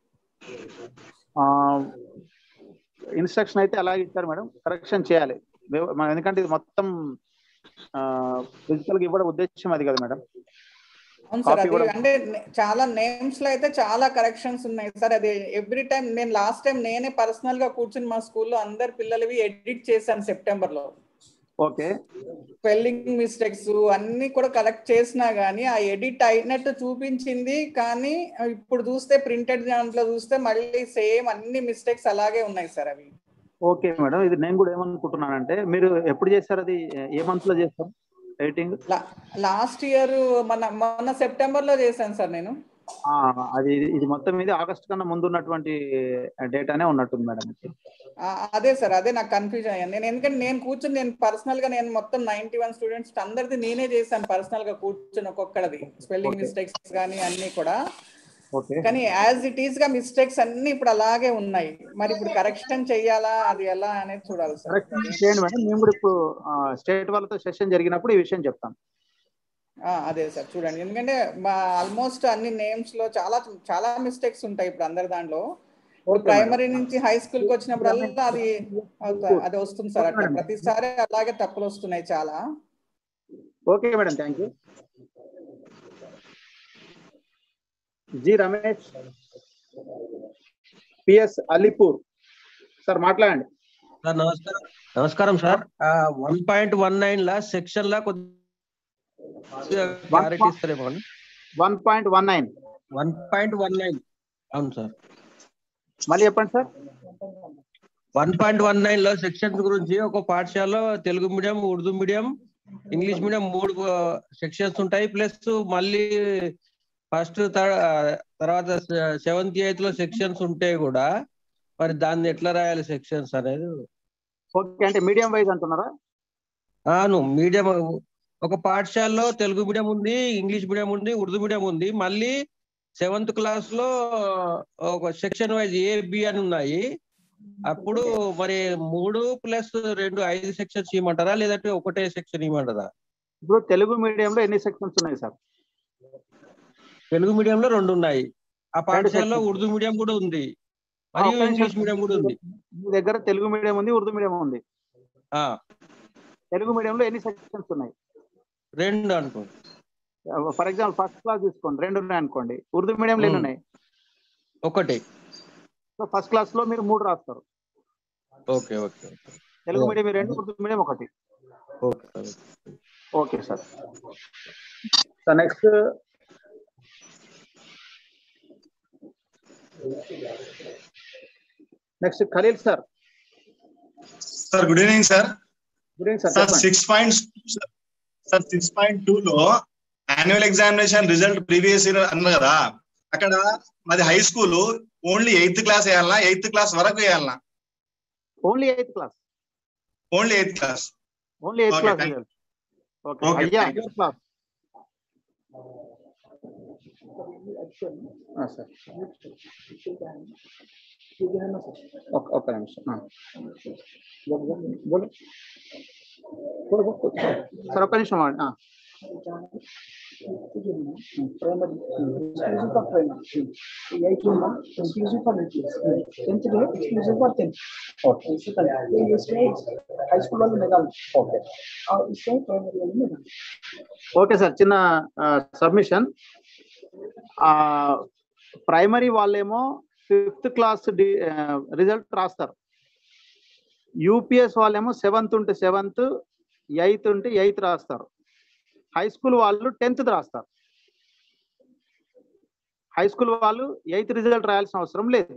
ఇన్స్ట్రక్షన్ అయితే అలాగే ఇచ్చారు మేడం కరెక్షన్ చేయాలి మేము- మనం ఎందుకంటే ఇది మొత్తం ఫిజికల్ గా ఇవ్వడం ఉద్దేశం అది కదా మేడం అవును సార్ Copy అది కూడా- అంటే నే- చాలా నేమ్స్ లో అయితే చాలా కరెక్షన్స్ ఉన్నాయి సార్ అది ఎవ్రీ టైం నేను లాస్ట్ టైం నేనే పర్సనల్ గా కూర్చుని మా స్కూల్లో అందరి పిల్లలవి ఎడిట్ చేశాను సెప్టెంబర్ లో ఓకే స్పెల్లింగ్ మిస్టేక్స్ అన్ని కూడా కరెక్ట్ చేసినా గానీ ఆ ఎడిట్ అయినట్టు చూపించింది కానీ ఇప్పుడు చూస్తే ప్రింటెడ్ దాంట్లో చూస్తే మళ్ళీ సేమ్ అన్ని మిస్టేక్స్ అలాగే ఉన్నాయి సార్ అవి ఓకే మేడం ఇది నేను కూడా ఏమనుకుంటున్నానంటే మీరు ఎప్పుడు చేస్తారు అది ఏ మంత్ లో చేస్తారు రైటింగ్ లాస్ట్ ఇయర్ మన మొన్న సెప్టెంబర్ లో చేశాను సార్ నేను అది ఇది మొత్తం ఇది ఆగస్ట్ కన్నా ముందు ఉన్నటువంటి డేటానే ఉన్నట్టుంది మేడం ఆ, అదే సార్ అదే నాకు కన్ఫ్యూజన్ అయ్యాను నేను ఎందుకంటే నేను కూర్చుని నేను పర్సనల్ గా నేను మొత్తం నైన్టీ వన్ స్టూడెంట్స్ అందరిది నేనే చేశాను పర్సనల్ గా కూర్చుని ఒక్కొక్కడిది స్పెల్లింగ్ Okay. మిస్టేక్స్ కానీ అన్ని కూడా ఓకే కానీ యాజ్ ఇట్ ఈస్ గా మిస్టేక్స్ అన్ని ఇప్పుడు అలాగే ఉన్నాయి మరి ఇప్పుడు కరెక్షన్ చెయ్యాలా అది ఎలా అనేది చూడాలి సార్ కరెక్షన్ చేయండి మేడం మేము కూడా ఇప్పుడు స్టేట్ వాళ్ళతో సెషన్ జరిగినప్పుడు ఈ విషయం చెప్తాం ఆ, అదే సార్ చూడండి ఎందుకంటే మా ఆల్మోస్ట్ అన్ని నేమ్స్ లో చాలా చాలా మిస్టేక్స్ ఉంటాయి ఇప్పుడు అందరి దాంట్లో ఇప్పుడు Okay, ప్రైమరీ నుంచి హై స్కూల్ కి వచ్చినప్పుడల్లా అది ఒక- అది వస్తుంది సార్ అట్లా ప్రతిసారి అలాగే తప్పులు వస్తున్నాయి చాలా okay madam thank you G Ramesh PS Alipur sir మాట్లాడండి సార్ నమస్కారం నమస్కారం sir one point one nine లా సెక్షన్ లా కొద్దిగా క్లారిటీ ఇస్తారేమో అని one point one nine one point one nine అవును సార్ మళ్ళీ చెప్పండి sir one point one nine లో సెక్షన్స్ గురించి ఒక పాఠశాలలో Telugu medium Urdu medium English medium మూడు సెక్షన్స్ ఉంటాయి ప్లస్ మళ్ళీ ఫస్ట్ తర్వాత సెవెంత్ ఎయిత్ లో సెక్షన్స్ ఉంటే కూడా మరి దాన్ని ఎట్లా రాయాలి సెక్షన్స్ అనేది ఓకే అంటే మీడియం వైజ్ అంటున్నారా అవును మీడియం ఒక పాఠశాలలో తెలుగు మీడియం ఉంది ఇంగ్లీష్ మీడియం ఉంది ఉర్దూ మీడియం ఉంది మళ్ళీ సెవెంత్ క్లాస్ లో ఒక సెక్షన్ వైజ్ ఏ బి అని ఉన్నాయి అప్పుడు మరి మూడు ప్లస్ రెండు ఐదు సెక్షన్స్ ఇవ్వమంటారా లేదంటే ఒకటే సెక్షన్ ఇవ్వమంటారా ఇప్పుడు తెలుగు మీడియంలో ఎన్ని సెక్షన్స్ ఉన్నాయి సార్ తెలుగు మీడియం లో రెండు ఉన్నాయి ఆ పాఠశాలలో sections. ఉర్దూ మీడియం కూడా ఉంది మరియు ఒక్క నిమిషం. ఇంగ్లీష్ మీడియం కూడా ఉంది మీ దగ్గర తెలుగు మీడియం ఉంది ఉర్దూ మీడియం ఉంది ఆ తెలుగు మీడియంలో ఎన్ని సెక్షన్స్ ఉన్నాయి రెండు అనుకో ఫర్ ఎగ్జాంపుల్ ఫస్ట్ క్లాస్ తీసుకోండి రెండు ఉన్నాయి అనుకోండి ఉర్దూ మీడియంలో ఎన్ని Hmm. ఉన్నాయి ఒకటి సో ఫస్ట్ క్లాస్ లో మీరు మూడు రాస్తారు okay okay Telugu Yeah. Medium రెండు ఉర్దూ మీడియం ఒకటి okay okay sir sir next next Khalil sir sir good evening sir good evening sir sir చెప్పండి six point sir six point two లో annual examination result previous year అన్నారు కదా అక్కడ మాది high school only eighth class వేయాలనా eighth class వరకు వేయాలనా only eighth class only eighth class only eighth Okay, class thank you. Okay Okay, అయ్యా thank you. Eighth class sir ఒక్క ఒక్క నిమిషం ఆ. బోలు. బోలు, బోలు. సార్ ఒక్క నిమిషం ఆగండి. ఆ. primary, exclusive for primary, eight one, exclusive for eight years, tenth grade, exclusive for tenth. Okay. इसमें high school वाले निकाल. Okay. और इसमें primary वाले निकाल. ఓకే సార్ చిన్న సబ్మిషన్ ప్రైమరీ వాళ్ళేమో ఫిఫ్త్ క్లాస్ రిజల్ట్ రాస్తారు యూపీఎస్ వాళ్ళేమో సెవెంత్ ఉంటే సెవెంత్ ఎయిత్ ఉంటే ఎయిత్ రాస్తారు హై స్కూల్ వాళ్ళు టెన్త్ రాస్తారు హై స్కూల్ వాళ్ళు ఎయిత్ రిజల్ట్ రాయాల్సిన అవసరం లేదు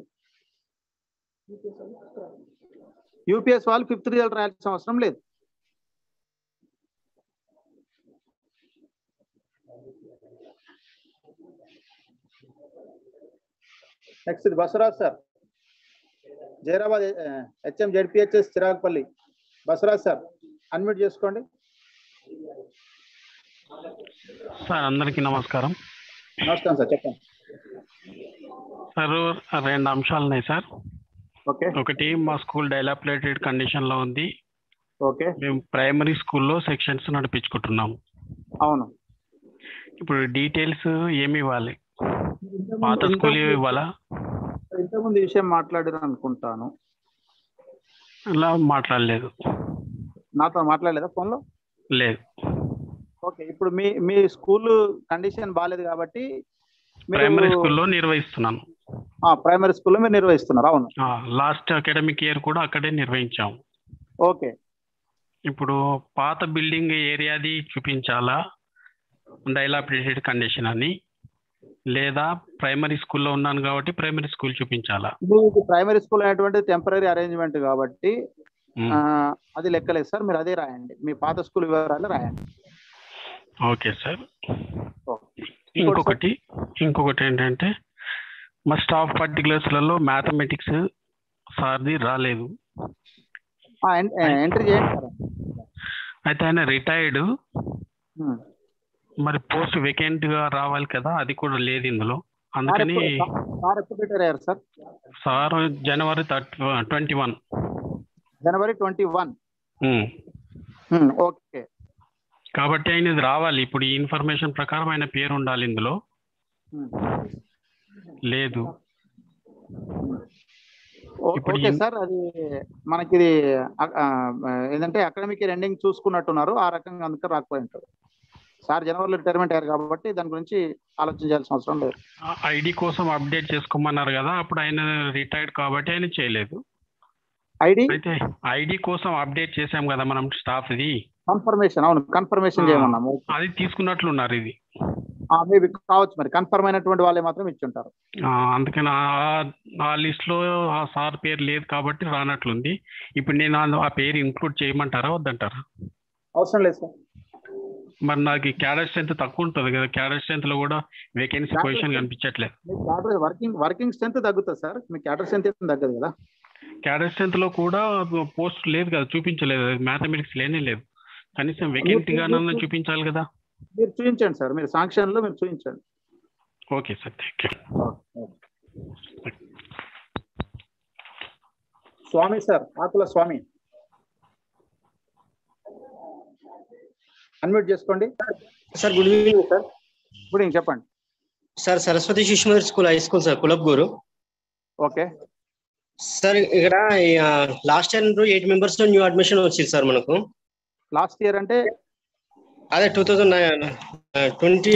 యూపీఎస్ వాళ్ళు ఫిఫ్త్ రిజల్ట్ రాయాల్సిన అవసరం లేదు నెక్స్ట్ ఇది Basavaraj sir Jairabad HM ZPHS Chiragpalli Basavaraj sir unmute చేసుకోండి సార్ అందరికీ నమస్కారం నమస్కారం సార్ చెప్పండి సార్ రెండు అంశాలు ఉన్నాయి సార్ ఓకే ఒకటి మా స్కూల్ డైలాప్లేటెడ్ కండిషన్ లో ఉంది ఓకే మేము ప్రైమరీ స్కూల్లో సెక్షన్స్ నడిపించుకుంటున్నాం అవును ఇప్పుడు డీటెయిల్స్ ఏమి ఇవ్వాలి పాత స్కూల్ ఇవ్వాలా ఇంతకుముందు ఈ విషయం మాట్లాడారు అనుకుంటాను అలా మాట్లాడలేదు నాతో మాట్లాడలేదా ఫోన్లో లేదు ఓకే ఇప్పుడు మీ మీ స్కూల్ కండిషన్ బాగాలేదు కాబట్టి ప్రైమరీ స్కూల్లో నిర్వహిస్తున్నాను ప్రైమరీ స్కూల్లో మీరు నిర్వహిస్తున్నారు అవును లాస్ట్ అకాడమిక్ ఇయర్ కూడా అక్కడే నిర్వహించాము ఓకే ఇప్పుడు పాత బిల్డింగ్ ఏరియాది చూపించాలా డైలాపిడేటెడ్ కండిషన్ అని లేదా ప్రైమరీ స్కూల్లో ఉన్నాను కాబట్టి ప్రైమరీ స్కూల్ చూపించాలా మీకు ప్రైమరీ స్కూల్ అనేటువంటి టెంపరీ అరేంజ్మెంట్ కాబట్టి మ్మ్. ఆ, అది లెక్కలేదు సార్ మీరు అదే రాయండి మీ పాత స్కూల్ వివరాలు రాయండి ఓకే సార్ ఓకే. ఇంకొకటి ఇంకొకటి ఏంటంటే మా స్టాఫ్ పర్టికులర్స్లలో మ్యాథమెటిక్స్ సార్ది రాలేదు ఆ, ఎన్- ఎంట్రీ చేయండి సార్ అయితే ఆయన రిటైర్డ్ మ్మ్. మరి పోస్ట్ వేకెంట్ గా రావాలి కదా అది కూడా లేదు ఇందులో సార్ అందుకని ఎప్పుడు- సార్ ఎప్పుడు రిటైర్ అయ్యారు సార్ సార్ జనవరి థర్టీ ట్వంటీ వన్ జనవరి ట్వంటీ వన్ ఓకే కాబట్టి ఆయన ఇది రావాలి ఇప్పుడు ఈ ఇన్ఫర్మేషన్ ప్రకారం ఆయన పేరు ఉండాలి ఇందులో మ్మ్. లేదు ఓ- ఇప్పుడు ఓకే ఈ- సార్ అది మనకి ఇది ఆ- ఆ, ఏంటంటే అకాడమిక్ ఎండింగ్ చూసుకున్నట్టున్నారు ఆ రకంగా అందుకే రాకపోయి ఉంటారు సార్ జనవరిలో రిటైర్మెంట్ అయ్యారు కాబట్టి దాని గురించి ఆలోచించాల్సిన అవసరం లేదు ఐడి కోసం అప్డేట్ చేసుకోమన్నారు కదా అప్పుడు ఆయన రిటైర్డ్ కాబట్టి ఆయన చేయలేదు ఐడి అయితే ఐడి కోసం అప్డేట్ చేసాం కదా మనం స్టాఫ్ ఇది కన్ఫర్మేషన్ అవును కన్ఫర్మేషన్ చేయమన్నాము అది తీసుకున్నట్లున్నారు ఇది మేబీ కావచ్చు మరి కన్ఫర్మ్ అయినటువంటి వాళ్ళే మాత్రం ఇచ్చి ఉంటారు ఆ, అందుకని ఆ- ఆ లిస్ట్ లో ఆ సార్ పేరు లేదు కాబట్టి రానట్లుంది ఇప్పుడు నేను ఆ- ఆ పేరు ఇంక్లూడ్ చేయమంటారా వద్దంటారా అవసరం లేదు సార్ మరి నాకు క్యాడర్ స్ట్రెంత్ తక్కువ ఉంటుంది కదా క్యాడర్ స్ట్రెంత్ లో కూడా వేకెన్సీ Cadre పొజిషన్ strength- కనిపించట్లేదు మీ క్యాడర్ వర్కింగ్ వర్కింగ్ స్ట్రెంత్ తగ్గుతుంది సార్ మీ క్యాడర్ స్ట్రెంత్ ఏం తగ్గదు కదా క్యాడర్ స్ట్రెంత్ లో కూడా పోస్ట్ లేదు కదా చూపించలేదు మ్యాథమెటిక్స్ లేనే లేదు కనీసం వేకెంట్ గానన్నా చూపించాలి కదా మీరు చూపించండి సార్ మీరు సాంక్షన్ లో మీరు చూపించండి okay sir thank you Swami sir Akula Swami unmute చేసుకోండి సార్ గుడ్ ఈవినింగ్ సార్ ఇప్పుడు ఇంక చెప్పండి sir Saraswati Shishu Mandir school high school sir Kulabgur okay sir ఇక్కడ last year eight members new admission వచ్చింది సార్ మనకు లాస్ట్ ఇయర్ అంటే అదే టూ థౌజండ్ ట్వంటీ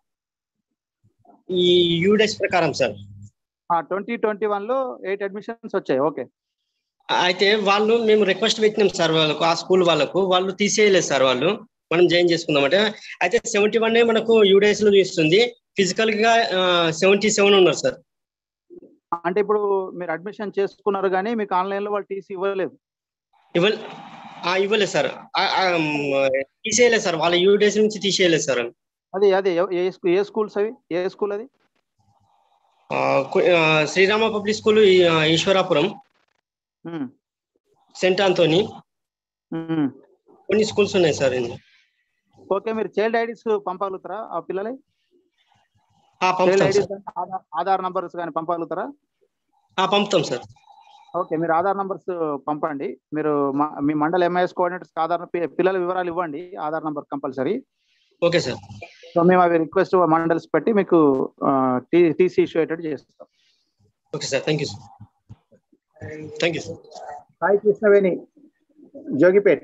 ఈ యూడెస్ ప్రకారం సార్ ట్వంటీ ట్వంటీ వన్ లో ఎయిట్ అడ్మిషన్స్ వచ్చాయి ఓకే అయితే వాళ్ళు మేము రిక్వెస్ట్ పెట్టినాం సార్ వాళ్ళకు ఆ స్కూల్ వాళ్ళకు వాళ్ళు తీసేయలేదు సార్ వాళ్ళు మనం జాయిన్ చేసుకుందామంటే అయితే సెవెంటీ వన్ మనకు యూడేస్ లో చూస్తుంది ఫిజికల్ గా సెవెంటీ సెవెన్ ఉన్నారు సార్ అంటే ఇప్పుడు మీరు అడ్మిషన్ చేసుకున్నారు కానీ మీకు ఆన్లైన్ లో వాళ్ళు టీసీ ఇవ్వలేదు ఇవ్వ ఆ, ఇవ్వలేదు సార్ ఆ, ఆ, మ్, తీసేయలేదు సార్ వాళ్ళ యూడేస్ నుంచి తీసేయలేదు సార్ అది అదే ఎవ- ఏ స్కూ- ఏ స్కూల్స్ అవి ఏ స్కూల్ అది ఆ, కు- ఆ, శ్రీరామ పబ్లిక్ స్కూల్ ఈ, ఆ, ఈశ్వరాపురం ఉమ్, సెంట్ ఆంథోనీ ఉమ్. కొన్ని స్కూల్స్ ఉన్నాయి సార్ ఇందులో. ఓకే మీరు చైల్డ్ ఐడీస్ పంపగలుగుతారా ఆ పిల్లలే ఆ, చైల్డ్ పంపుతాం IDs sir Aadhaar Aadhaar numbers కానీ పంపగలుగుతారా ఆ, పంపుతాం సార్ ఓకే మీరు ఆధార్ నంబర్స్ పంపండి మీరు మా- మీ మండల ఎంఐఎస్ కోఆర్డినేటర్స్ ఆధార్ పి- పిల్లల వివరాలు ఇవ్వండి Aadhaar number compulsory okay sir so మేము అవి రిక్వెస్ట్ మండల్స్ పెట్టి మీకు టీసీ ఇష్యూ అయ్యేటట్టు చేస్తాం okay sir thank you sir thank you sir Sai Krishnaveni Jogipet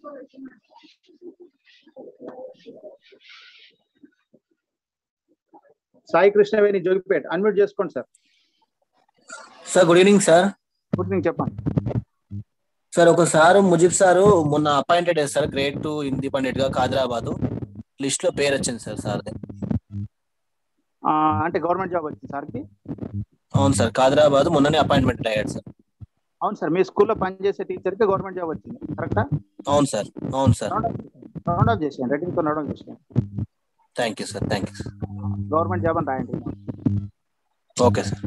Sai Krishnaveni Jogipet unmute చేసుకోండి sir sir good evening sir good evening చెప్పండి సార్ ఒక సారు ముజిబ్ సారు మొన్న appointed sir grade two Hindi pandit గా కాదరాబాద్ లిస్ట్ లో పేరు వచ్చింది సార్ సార్ ఆ, అంటే గవర్నమెంట్ జాబ్ వచ్చింది సార్కి అవును సార్ కాదరాబాద్ మొన్ననే అపాయింట్మెంట్ అయ్యాడు సార్ అవును సార్ మీ స్కూల్లో పనిచేసే టీచర్కి గవర్నమెంట్ జాబ్ వచ్చింది కరెక్టా అవును సార్ అవును సార్ రౌండ్ ఆఫ్ చేసాను రేటింగ్తో రౌండ్ ఆఫ్ చేసాను thank you sir thank you government job అని రాయండి ఓకే సార్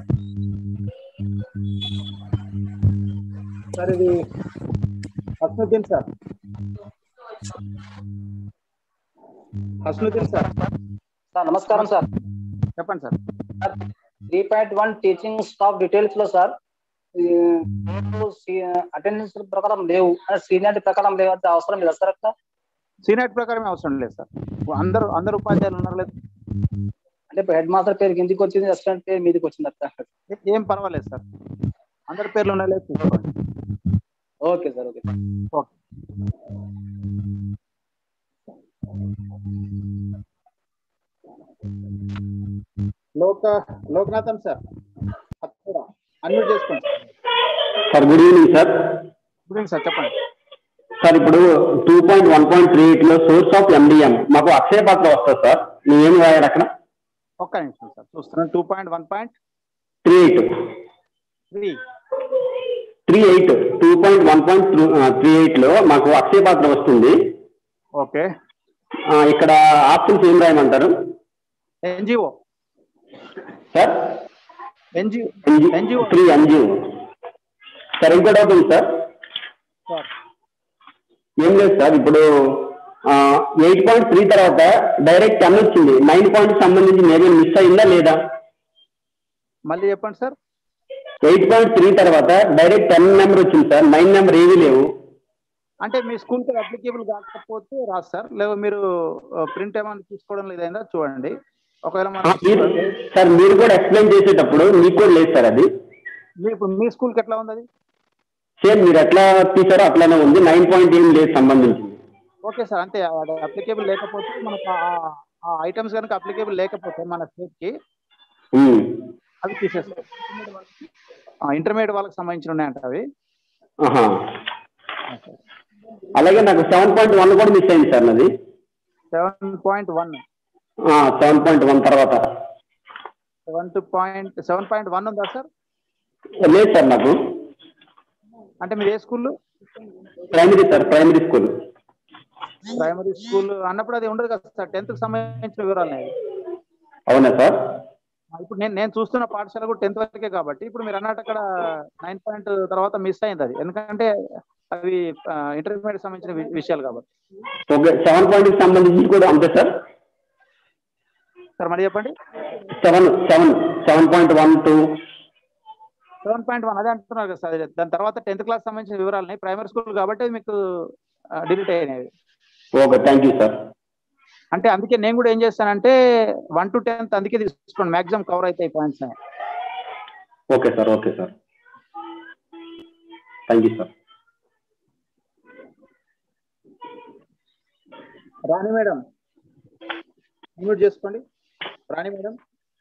సార్ ఇది Hasnuddin sir Hasnuddin sir sir నమస్కారం సార్ చెప్పండి sir three point one teaching staff details లో సార్ అటెండెన్స్ ప్రకారం లేవు సీనియారిటీ ప్రకారం లేవు అంటే అవసరం లేదా సార్ అట్లా సీనియర్ ప్రకారం అవసరం లేదు సార్ అందరూ అందరు ఉపాధ్యాయులు ఉన్నారు లేదు అంటే ఇప్పుడు హెడ్ మాస్టర్ పేరు కిందికి వచ్చింది అసిస్టెంట్ పేరు మీదకి వచ్చింది అట్లా ఏ- ఏం పర్వాలేదు సార్ అందరి పేర్లు ఉన్నాయి లేదు చూసుకోండి ఓకే సార్ ఓకే ఓకే లోక లోకనాథన్ సార్ అన్మ్యూట్ చేసుకోండి sir good evening sir good evening sir చెప్పండి సార్ ఇప్పుడు two point one point three eight లో సోర్స్ ఆఫ్ ఎండిఎం మాకు అక్షయ పాత్ర వస్తుంది సార్ మేము ఏం రాయాలి అక్కడ ఒక్క నిమిషం సార్ చూస్తున్నాను two point one point three eight three three eight two point one point three eight లో మాకు అక్షయ పాత్ర వస్తుంది ఓకే ఆ, ఇక్కడ ఆప్షన్స్ ఏం రాయమంటారు NGO sir NGO NGO three NGO sir ఇంకోటి అవుతుంది సార్ సార్ ఏం లేదు సార్ ఇప్పుడు ఎయిట్ పాయింట్ త్రీ తర్వాత డైరెక్ట్ టెన్ వచ్చింది నైన్ పాయింట్ సంబంధించి ఏదైనా మిస్ అయిందా లేదా మళ్ళీ చెప్పండి సార్ ఎయిట్ పాయింట్ త్రీ తర్వాత డైరెక్ట్ టెన్ నెంబర్ వచ్చింది సార్ నైన్ నెంబర్ ఏమీ లేవు అంటే మీ స్కూల్ కి అప్లికేబుల్ కాకపోతే రాదు సార్ లేదా మీరు ప్రింట్ ఏమైనా తీసుకోవడం లేదైనా చూడండి ఒకవేళ ఆ, మన మీరు సార్ మీరు కూడా ఎక్స్ప్లెయిన్ చేసేటప్పుడు మీకు కూడా లేదు సార్ అది మీ- ఇప్పుడు మీ స్కూల్ కి ఎట్లా ఉంది అది సేమ్ మీరు ఎట్లా తీసారో అట్లానే ఉంది నైన్ పాయింట్ ఏం లేదు సంబంధించింది ఓకే సార్ అంతే అప్లికేబుల్ లేకపోతే మనకు ఆ- ఆ ఐటమ్స్ కనుక అప్లికేబుల్ లేకపోతే మన స్టేట్ కి ఉమ్. అవి తీసేస్తారు ఇంటర్మీడియట్ వాళ్ళకి సంబంధించిన ఉన్నాయంట అవి ఆహా. అలాగే నాకు సెవెన్ పాయింట్ వన్ కూడా మిస్ అయింది సార్ నాది seven point one seven point one తర్వాత seven two point seven point one ఉందా సార్ లేదు సార్ నాకు అంటే మీరు ఏ school primary sir primary school primary school అన్నప్పుడు అది ఉండదు కదా సార్ టెన్త్ కి సంబంధించిన వివరాలు అనేవి. అవునా సార్ ఇప్పుడు నేను నేను చూస్తున్న పాఠశాల కూడా టెన్త్ వరకే కాబట్టి ఇప్పుడు మీరు అన్నట్టు అక్కడ నైన్ పాయింట్ తర్వాత మిస్ అయింది అది ఎందుకంటే అవి ఇంటర్మీడియట్ సంబంధించిన వి- విషయాలు కాబట్టి ఓకే సెవెన్ పాయింట్ సంబంధించి కూడా అంతే సార్ సార్ మళ్ళీ చెప్పండి seven seven seven point one two seven point one అదే అంటున్నారు కదా సార్ దాని తర్వాత టెన్త్ క్లాస్ సంబంధించిన వివరాలని ప్రైమరీ స్కూల్ కాబట్టి అది మీకు డిలీట్ అయినాయి ఓకే థ్యాంక్ యూ సార్ అంటే అందుకే నేను కూడా ఏం చేస్తానంటే వన్ టు టెన్త్ అందుకే తీసుకోండి మాక్సిమం కవర్ అవుతాయి points okay sir okay sir thank you sir Rani madam mute చేసుకోండి Rani madam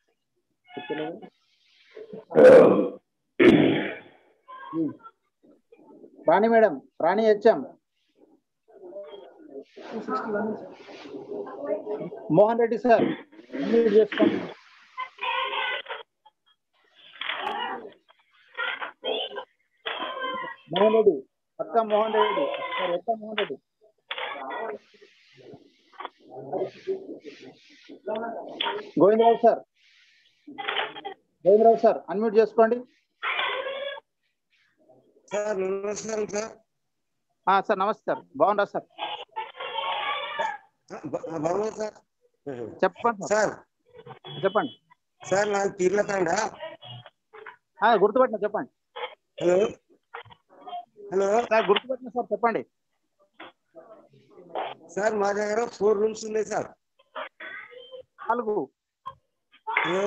Rani madam Rani HM Mohan Reddy sir mute చేసుకోండి మోహన్ రెడ్డి అక్క మోహన్ రెడ్డి సార్ ఎక్క Mohan Reddy Govindarao sir Govindarao sir unmute చేసుకోండి సార్ నమస్కారం సార్ ఆ, సార్ నమస్తే సార్ బాగుందా సార్ బా- బాగున్నా సార్ చెప్పండి సార్ చెప్పండి సార్ నాకు పీర్ల తండ ఆ, గుర్తుపట్టిన చెప్పండి హలో హలో సార్ గుర్తుపట్టిన సార్ చెప్పండి సార్ మా దగ్గర ఫోర్ రూమ్స్ ఉన్నాయి సార్ నాలుగు హలో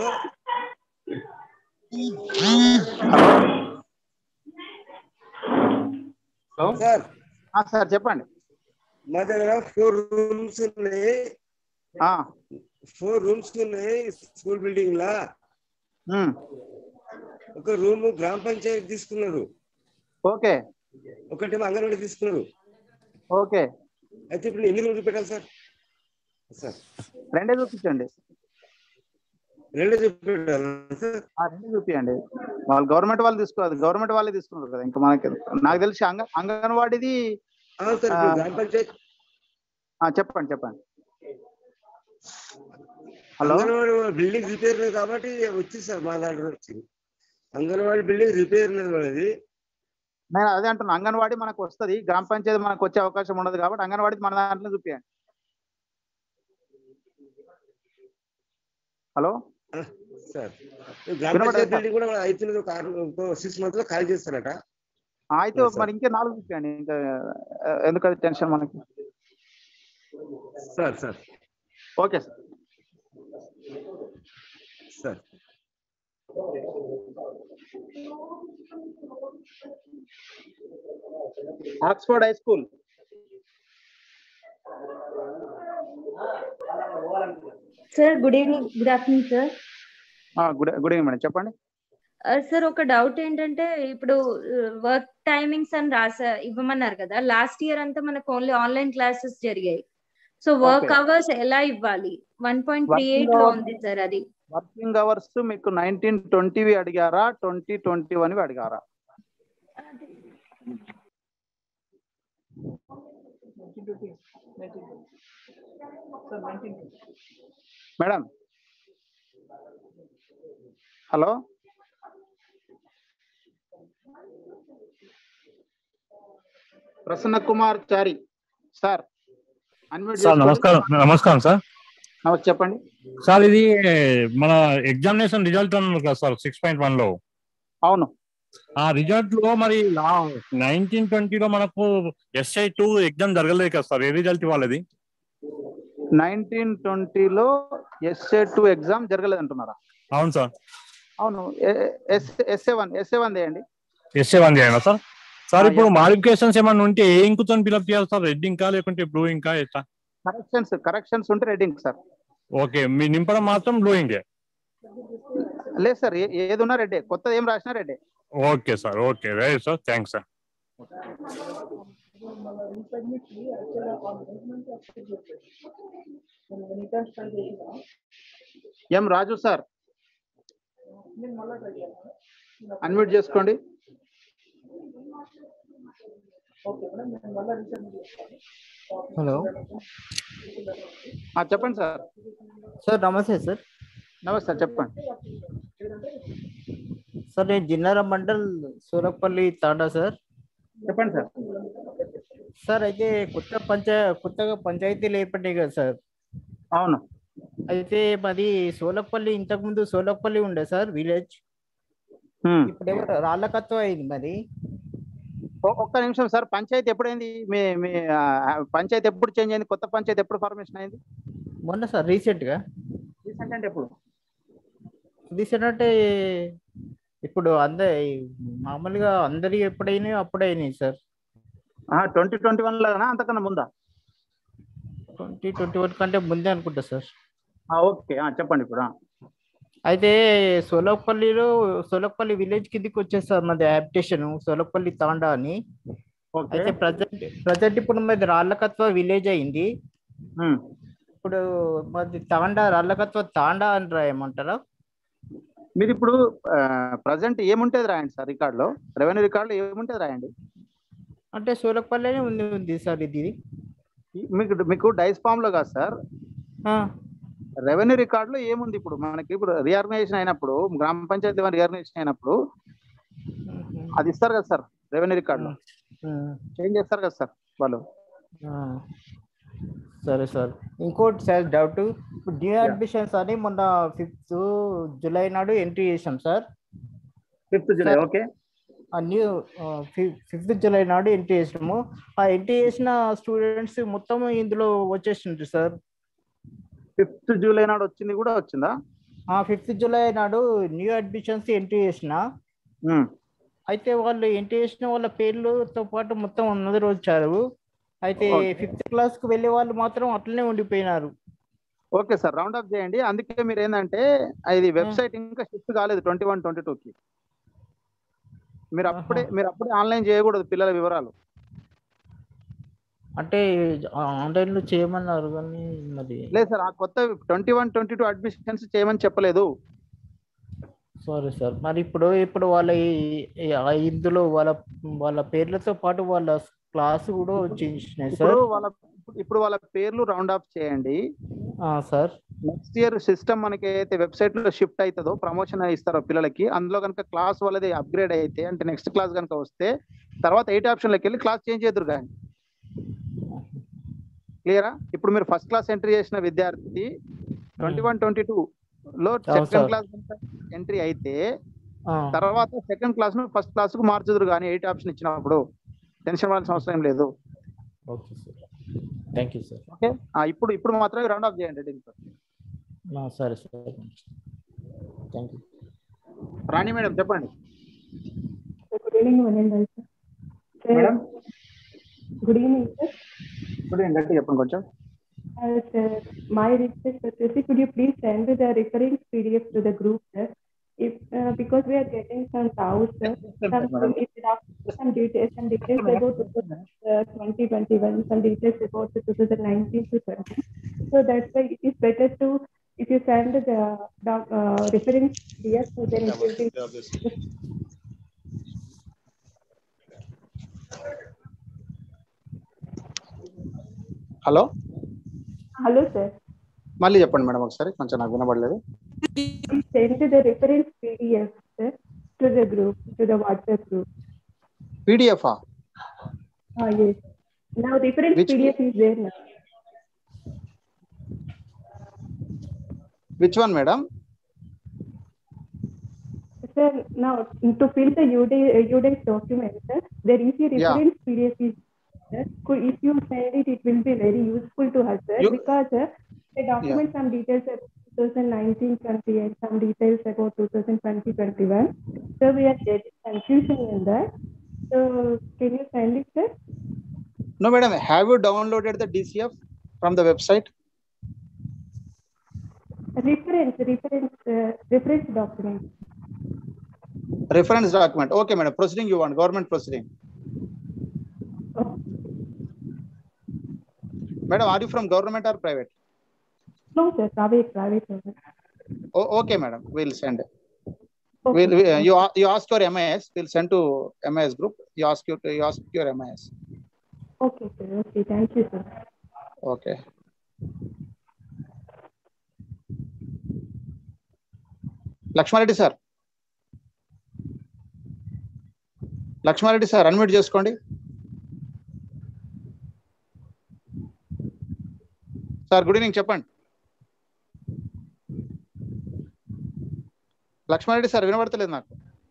సార్ ఆ, సార్ చెప్పండి మా దగ్గర ఫోర్ రూమ్స్ ఉన్నాయి ఆ, ఫోర్ రూమ్స్ ఉన్నాయి స్కూల్ బిల్డింగ్ లా ఉమ్, ఒక రూమ్ గ్రామ పంచాయతీ తీసుకున్నారు ఓకే ఒకటేమో అంగన్వాడీ తీసుకున్నారు ఓకే అయితే ఇప్పుడు ఎన్ని రూమ్లు పెట్టాలి సార్ సార్ రెండే చూపించండి రెండు చూపెట్టాలి సార్ ఆ, రెండు చూపించండి వాళ్ళు గవర్నమెంట్ వాళ్ళు తీసుకోవాలి గవర్నమెంట్ వాళ్ళే తీసుకున్నారు కదా ఇంకా మనకి నాకు తెలిసి అంగ అంగన్వాడిది అవును సార్ ఇప్పుడు గ్రామ పంచాయతీ ఆ, చెప్పండి చెప్పండి హలో అంగన్వాడీ బిల్డింగ్ రిపేర్ లేదు కాబట్టి వచ్చింది సార్ మా దాంట్లో వచ్చింది అంగన్వాడీ బిల్డింగ్ రిపేర్ లేదు వాళ్ళది నేను అదే అంటున్నా అంగన్వాడి మనకు వస్తది గ్రామ పంచాయతీ మనకు వచ్చే అవకాశం ఉండదు కాబట్టి అంగన్వాడి మన దాంట్లో చూపించండి హలో సార్ గ్రామ వినపడదు పంచాయతీ సార్. బిల్డింగ్ కూడా అవుతున్నది ఒక సిక్స్ మంత్ లో ఖాళీ చేస్తారట ఆ, అయితే అవును సార్. మరి ఇంకే నాలుగు చూపించండి ఇంకా ఆ, ఎందుకది టెన్షన్ మనకి sir sir okay sir sir Oxford high school sir good evening good afternoon sir good good evening madam చెప్పండి సార్ ఒక డౌట్ ఏంటంటే ఇప్పుడు వర్క్ టైమింగ్స్ అని రాసా ఇవ్వమన్నారు కదా లాస్ట్ ఇయర్ అంతా మనకు ఓన్లీ ఆన్లైన్ క్లాసెస్ జరిగాయి సో వర్క్ Okay. అవర్స్ ఎలా ఇవ్వాలి one point three Working eight లో hours- ఉంది సార్ అది వర్కింగ్ అవర్స్ మీకు నైన్టీన్ ట్వంటీవి అడిగారా ట్వంటీ ట్వంటీ వన్వి అడిగారా madam hello Prasanna Kumar Chari sir unmute sir చేసుకోండి. నమస్కారం నమస్కారం సార్ నమస్తే చెప్పండి సార్ ఇది మన ఎగ్జామినేషన్ రిజల్ట్ అన్నారు కదా సార్ సిక్స్ పాయింట్ వన్ లో అవును ఆ రిజల్ట్ లో మరి నైన్టీన్ ట్వంటీలో మనకు ఎస్ఐ టూ ఎగ్జామ్ జరగలేదు కదా సార్ ఏ రిజల్ట్ ఇవ్వాలి నైన్టీన్ ట్వంటీలో ఎస్ఏ టూ ఎగ్జామ్ జరగలేదు అంటున్నారా అవును సార్ అవును ఎస్ఏ వన్ ఎస్ఏ వన్ చేయండి ఎస్ఏ వన్ చేయాలా సార్ సార్ ఆ, ఇప్పుడు yes, sir. మాడిఫికేషన్స్ ఏమన్నా ఉంటే ఏ ఇంకుతో ఫిల్అప్ చేయాలి సార్ రెడ్ ఇంకా లేకుంటే బ్లూ ఇంకా ఎట్లా కరెక్షన్స్ కరెక్షన్స్ ఉంటే రెడ్డింగ్ సార్ ఓకే మీ నింపడం మాత్రం బ్లూ ఇంకే లేదు సార్ ఏ- ఏది ఉన్నా రెడ్డే కొత్తది ఏం రాసినా రెడ్డే okay sir okay very sir thanks sir M Raju sir unmute చేసుకోండి హలో ఆ, చెప్పండి సార్ సార్ నమస్తే సార్ నమస్తే సార్ చెప్పండి సార్ నేను జిన్నారా మండల్ సూరపల్లి తాండా సార్ చెప్పండి సార్ సార్ అయితే కొత్త పంచాయ కొత్తగా పంచాయతీలు ఏర్పడ్డాయి కదా సార్ అవును అయితే మాది సోలపల్లి ఇంతకుముందు సోలపల్లి ఉండే సార్ విలేజ్ హ్మ్. ఇప్పుడు ఎవరు రాళ్ళకత్వం అయింది మరి ఒ- ఒక్క నిమిషం సార్ పంచాయతీ ఎప్పుడైంది మీ మీ ఆ, పంచాయతీ ఎప్పుడు చేంజ్ అయింది కొత్త పంచాయతీ ఎప్పుడు ఫార్మేషన్ అయింది మొన్న సార్ రీసెంట్ గా రీసెంట్ అంటే ఎప్పుడు రీసెంట్ అంటే ఇప్పుడు అంద మామూలుగా అందరి ఎప్పుడైనా అప్పుడైనాయి సార్ ట్వంటీ ట్వంటీ వన్ లాగా అంతకన్నా ముందా ట్వంటీ ట్వంటీ వన్ కంటే ముందే అనుకుంటా సార్ ఆ, ఓకే ఆ, చెప్పండి ఇప్పుడు ఆ. అయితే సోలపల్లిలో సోలపల్లి విలేజ్ కిందకి వచ్చేస్తారు మాది హ్యాబిటేషన్ సోలపల్లి తాండా అని ఓకే అయితే ప్రజెంట్ ప్రజెంట్ ఇప్పుడు మాది రాళ్ళకత్వ విలేజ్ అయింది హ్మ్. ఇప్పుడు మాది తాండా రాళ్ళకత్వ తాండా అని రాయమంటారా మీరు ఇప్పుడు ప్రజెంట్ ఏముంటది రాయండి సార్ రికార్డులో రెవెన్యూ రికార్డులో ఏముంటది రాయండి అంటే సోలపల్లినే ఉంది ఉంది సార్ ఇది మీకు మీకు డైస్ ఫామ్ లో కాదు సార్ రెవెన్యూ రికార్డులో ఏముంది ఇప్పుడు మనకి ఇప్పుడు రీఆర్గనైజేషన్ అయినప్పుడు గ్రామ పంచాయతీ రీఆర్గనైజేషన్ అయినప్పుడు అది ఇస్తారు కదా సార్ రెవెన్యూ రికార్డులో చేంజ్ చేస్తారు కదా సార్ వాళ్ళు ఆ, సరే సార్ ఇంకోటి సార్ డౌట్ ఇప్పుడు న్యూ అడ్మిషన్స్ అని మొన్న ఫిఫ్త్ జూలై నాడు ఎంట్రీ చేసాం సార్ ఫిఫ్త్ జూలై ఓకే ఆ న్యూ ఫిఫ్త్ జూలై నాడు ఎంట్రీ చేసినాము ఆ ఎంట్రీ చేసిన స్టూడెంట్స్ మొత్తం ఇందులో వచ్చేసిండ్రు సార్ ఫిఫ్త్ జూలై నాడు వచ్చింది కూడా వచ్చిందా ఆ ఫిఫ్త్ జూలై నాడు న్యూ అడ్మిషన్స్ ఎంట్రీ చేసిన ఉమ్. అయితే వాళ్ళు ఎంట్రీ చేసిన వాళ్ళ పేర్లతో పాటు మొత్తం అందరూ వచ్చారు అయితే Okay. ఫిఫ్త్ క్లాస్ కు వెళ్ళే వాళ్ళు మాత్రం అట్లనే ఉండిపోయినారు ఓకే సార్ రౌండ్ అప్ చేయండి అందుకే మీరు ఏంటంటే ఇది వెబ్సైట్ ఇంకా షిఫ్ట్ కాలేదు ట్వంటీ వన్ ట్వంటీ కి మీరు అప్పుడే మీరు అప్పుడే ఆన్లైన్ చేయకూడదు పిల్లల వివరాలు అంటే ఆన్లైన్ లో చేయమన్నారు కానీ మరి లేదు సార్ ఆ కొత్త twenty one twenty two admissions చేయమని చెప్పలేదు సారీ సార్ మరి ఇప్పుడు ఇప్పుడు వాళ్ళ ఈ- ఈ ఆ ఇందులో వాళ్ళ వాళ్ళ పేర్లతో పాటు వాళ్ళ క్లాస్ కూడా చేసినాయి ఇప్పుడు సార్ వాళ్ళ ఇప్పుడు వాళ్ళ పేర్లు రౌండ్ ఆఫ్ చేయండి ఆ, సార్ నెక్స్ట్ ఇయర్ సిస్టమ్ మనకి ఏదైతే వెబ్సైట్ లో షిఫ్ట్ అవుతుందో ప్రమోషన్ ఇస్తారో పిల్లలకి అందులో కనుక క్లాస్ వాళ్ళది అప్గ్రేడ్ అయితే అంటే నెక్స్ట్ క్లాస్ కనుక వస్తే తర్వాత ఎయిట్ ఆప్షన్లోకి వెళ్ళి క్లాస్ చేంజ్ చేద్దరు కానీ క్లియరా ఇప్పుడు మీరు ఫస్ట్ క్లాస్ ఎంట్రీ చేసిన విద్యార్థి ట్వంటీ వన్ ట్వంటీ టూ లో అవును సెకండ్ సార్. క్లాస్ ఎంట్రీ అయితే ఆ, తర్వాత సెకండ్ క్లాస్ ను ఫస్ట్ క్లాస్ కు మార్చుదురు కానీ ఎయిట్ ఆప్షన్ ఇచ్చినప్పుడు టెన్షన్ పడాల్సిన అవసరం ఏం లేదు okay sir thank you sir okay ఇప్పుడు ఇప్పుడు మాత్రమే రౌండ్ ఆఫ్ చేయండి దీంతో ఆ, సరే sir thank you Rani madam చెప్పండి గుడ్ ఈవినింగ్ వనందల్ sir madam good evening sir ఇప్పుడు గట్టి చెప్పండి కొంచెం సార్ మై రిక్వెస్ట్ వచ్చేసి could you please send the reference PDF to the group sir if uh, because we are getting some doubts sir, some, some, some details some details about uh, 2021 some details about the 2019 to 20 so that's why it is better to if you send the doc, uh, reference PDF so then it will be hello hello sir మళ్ళీ చెప్పండి madam ఒకసారి కొంచెం నాకు వినపడలేదు send the reference PDF sir, to the group, to the WhatsApp group. PDF Ah, yes. Now reference Which- PDF is there now. Which one madam Sir, now to fill the UDA, UDA's document, sir, there is a reference PDF is sir. Could- If you send it, it will be very useful to us, sir, You- because sir, the document some details about 2019, 20 and some details about 2020, 21. So we are getting confusion in that. So can you send it, sir? No madam have you downloaded the DCF from the website Reference, reference, uh, reference document. Reference document okay madam proceeding you want government proceeding madam are you from government or private No, sir, private, private. sir. Okay madam will send will you you ask your MIS will send to MIS group you ask you you ask your MIS Okay, sir. Okay, thank you, sir. Okay Lakshma Reddy sir Laxmareddy sir unmute చేసుకోండి sir good evening చెప్పండి Laxmareddy sir వినబడతలేదు నాకు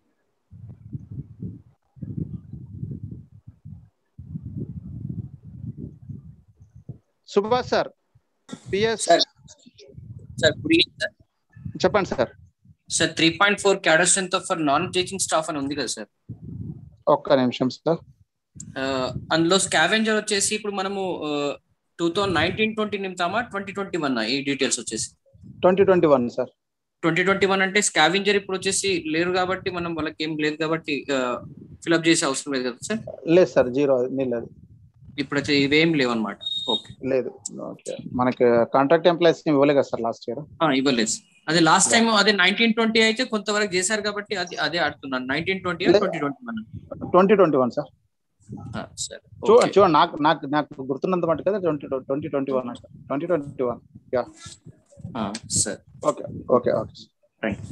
Subhash sir PS sir sir good evening sir చెప్పండి sir sir three point four cadre strength for non teaching staff అని ఉంది కదా sir ఒక్క నిమిషం సార్ అందులో స్కావెంజర్ వచ్చేసి ఇప్పుడు మనము టూ థౌసండ్ నైన్టీన్ ట్వంటీ నింపుతామా ట్వంటీ ట్వంటీ వన్ ఈ డీటెయిల్స్ వచ్చేసి twenty twenty one sir twenty twenty one అంటే స్కావెంజర్ ఇప్పుడు వచ్చేసి లేరు కాబట్టి మనం వాళ్ళకి ఏం లేదు కాబట్టి ఫిల్అప్ చేసే అవసరం లేదు కదా సార్ లేదు సార్ జీరో లేదు ఇప్పుడు వచ్చి ఇవేం లేవు అనమాట ఓకే లేదు ఓకే మనకి కాంట్రాక్ట్ ఎంప్లాయీస్ ఇవ్వలే కదా సార్ లాస్ట్ ఇయర్ ఇవ్వలేదు sir. అదే లాస్ట్ టైం అదే నైన్టీన్ ట్వంటీ అయితే కొంతవరకు చేశారు కాబట్టి అది అదే ఆడుతున్నాను నైన్టీన్ ట్వంటీ లే- twenty twenty one twenty twenty one sir సరే చూడండి చూడండి నాకు నాకు నాకు గుర్తున్నంత మటు కదా twenty twenty twenty one twenty twenty one yeah sir okay okay okay right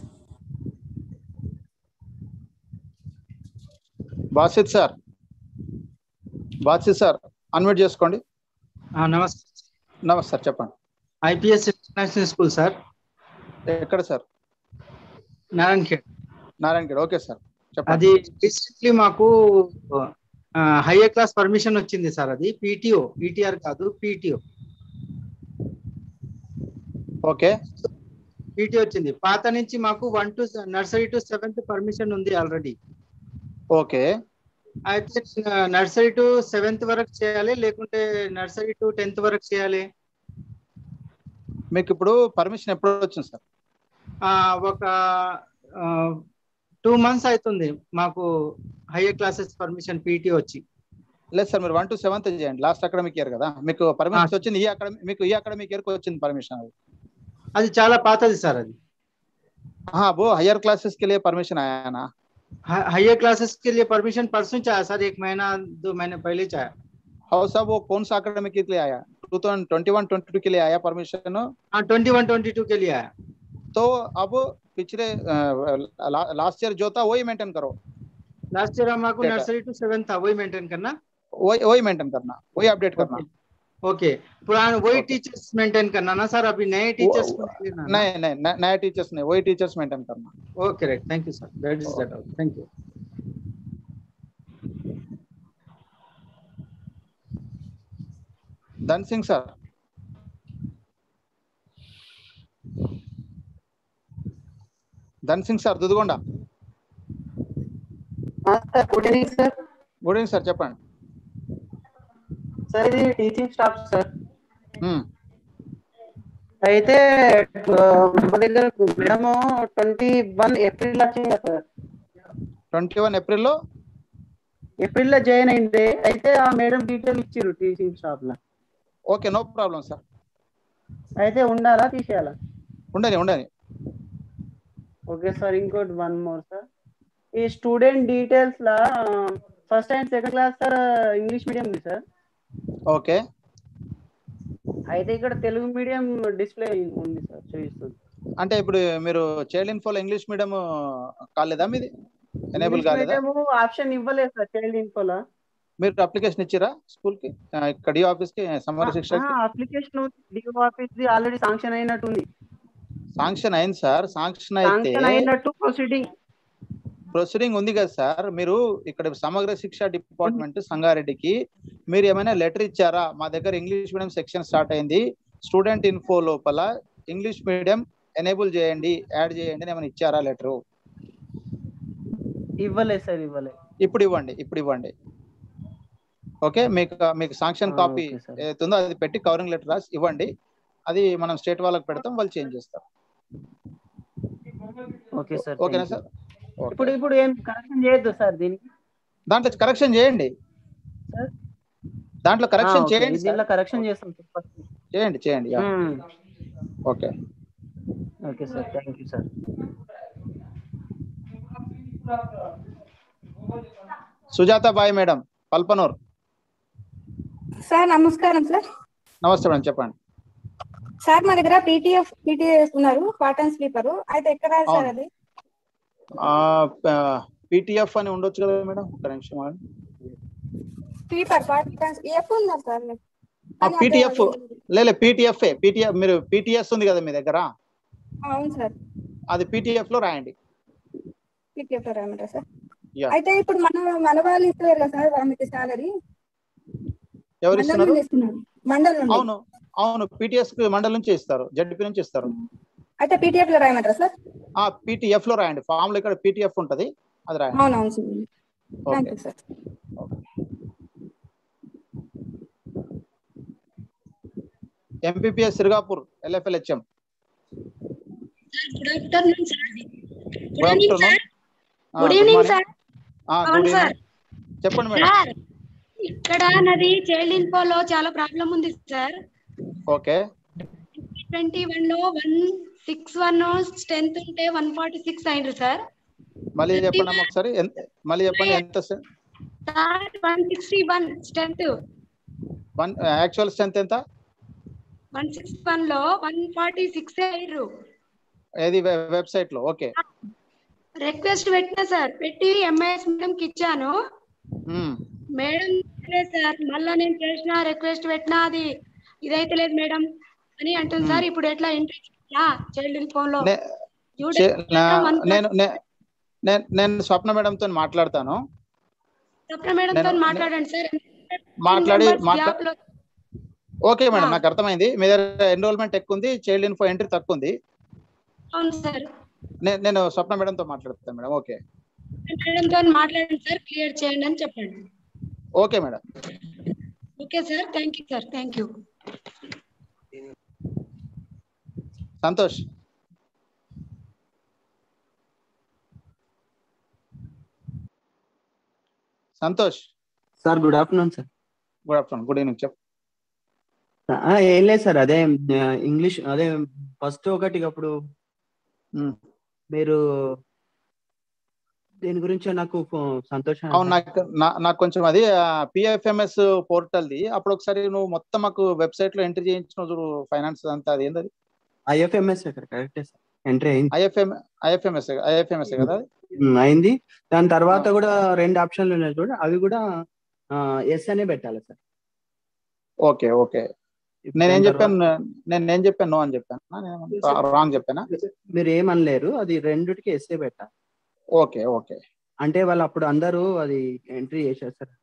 Basit sir Basit sir unmute చేసుకోండి నమస్తే నమస్తే సార్ చెప్పండి ఐపీఎస్ ఇంటర్నేషనల్ స్కూల్ సార్ ఎక్కడ sir Narayana Khed Narayan Gad okay sir చెప్పండి అది రీసెంట్లీ మాకు హైయర్ క్లాస్ పర్మిషన్ వచ్చింది సార్ అది పీటీఓ ఈటీఆర్ కాదు పీటీఓ ఓకే పీటీ వచ్చింది పాత నుంచి మాకు one to nursery to seventh permission ఉంది ఆల్రెడీ ఓకే అయితే నర్సరీ టు సెవెంత్ వరకు చేయాలి లేకుంటే నర్సరీ టు టెన్త్ వరకు చేయాలి మీకు ఇప్పుడు పర్మిషన్ ఎప్పుడు వచ్చింది సార్ ఆ, ఒక టూ మంత్స్ అవుతుంది మాకు హైయర్ క్లాసెస్ పర్మిషన్ పీటీ వచ్చి లేదు సార్ మీరు వన్ టు సెవెంత్ చేయండి లాస్ట్ అకాడమిక్ ఇయర్ కదా మీకు పర్మిషన్ వచ్చింది ఈ అకాడమిక్ మీకు ఈ అకాడమిక్ ఇయర్ వచ్చింది పర్మిషన్ అది అది చాలా పాతది సార్ అది हाँ वो हायर क्लासेस के लिए परमिशन आया ना हायर क्लासेस के लिए परमिशन परसों चाहे सर एक महीना दो महीने पहले चाहे हाउ साहब वो कौन सा अकाडमिक के लिए आया 2021 22 के लिए आया परमिशन हाँ ट्वेंटी वन ट्वेंटी टू के लिए आया तो अब पिछले लास्ट ईयर जो था वही मेंटेन करो लास्ट ईयर हमारे Data. नर्सरी टू सेवन था वही मेंटेन करना वही वही मेंटेन करना वही अपडेट करना ओके पुराने वही टीचर्स मेंटेन करना ना सर अभी नए टीचर्स नहीं नहीं न- नए टीचर्स नहीं वही टीचर्स मेंटेन करना okay right thank you sir that is that thank you Dhan Singh sir Dhan Singh sir Dudugonda sir good evening sir good evening sir చెప్పండి సార్ ఇది టీచింగ్ స్టాఫ్ సార్ మ్మ్. అయితే ఆ, మా దగ్గర మేడం ట్వంటీ వన్ ఏప్రిల్ వచ్చింది కదా సార్ ట్వంటీ వన్ ఏప్రిల్లో ఏప్రిల్ లో జాయిన్ అయింది అయితే ఆ మేడం డీటెయిల్ ఇచ్చిర్రు టీచింగ్ స్టాఫ్ లో ఓకే నో ప్రాబ్లం సార్ అయితే ఉండాలా తీసేయాలా ఉండని ఉండని ఓకే సార్ ఇంకోటి వన్ మోర్ సార్ ఈ స్టూడెంట్ డీటెయిల్స్ లా first and second class sir English medium ఉంది సార్ ఓకే అయితే ఇక్కడ తెలుగు మీడియం డిస్ప్లే ఉంది సార్ చూపిస్తుంది అంటే ఇప్పుడు మీరు చైల్డ్ ఇన్ఫోలో ఇంగ్లీష్ మీడియం కాలేదా మీది ఎనేబుల్ ఇంగ్లీష్ కాలేదా మీడియం ఆప్షన్ ఇవ్వలేదు సార్ చైల్డ్ ఇన్ఫోలో మీరు అప్లికేషన్ ఇచ్చిరా స్కూల్ కి ఆ, ఇక్కడ డి ఆఫీస్ కి సమర శిక్షకి అప్లికేషన్ డిఓ ఆఫీస్ ది ఆల్రెడీ శాంక్షన్ అయినట్టుంది శాంక్షన్ అయింది సార్ శాంక్షన్ అయితే శాంక్షన్ అయినట్టు ప్రొసీడింగ్ ప్రొసీడింగ్ ఉంది కదా సార్ మీరు ఇక్కడ సమగ్ర శిక్ష డిపార్ట్మెంట్ సంగారెడ్డికి మీరు ఏమైనా లెటర్ ఇచ్చారా మా దగ్గర ఇంగ్లీష్ మీడియం సెక్షన్ స్టార్ట్ అయింది స్టూడెంట్ ఇన్ఫో లోపల ఇంగ్లీష్ మీడియం ఎనేబుల్ చేయండి యాడ్ చేయండి అని ఏమైనా ఇచ్చారా లెటరు ఇవ్వలేదు సార్ ఇవ్వలేదు ఇప్పుడు ఇవ్వండి ఇప్పుడు ఇవ్వండి ఓకే మీకు మీకు శాంక్షన్ ఆ, కాపీ ఓకే సార్. ఏదైతుందో అది పెట్టి కవరింగ్ లెటర్ రాసి ఇవ్వండి అది మనం స్టేట్ వాళ్ళకి పెడతాం వాళ్ళు చేంజ్ చేస్తారు ఓకే సార్ ఓకేనా thank you. సార్ ఇప్పుడు ఇప్పుడు ఏం కరెక్షన్ చేయొద్దు సార్ దీనికి దాంట్లో కరెక్షన్ చేయండి సార్ దాంట్లో ఆ, కరెక్షన్ ఓకే. చేయండి దీనిలో సార్. కరెక్షన్ చేస్తాం సార్ ఫస్ట్ చేయండి చేయండి యా. మ్మ్. Okay okay sir thank you sir Sujatha Bai madam Palpanur sir నమస్కారం సార్ నమస్తే మేడం చెప్పండి సార్ మా దగ్గర పీటీఎఫ్ పీటీఎస్ ఉన్నారు పాటన్ స్లీపర్ అయితే ఎక్కడ రాదు సార్ అవును. అది పీటీఎఫ్ అని ఉండొచ్చు కదా మేడం ఒక నిమిషం ఆగండి. స్లీపర్ పాటన్ ఎఫ్ ఉందా సార్ ఆ పీటీఎఫ్ లేలే పీటీఎఫ్ పీటీఎఫ్ మీరు పీటీఎస్ ఉంది కదా మీ దగ్గర అవును సార్ అది పీటీఎఫ్ లో రాయండి పీటీఎఫ్ లో రాయమంటారా సార్ యా అయితే ఇప్పుడు మన మన వాళ్ళు ఇస్తారు కదా సార్ వాళ్ళకి సాలరీ ఎవరు మండలం ఇస్తున్నారు నుండి ఇస్తున్నారు మండలం నుండి అవును అవును పీటీఎస్ మండల్ నుంచి ఇస్తారు జడ్పీ నుంచి ఇస్తారు అయితే పీటీఎఫ్ లో రాయమంటారా సార్ ఆ పీటీఎఫ్ లో రాయండి ఫామ్ లో ఇక్కడ పీటీఎఫ్ ఉంటది అది రాయండి అవునవును sir thank okay you sir MPPS Sirigapur LFLHM good afternoon sir good afternoon good evening sir good అవును సార్ ఈవినింగ్ చెప్పండి మేడం సార్ ఇక్కడ నాది చైల్డ్ ఇన్ఫోలో చాలా ప్రాబ్లం ఉంది సార్ ఓకే ట్వంటీ వన్ లో వన్ సిక్స్ వన్ స్ట్రెంత్ ఉంటే వన్ ఫార్టీ సిక్స్ అయిండ్రు సార్ మళ్ళీ చెప్పండి అమ్మ ఒకసారి ఎంత- మళ్ళీ చెప్పండి ఎంత sir one sixty one strength one actual strength ఎంత వన్ సిక్స్ వన్ లో వన్ ఫార్టీ సిక్స్ అయ్యారు ఏది వెబ్సైట్ లో ఓకే రిక్వెస్ట్ పెట్టినా సార్ పెట్టి ఎంఐఎస్ మేడం కి ఇచ్చాను మ్మ్. మేడం లేదు సార్ మళ్ళా నేను చేసిన రిక్వెస్ట్ పెట్టినా అది ఇదైతే లేదు మేడం అని అంటుంది సార్ ఇప్పుడు ఎట్లా ఎంట్రీ చైల్డ్ ఫోన్ లో నే- చే- నా- నేను నే- నేను నేను స్వప్న మేడం తో మాట్లాడతాను స్వప్న మేడం తో నేను- మాట్లాడండి సార్ మాట్లాడి Members మాట్లా gap లో ఓకే మేడం నాకు అర్థమైంది మీ దగ్గర ఎన్రోల్మెంట్ ఎక్కువ ఉంది చైల్డ్ ఇన్ఫో ఎంట్రీ తక్కువ ఉంది అవును సార్ నే- నేను స్వప్న మేడం తో మాట్లాడతాను మేడం ఓకే మేడం తో మాట్లాడండి సార్ క్లియర్ చేయండి అని చెప్పండి okay madam okay sir thank you sir thank you Santosh Santosh sir good afternoon sir good afternoon good evening చెప్పు ఆ, ఏం లేదు సార్ అదే ఆ, ఇంగ్లీష్ అదే ఫస్ట్ ఒకటి అప్పుడు మీరు దీని గురించి నాకు ఫో- సంతోషం అవును నాకు నా- నాకు కొంచెం అది పిఎఫ్ఎంఎస్ పోర్టల్ది అప్పుడు ఒకసారి నువ్వు మొత్తం మాకు వెబ్సైట్ లో ఎంట్రీ చేయించిన చూడు ఫైనాన్స్ అంతా అది ఏంటది ఐఎఫ్ఎంఎస్ కరెక్టే సార్ ఎంట్రీ అయింది ఐఎఫ్ఎం ఐఎఫ్ఎంఎస్ ఐఎఫ్ఎంఎస్ కదా అది? ఉమ్, అయింది దాని తర్వాత కూడా రెండు ఆప్షన్లు ఉన్నాయి చూడ అవి కూడా ఎస్ అనే పెట్టాలి సార్ ఓకే ఓకే నేనేం చెప్పాను నేను నేను చెప్పాను నో అని చెప్పాను రాంగ్ చెప్పానా మీరు ఏమనలేరు అది రెండిటికి ఎస్ఏ పెట్టాలి ఓకే ఓకే అంటే వాళ్ళు అప్పుడు అందరూ అది ఎంట్రీ చేసేస్తారు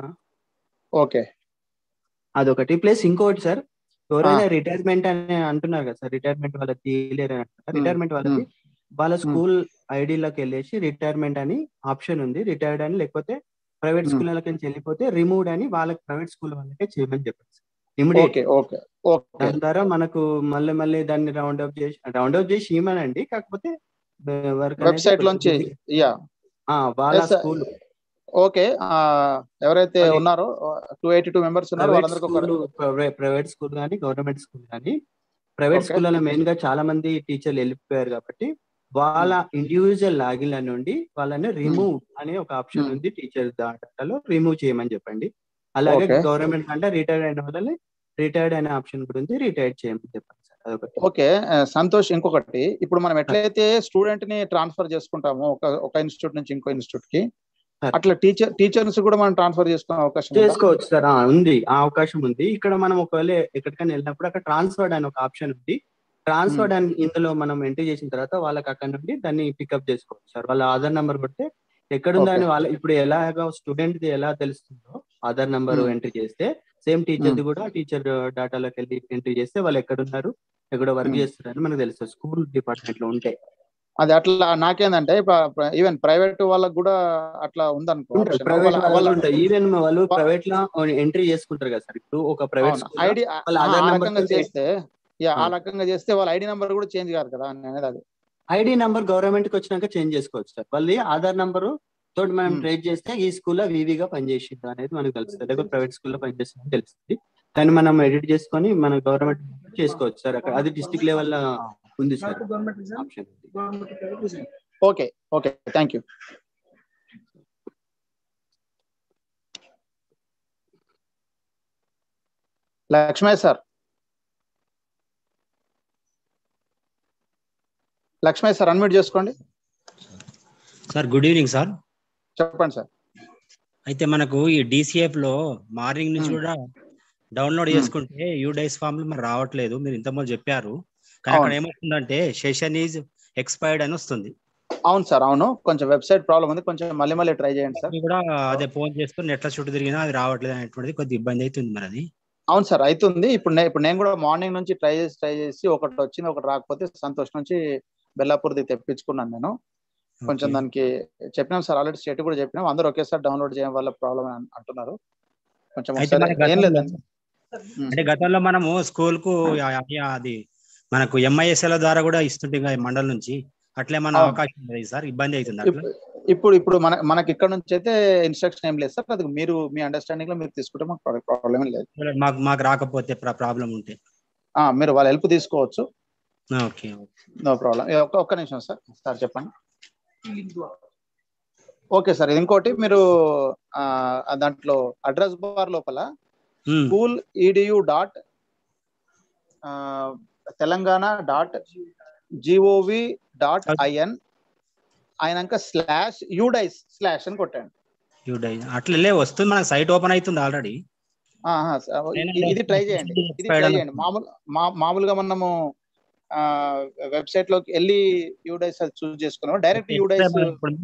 ఓకే అదొకటి ప్లస్ ఇంకోటి సార్ ఎవరైనా ఆ. రిటైర్మెంట్ అని అంటున్నారు కదా సార్ రిటైర్మెంట్ వాళ్ళకి తీయలేరు అని అంటున్నారు మ్మ్. రిటైర్మెంట్ వాళ్ళకి మ్మ్. వాళ్ళ స్కూల్ ఐడిలోకి వెళ్ళేసి రిటైర్మెంట్ అని ఆప్షన్ ఉంది రిటైర్డ్ అని లేకపోతే ప్రైవేట్ మ్మ్. స్కూల్ వాళ్ళకి వెళ్ళిపోతే రిమూవ్డ్ అని వాళ్ళకి ప్రైవేట్ స్కూల్ వాళ్ళకే చేయమని చెప్పారు sir immediate okay okay okay దాని ద్వారా మనకు మళ్ళీ మళ్ళీ దాన్ని రౌండ్ అప్ చేసి రౌండ్ అప్ చేసి ఇవ్వమనండి కాకపోతే వర్క్ వెబ్సైట్ లోంచి యా వాళ్ళ Yes, sir. స్కూల్ ఓకే ఆ, ఎవరైతే ఉన్నారో టూ ఎయిటీ టూ మెంబర్స్ ఉన్నారో ప్రైవేట్ వాళ్ళందరికీ ఒక స్కూల్ ప్రైవేట్ స్కూల్ కానీ గవర్నమెంట్ స్కూల్ కానీ ప్రైవేట్ Okay. స్కూల్లో మెయిన్ గా చాలా మంది టీచర్లు వెళ్ళిపోయారు కాబట్టి వాళ్ళ ఇండివిజువల్ లాగిన్ నుండి వాళ్ళని రిమూవ్ అనే ఒక ఆప్షన్ ఉంది టీచర్ దాంట్లో రిమూవ్ చేయమని చెప్పండి అలాగే Okay. గవర్నమెంట్ అంటే రిటైర్డ్ అయిన వాళ్ళని రిటైర్డ్ అనే ఆప్షన్ కూడా ఉంది రిటైర్డ్ చేయమని చెప్పండి సార్ అదొకటి ఓకే ఆ, సంతోష్ ఇంకొకటి ఇప్పుడు మనం ఎట్లయితే స్టూడెంట్ ని ట్రాన్స్ఫర్ చేసుకుంటామో ఒక ఒక ఇన్స్టిట్యూట్ నుంచి ఇంకో ఇన్స్టిట్యూట్ కి అట్లా టీచర్ టీచర్స్ కూడా మనం ట్రాన్స్ఫర్ చేసుకునే అవకాశం ఉందా? చేసుకోవచ్చు సార్ ఆ, ఉంది ఆ అవకాశం ఉంది ఇక్కడ మనం ఒకవేళ ఎక్కడికైనా వెళ్ళినప్పుడు అక్కడ ట్రాన్స్ఫర్డ్ అని ఒక ఆప్షన్ ఉంది ట్రాన్స్ఫర్డ్ అని ఇందులో మనం ఎంట్రీ చేసిన తర్వాత వాళ్ళకి అక్కడ నుండి దాన్ని పికప్ చేసుకోవచ్చు సార్ వాళ్ళ ఆధార్ నెంబర్ కొడితే ఎక్కడుందా అని Okay. వాళ్ళ ఇప్పుడు ఎలాగా స్టూడెంట్ ది ఎలా తెలుస్తుందో ఆధార్ నెంబర్ Hmm. ఎంట్రీ చేస్తే సేమ్ టీచర్ ది Hmm. కూడా టీచర్ డేటాలోకి వెళ్ళి ఎంట్రీ చేస్తే వాళ్ళు ఎక్కడున్నారు ఎక్కడ వర్క్ Hmm. చేస్తున్నారని మనకు తెలుస్తుంది స్కూల్ డిపార్ట్మెంట్ లో ఉంటాయి అది అట్లా నాకేందంటే ఈవెన్ ప్రైవేట్ వాళ్ళకి కూడా అట్లా ఉందనుకో ఉంటాయి option. ప్రైవేట్ వాళ్ళ- వాళ్ళ ఉంటాయి ఈవెన్ వాళ్ళు ప్రైవేట్ లో ఎంట్రీ చేసుకుంటారు కదా సార్ ఇప్పుడు ఒక ప్రైవేట్ అవును. స్కూల్ ఐడి వాళ్ళ ఆ ఆధార్ రకంగా నెంబర్ చేస్తే యా ఆ ఆ. రకంగా చేస్తే వాళ్ళ ఐడి నెంబర్ కూడా చేంజ్ కాదు కదా అని అనేది అది ఐడి నంబర్ గవర్నమెంట్ కి వచ్చినాక చేంజ్ చేసుకోవచ్చు సార్ వాళ్ళది ఆధార్ నంబరు తోటి మనం Hmm. ట్రేస్ చేస్తే ఈ స్కూల్లో వివిగా పనిచేసింది అనేది మనకు తెలుస్తుంది లేకపోతే ప్రైవేట్ స్కూల్లో పనిచేస్తుంది తెలుస్తుంది దాన్ని మనం ఎడిట్ చేసుకొని మన గవర్నమెంట్ చేసుకోవచ్చు సార్ అక్కడ అది డిస్ట్రిక్ట్ లెవెల్ ఉంది sir government option government okay okay thank you Lakshmaiah sir Lakshmaiah sir unmute చేసుకోండి సార్ గుడ్ ఈవినింగ్ సార్ చెప్పండి సార్ అయితే మనకు ఈ డిసిఎఫ్ లో మార్నింగ్ నుంచి Hmm. కూడా డౌన్లోడ్ Hmm. చేసుకుంటే యూ డైస్ ఫామ్ లో మరి రావట్లేదు మీరు ఇంతకుముందు చెప్పారు కానీ అక్కడ అవును. ఏమవుతుందంటే సెషన్ ఈజ్ ఎక్స్పైర్డ్ అని వస్తుంది అవును సార్ అవును కొంచెం వెబ్సైట్ ప్రాబ్లం ఉంది కొంచెం మళ్ళీ మళ్ళీ ట్రై చేయండి సార్ అది కూడా అదే ఫోన్ చేసుకుని నెట్ల చుట్టూ తిరిగినా అది రావట్లేదు అనేటువంటిది కొద్దిగా ఇబ్బంది అవుతుంది మరి అది అవును సార్ అవుతుంది ఇప్పుడు నే- ఇప్పుడు నేను కూడా మార్నింగ్ నుంచి ట్రై చేసి ట్రై చేసి ఒకటి వచ్చింది ఒకటి రాకపోతే సంతోష్ నుంచి బెల్లాపూర్ది తెప్పించుకున్నాను నేను కొంచెం Okay. దానికి చెప్పినాం సార్ ఆల్రెడీ స్టేట్ కూడా చెప్పినాం అందరూ ఒకేసారి డౌన్లోడ్ చేయడం వల్ల ప్రాబ్లం అంటున్నారు కొంచెం అయితే ఒకసారి మన ఏం గతంలో లేదండి అంటే గతంలో మనము స్కూల్ కు ఆ- ఆ- అది మనకు ఎంఐఎస్ఎల్ ద్వారా కూడా ఇస్తుంటే ఈ మండలం నుంచి అట్లే మన అవును. అవకాశం ఉంది సార్ ఇబ్బంది అవుతుంది అట్లా ఇప్పు- ఇప్పుడు ఇప్పుడు మన మనకి ఇక్కడ నుంచి అయితే ఇన్స్ట్రక్షన్ ఏం లేదు సార్ అది మీరు మీ అండర్స్టాండింగ్ లో మీరు తీసుకుంటే మాకు ప్రాబ్లం లేదు మాకు మాకు రాకపోతే ప్రాబ్లం ఉంటే ఆ, మీరు వాళ్ళ హెల్ప్ తీసుకోవచ్చు ఓకే నో ప్రాబ్లం ఒక్క ఒక్క నిమిషం సార్ సార్ చెప్పండి ఓకే సార్ ఇది ఇంకోటి మీరు ఆ, దాంట్లో అడ్రస్ బార్ లోపల school EDU dot Telangana dot GOV dot IN అయినాక స్లాష్ యూడైస్ స్లాష్ అని కొట్టండి యూ డై అట్లా లే వస్తుంది మనకు సైట్ ఓపెన్ అవుతుంది ఆల్రెడీ ఆహా, స- ఇది- ఇది ట్రై చేయండి ఇది ట్రై చేయండి మామూలు మా- మామూలుగా మనము వెబ్సైట్ లోకి వెళ్ళి యూడైస్ అది చూస్ చేసుకున్నాం డైరెక్ట్ యూడైస్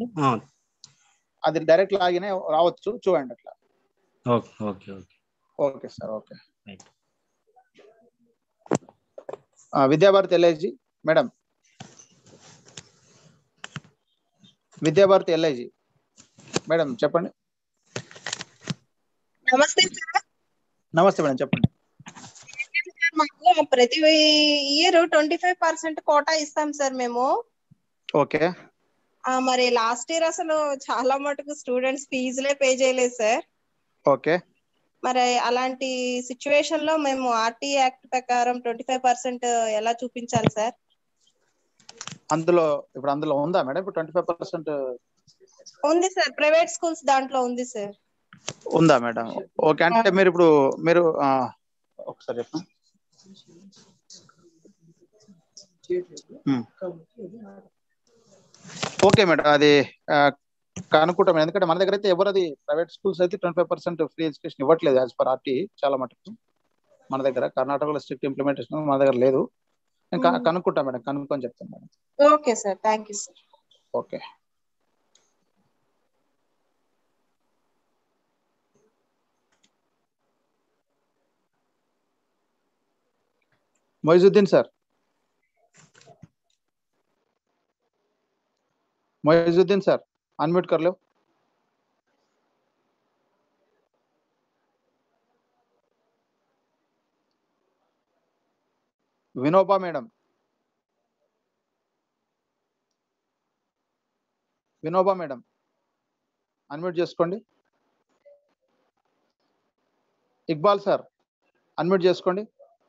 అది డైరెక్ట్ లాగిన్ రావచ్చు చూడండి అట్లా okay okay okay okay sir okay Vidyabharati LIG madam Vidyabharati LIG madam చెప్పండి నమస్తే సార్ నమస్తే మేడం చెప్పండి మాకు ప్రతి year twenty five percent quota ఇస్తాం సార్ మేము ఓకే ఆ, మరి లాస్ట్ ఇయర్ అసలు చాలా మటుకు స్టూడెంట్స్ ఫీజులే పే చేయలేదు సార్ ఓకే మరి అలాంటి సిచ్యువేషన్ లో మేము ఆర్టీ యాక్ట్ ప్రకారం ట్వంటీ ఫైవ్ పర్సెంట్ ఎలా చూపించాలి సార్ అందులో ఇప్పుడు అందులో ఉందా మేడం ఇప్పుడు ట్వంటీ ఫైవ్ పర్సెంట్ ఉంది సార్ ప్రైవేట్ స్కూల్స్ దాంట్లో ఉంది సార్ ఉందా మేడం ఓకే అంటే మీరు ఇప్పుడు మీరు ఆ, ఒకసారి చెప్పండి ఉమ్. ఓకే మేడం అది ఆ, కనుక్కుంటాం మేడం. ఎందుకంటే మన దగ్గర అయితే ఎవరు అది ప్రైవేట్ స్కూల్స్ అయితే twenty five percent free education ఇవ్వట్లేదు యాజ్ పర్ ఆర్టీ చాలా మటుకు మన దగ్గర కర్ణాటకలో స్ట్రిక్ట్ ఇంప్లిమెంటేషన్ మన దగ్గర లేదు నేను క- మ్మ్. కనుక్కుంటాం మేడం కనుక్కొని చెప్తాను madam okay sir thank you sir okay Moizuddin sir Moizuddin sir unmute कर लो Vinoba madam Vinoba madam unmute చేసుకోండి ఇక్బాల్ సార్ అన్మ్యూట్ చేసుకోండి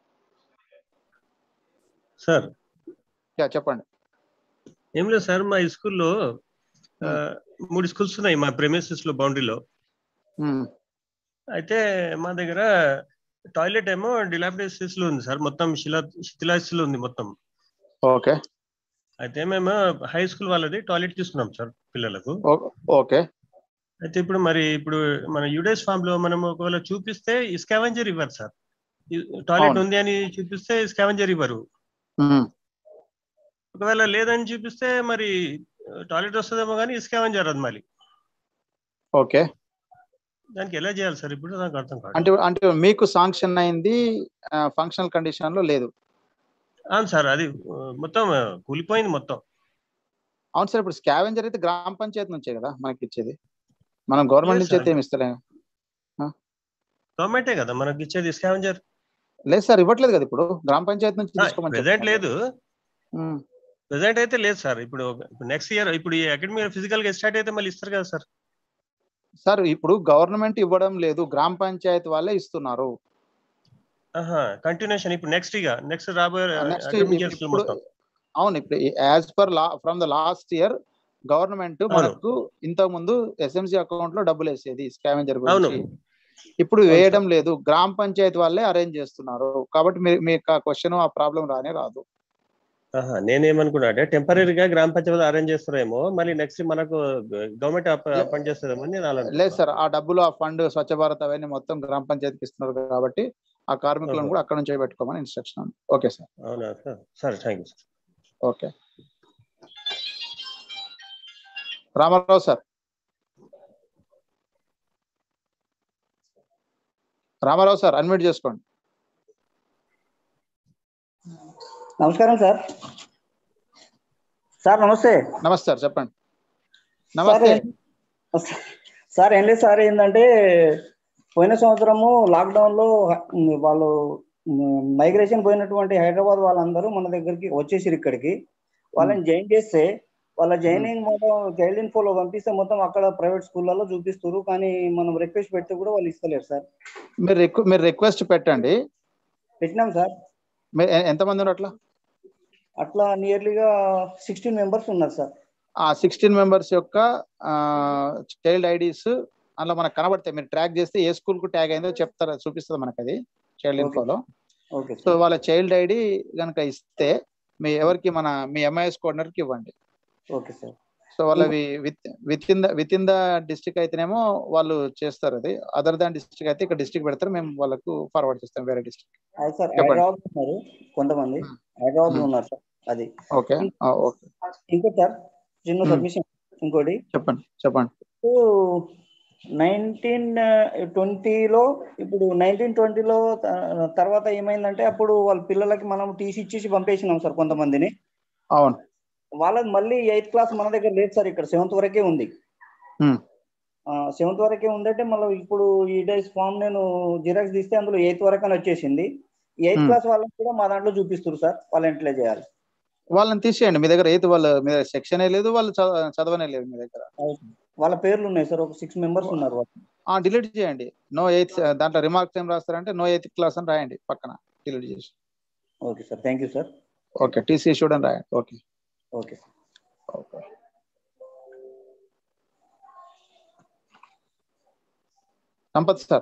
సార్ యా చెప్పండి ఏం లేదు సార్ మా స్కూల్లో ఆ, మూడు స్కూల్స్ ఉన్నాయి మా ప్రెమిసెస్ లో బౌండరీలో మ్మ్. అయితే మా దగ్గర టాయిలెట్ ఏమో డిలాబిడేసిస్ లో ఉంది సార్ మొత్తం శిలా శిథిలాసిస్ లో ఉంది మొత్తం ఓకే అయితే మేము హై స్కూల్ వాళ్ళది టాయిలెట్ తీసుకున్నాం సార్ పిల్లలకు ఓ- ఓకే అయితే ఇప్పుడు మరి ఇప్పుడు మన యూడేస్ ఫామ్ లో మనం ఒకవేళ చూపిస్తే స్కావెంజర్ ఇవ్వరు సార్ టాయిలెట్ అవును. ఉంది అని చూపిస్తే స్కావెంజర్ ఇవ్వరు మ్మ్. ఒకవేళ లేదని చూపిస్తే మరి టాయిలెట్ వస్తుందేమో కానీ స్కావెంజర్ అది మళ్ళీ ఓకే దానికి ఎలా చేయాలి సార్ ఇప్పుడు నాకు అర్థం కాదు అంటే అంటే మీకు శాంక్షన్ అయింది ఫంక్షనల్ కండిషన్ లో లేదు అవును సార్ అది ఆ, మొత్తం ఆ, కూలిపోయింది మొత్తం అవును సార్ ఇప్పుడు స్కావెంజర్ అయితే గ్రామ పంచాయతీ నుంచే కదా మనకి ఇచ్చేది మనం గవర్నమెంట్ లేదు నుంచి సార్. అయితే ఏమి ఇస్తలేము గవర్నమెంటే కదా మనకి ఇచ్చేది స్కావెంజర్ లేదు సార్ ఇవ్వట్లేదు కదా ఇప్పుడు గ్రామ పంచాయతీ నుంచి తీసుకోమని ప్రెసెంట్ చెప్తున్నారు. లేదు మ్మ్. ప్రెసెంట్ అయితే లేదు సార్ ఇప్పుడు నెక్స్ట్ ఇయర్ ఇప్పుడు ఈ అకాడమిక్ ఫిజికల్ గా స్టార్ట్ అయితే మళ్ళీ ఇస్తారు కదా సార్ సార్ ఇప్పుడు గవర్నమెంట్ ఇవ్వడం లేదు గ్రామ పంచాయతీ వాళ్ళే ఇస్తున్నారు ఆహా కంటిన్యూషన్ ఇప్పుడు నెక్స్ట్ ఇక నెక్స్ట్ రాబోయే నెక్స్ట్ అకాడమిక్ ఇయర్స్ ఇప్పుడు మొత్తం అవును ఇప్పుడు as per law from the last year government అవును. మనకు ఇంతకు ముందు ఎస్ఎంసి అకౌంట్ లో డబ్బులు వేసేది స్కావెంజర్ అవును. గురించి ఇప్పుడు వేయడం లేదు గ్రామ పంచాయతీ వాళ్ళే అరేంజ్ చేస్తున్నారు కాబట్టి మీ- మీకు ఆ క్వశ్చన్ ఆ ప్రాబ్లం రానే రాదు ఆహా నేనేమనుకున్నా అంటే టెంపరీగా గ్రామ పంచాయతీ అరేంజ్ చేస్తారేమో మళ్ళీ నెక్స్ట్ మనకు గవర్నమెంట్ అపాయింట్ చేస్తారేమో అని నేను అలా లేదు సార్ ఆ డబ్బులు ఆ ఫండ్ స్వచ్ఛ భారత్ అవన్నీ మొత్తం గ్రామ పంచాయతీకి ఇస్తున్నారు కాబట్టి ఆ కార్మికులను ఓహో. కూడా అక్కడ నుంచే పెట్టుకోమని ఇన్స్ట్రక్షన్ ఉంది ఓకే సార్ అవునా సార్ సరే thank you sir okay Ramarao sir Ramarao sir unmute చేసుకోండి నమస్కారం సార్ సార్ నమస్తే నమస్తే సార్ చెప్పండి నమస్తే సార్ సార్ ఏం లేదు సార్ ఏంటంటే పోయిన సంవత్సరము లాక్డౌన్ లో ఉమ్, వాళ్ళు మైగ్రేషన్ పోయినటువంటి హైదరాబాద్ వాళ్ళందరూ మన దగ్గరికి వచ్చేసారు ఇక్కడికి వాళ్ళని జాయిన్ చేస్తే వాళ్ళ జాయినింగ్ మొత్తం చైల్డ్ ఇన్ఫోలో పంపిస్తే మొత్తం అక్కడ ప్రైవేట్ స్కూళ్ళలో చూపిస్తారు కానీ మనం రిక్వెస్ట్ పెడితే కూడా వాళ్ళు ఇస్తలేరు సార్ మీరు రిక్వ మీరు రిక్వెస్ట్ పెట్టండి పెట్టినాం సార్ మీరు ఎ- ఎంతమంది ఉన్నారు అట్లా అట్లా నియర్లీగా సిక్స్టీన్ మెంబర్స్ ఉన్నారు సార్ ఆ సిక్స్టీన్ మెంబర్స్ యొక్క చైల్డ్ ఐడీస్ అందులో మనకు కనబడతాయి మీరు ట్రాక్ చేస్తే ఏ స్కూల్ కు ట్యాగ్ అయిందో చెప్తారు చూపిస్తుంది మనకు అది చైల్డ్ ఇన్ఫోలో ఓకే సో వాళ్ళ చైల్డ్ ఐడి కనుక ఇస్తే మీ ఎవరికి మన మీ ఎంఐఎస్ కోఆర్డినేటర్ కి ఇవ్వండి ఓకే సార్ సో వాళ్ళవి with with in the with in the district అయితేనేమో వాళ్ళు చేస్తారు అది అదర్ దాన్ డిస్ట్రిక్ట్ అయితే ఇక్కడ డిస్ట్రిక్ట్ పెడతారు మేము వాళ్ళకు ఫార్వర్డ్ చేస్తాం వేరే డిస్ట్రిక్ట్ అది సార్ చెప్పండి. హైదరాబాద్ ఉన్నారు కొంతమంది హైదరాబాద్ లో ఉన్నారు సార్ అది ఓకే ఓకే ఇంకోటి సార్ చిన్న Hmm. సబ్మిషన్ ఇంకోటి చెప్పండి చెప్పండి నైన్టీన్ ట్వంటీలో ఇప్పుడు నైన్టీన్ ట్వంటీలో తర్వాత ఏమైందంటే అప్పుడు వాళ్ళ పిల్లలకి మనం టీసీ ఇచ్చేసి పంపేసినాం సార్ కొంతమందిని అవును వాళ్ళది మళ్ళీ ఎయిత్ క్లాస్ మన దగ్గర లేదు సార్ ఇక్కడ సెవెంత్ వరకే ఉంది Hmm. సెవెంత్ వరకే ఉందంటే మళ్ళీ ఇప్పుడు ఈ డేస్ ఫామ్ నేను జిరాక్స్ తీస్తే అందులో ఎయిత్ వరకు అని వచ్చేసింది ఎయిత్ Hmm. క్లాస్ వాళ్ళకి కూడా మా దాంట్లో చూపిస్తారు సార్ వాళ్ళు ఎంట్లే చేయాలి వాళ్ళని తీసేయండి మీ దగ్గర ఎయిత్ వాళ్ళు మీ దగ్గర సెక్షనే లేదు వాళ్ళు చదవ- చదవనే లేదు మీ దగ్గర వాళ్ళ పేర్లు ఉన్నాయి సార్ ఒక సిక్స్ మెంబర్స్ ఉన్నారు వాళ్ళు డిలీట్ చేయండి నో ఎయిత్ దాంట్లో రిమార్క్స్ ఏం రాస్తారంటే నో ఎయిత్ క్లాస్ అని రాయండి పక్కన డిలీట్ చేసి okay sir thank you sir okay TC issued అని రాయండి okay okay okay Sampath sir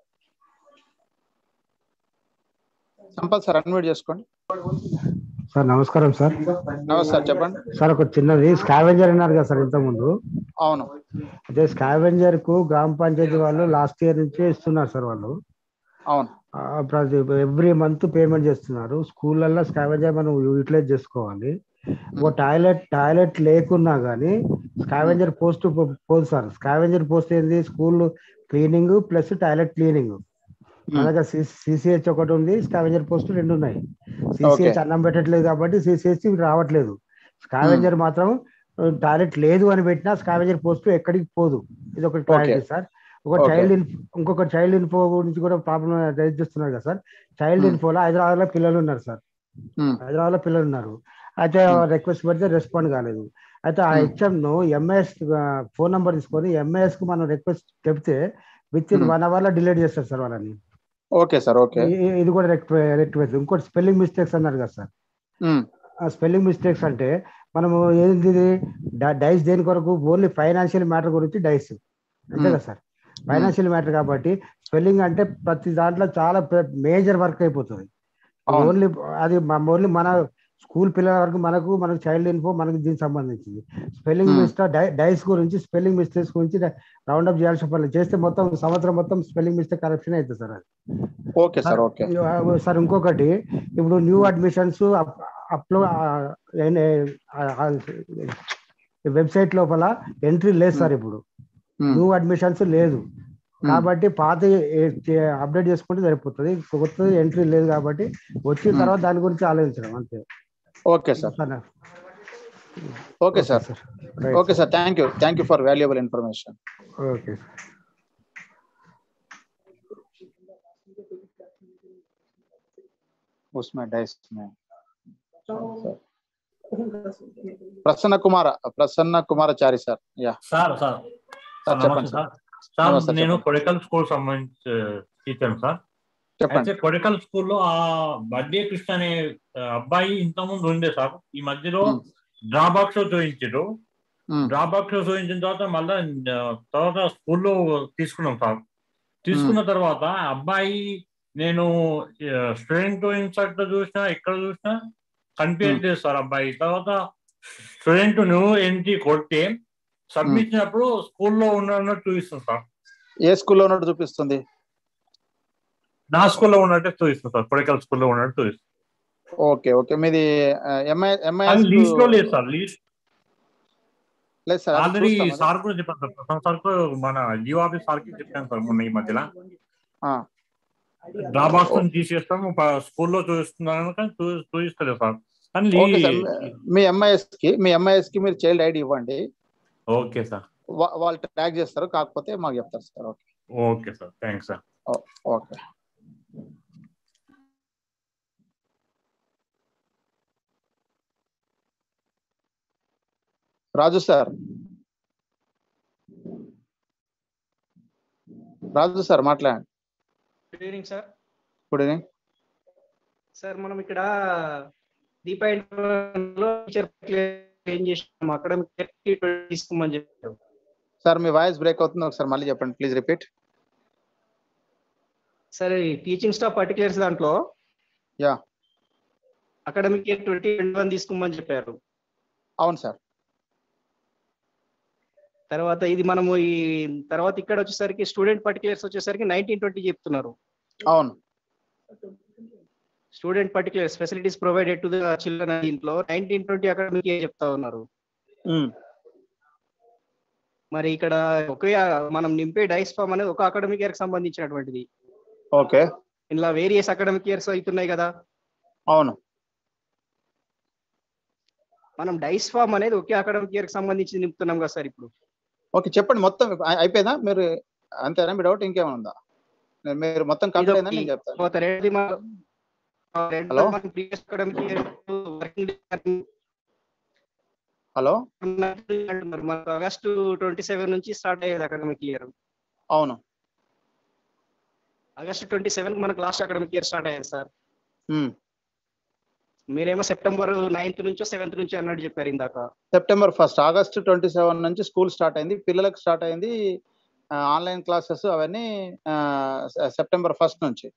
Sampath sir unmute చేసుకోండి సార్ నమస్కారం సార్ నమస్తే సార్ చెప్పండి సార్ ఒక చిన్నది స్కావెంజర్ అన్నారు కదా సార్ ఇంతకుముందు అవును అదే స్కావెంజర్ కు గ్రామ పంచాయతీ వాళ్ళు లాస్ట్ ఇయర్ నుంచే ఇస్తున్నారు సార్ వాళ్ళు అవును ఆ, ప్రతి ఎవ్రీ మంత్ పేమెంట్ చేస్తున్నారు స్కూళ్ళల్లో స్కావెంజర్ మనం యూటిలైజ్ చేసుకోవాలి ఒక టాయిలెట్ టాయిలెట్ లేకున్నా కానీ స్కావెంజర్ పోస్ట్ పోదు సార్ స్కావెంజర్ పోస్ట్ ఏంది school cleaning plus toilet cleaning మన దగ్గర సిసిహెచ్ ఒకటి ఉంది స్కావెంజర్ పోస్ట్ రెండు ఉన్నాయి సిసిహెచ్ అన్నం పెట్టట్లేదు కాబట్టి సిసిహెచ్ రావట్లేదు స్కావెంజర్ మాత్రం టాయిలెట్ లేదు అని పెట్టినా స్కావెంజర్ పోస్ట్ ఎక్కడికి పోదు ఇది ఒకటి క్లారిటీ Okay. సార్ ఒక Okay. చైల్డ్ ఇన్ఫో ఇంకొక చైల్డ్ ఇన్ఫో గురించి కూడా ప్రాబ్లం రైజ్ చేస్తున్నారు కదా సార్ చైల్డ్ ఇన్ఫోలో హైదరాబాద్ లో పిల్లలు ఉన్నారు సార్ హైదరాబాద్ లో పిల్లలు ఉన్నారు అయితే రిక్వెస్ట్ పెడితే రెస్పాండ్ కాలేదు అయితే ఆ హెచ్ఎం ను ఎంఐఎస్ ఫోన్ నంబర్ తీసుకొని ఎంఐఎస్ కు మనం రిక్వెస్ట్ చెప్తే within Hmm. One hour లో డిలీట్ చేస్తారు సార్ వాళ్ళని ఓకే సార్ ఓకే ఇ- ఇది కూడా రెక్టిఫై రెక్టిఫై ఇంకోటి స్పెల్లింగ్ మిస్టేక్స్ అన్నారు కదా సార్ ఆ స్పెల్లింగ్ మిస్టేక్స్ అంటే మనము ఏంది డైస్ దేని కొరకు ఓన్లీ ఫైనాన్షియల్ మ్యాటర్ గురించి డైస్ అంతే కదా సార్ ఫైనాన్షియల్ మ్యాటర్ కాబట్టి స్పెల్లింగ్ అంటే ప్రతి దాంట్లో చాలా మేజర్ వర్క్ అయిపోతుంది అవును. ఓన్లీ అది ఓన్లీ మన స్కూల్ పిల్లల వరకు మనకు మనకు చైల్డ్ ఇన్ఫో మనకు దీనికి సంబంధించింది స్పెల్లింగ్ Hmm. మిస్టేక్ డైస్ గురించి స్పెల్లింగ్ మిస్టేక్స్ గురించి రౌండ్ అప్ చేయాల్సిన పని లేదు. చేస్తే మొత్తం సంవత్సరం మొత్తం స్పెల్లింగ్ మిస్టేక్ కరెక్షన్ అవుతుంది సార్ అది okay sir okay sir- sir ఇంకొకటి ఇప్పుడు న్యూ అడ్మిషన్స్ అప్లోడ్ వెబ్సైట్ లోపల ఎంట్రీ లేదు సార్ ఇప్పుడు న్యూ అడ్మిషన్స్ లేదు కాబట్టి పాత అప్డేట్ చేసుకుంటే సరిపోతుంది కొత్తది ఎంట్రీ లేదు కాబట్టి వచ్చిన తర్వాత దాని గురించి ఆలోచించడం అంతే okay sir sir okay sir Right, okay sir thank you thank you for valuable information okay उसमें डाइस में Prasanna Kumara Prasanna Kumarachari sir yeah sir sir sir చెప్పండి నమస్తే సార్ సార్ సార్ నమస్తే, నేను చెప్పండి. కొడకల్ స్కూల్ సంబంధించి టీచర్ సార్ చెప్పండి. అయితే కొడకల్ స్కూల్లో ఆ బర్త్డే కృష్ణ అనే ఆ, అబ్బాయి ఇంతకుముందు ఉండే సార్ ఈ మధ్యలో డ్రా బాక్స్ చూపించారు డ్రా బాక్స్ చూపించిన తర్వాత మళ్ళా ఆ, తర్వాత స్కూల్లో తీసుకున్నాం సార్ తీసుకున్న తర్వాత ఆ అబ్బాయి నేను స్టూడెంట్ ఇన్స్ట్రక్ట్ చూసినా ఎక్కడ చూసినా కనిపించలేదు సార్ అబ్బాయి తర్వాత స్టూడెంట్ నువ్వు ఎంట్రీ కొడితే సబ్మిట్ చేసినప్పుడు స్కూల్లో ఉన్నట్టు చూపిస్తుంది సార్ ఏ స్కూల్లో ఉన్నట్టు చూపిస్తుంది నా స్కూల్లో ఉన్నట్టే చూపిస్తుంది సార్ కొడకల్ స్కూల్లో ఉన్నట్టు చూపిస్తుంది ఓకే ఓకే మీది ఎంఐ ఎంఐ అది లీస్ట్ లో లేదు సార్ లీస్ట్ లేదు సార్ అది ఆల్రెడీ చూస్తాం అది. సార్ కూడా చెప్పాను సార్ ప్రసాద్ సార్ కూడా మన జియో ఆఫీస్ సార్ కి చెప్పాను సార్ మొన్న ఈ మధ్యలో ఆ, డ్రా బాక్స్ నుంచి తీసేస్తాము స్కూల్లో చూపిస్తున్నాను కానీ చూ- చూపిస్తలేదు సార్ కానీ ఓకే సార్ లీ- మీ ఎంఐఎస్ కి మీ ఎంఐఎస్ కి మీరు చైల్డ్ ఐడి ఇవ్వండి ఓకే సార్ వా- వాళ్ళు ట్రాక్ చేస్తారు కాకపోతే మాకు చెప్తారు sir okay okay sir thanks sir ఓ- okay Raju sir Raju sir మాట్లాడండి good evening sir good evening sir మనం ఇక్కడ దీపా లో టీచర్ ఏం చేసినాం అకాడమిక్ తీసుకోమని చెప్పారు సార్ మీ వాయిస్ బ్రేక్ అవుతుంది ఒకసారి మళ్ళీ చెప్పండి ప్లీజ్ రిపీట్ సరే టీచింగ్ స్టాఫ్ పర్టికులర్స్ దాంట్లో yeah academic year twenty twenty one తీసుకోమని చెప్పారు అవును సార్ తర్వాత ఇది మనము ఈ తర్వాత ఇక్కడ వచ్చేసరికి స్టూడెంట్ పర్టికులర్స్ వచ్చేసరికి నైన్టీన్ ట్వంటీ చెప్తున్నారు అవును student particulars facilities provided to the children దీంట్లో నైన్టీన్ ట్వంటీ అకాడమిక్ ఇయర్ చెప్తా ఉన్నారు మరి ఇక్కడ ఒకే మనం నింపే డైస్ ఫామ్ అనేది ఒక అకాడమిక్ ఇయర్ కి సంబంధించినటువంటిది ఓకే ఇలా వేరియస్ అకాడమిక్ ఇయర్స్ అవుతున్నాయి కదా అవును మనం డైస్ ఫామ్ అనేది ఒకే అకాడమిక్ ఇయర్ కి సంబంధించి నింపుతున్నాం కదా సార్ ఇప్పుడు ఓకే చెప్పండి మొత్తం అయి- అయిపోయిందా మీరు అంతేనా మీ డౌట్ ఇంకేమైనా ఉందా నేను- మీరు మొత్తం కంప్లీట్ అయిందని నేను చెప్తాను తర్వాత రెండోది మన- ఆ రెండోది హలో? మనం previous academic year working hello అంటున్నారు మనకు ఆగస్టు ట్వంటీ సెవెన్ నుంచి స్టార్ట్ అయ్యేది అకాడమిక్ ఇయర్ అవును ఆగస్ట్ ట్వంటీ సెవెన్ మనకు లాస్ట్ అకాడమిక్ ఇయర్ స్టార్ట్ అయ్యింది సార్ ఉమ్. మీరేమో సెప్టెంబర్ నైన్త్ నుంచో సెవెంత్ నుంచి అన్నట్టు చెప్పారు ఇందాక September first August twenty seven నుంచి స్కూల్ స్టార్ట్ అయింది పిల్లలకు స్టార్ట్ అయింది ఆన్లైన్ క్లాసెస్ అవన్నీ ఆ, సె- సెప్టెంబర్ ఫస్ట్ నుంచి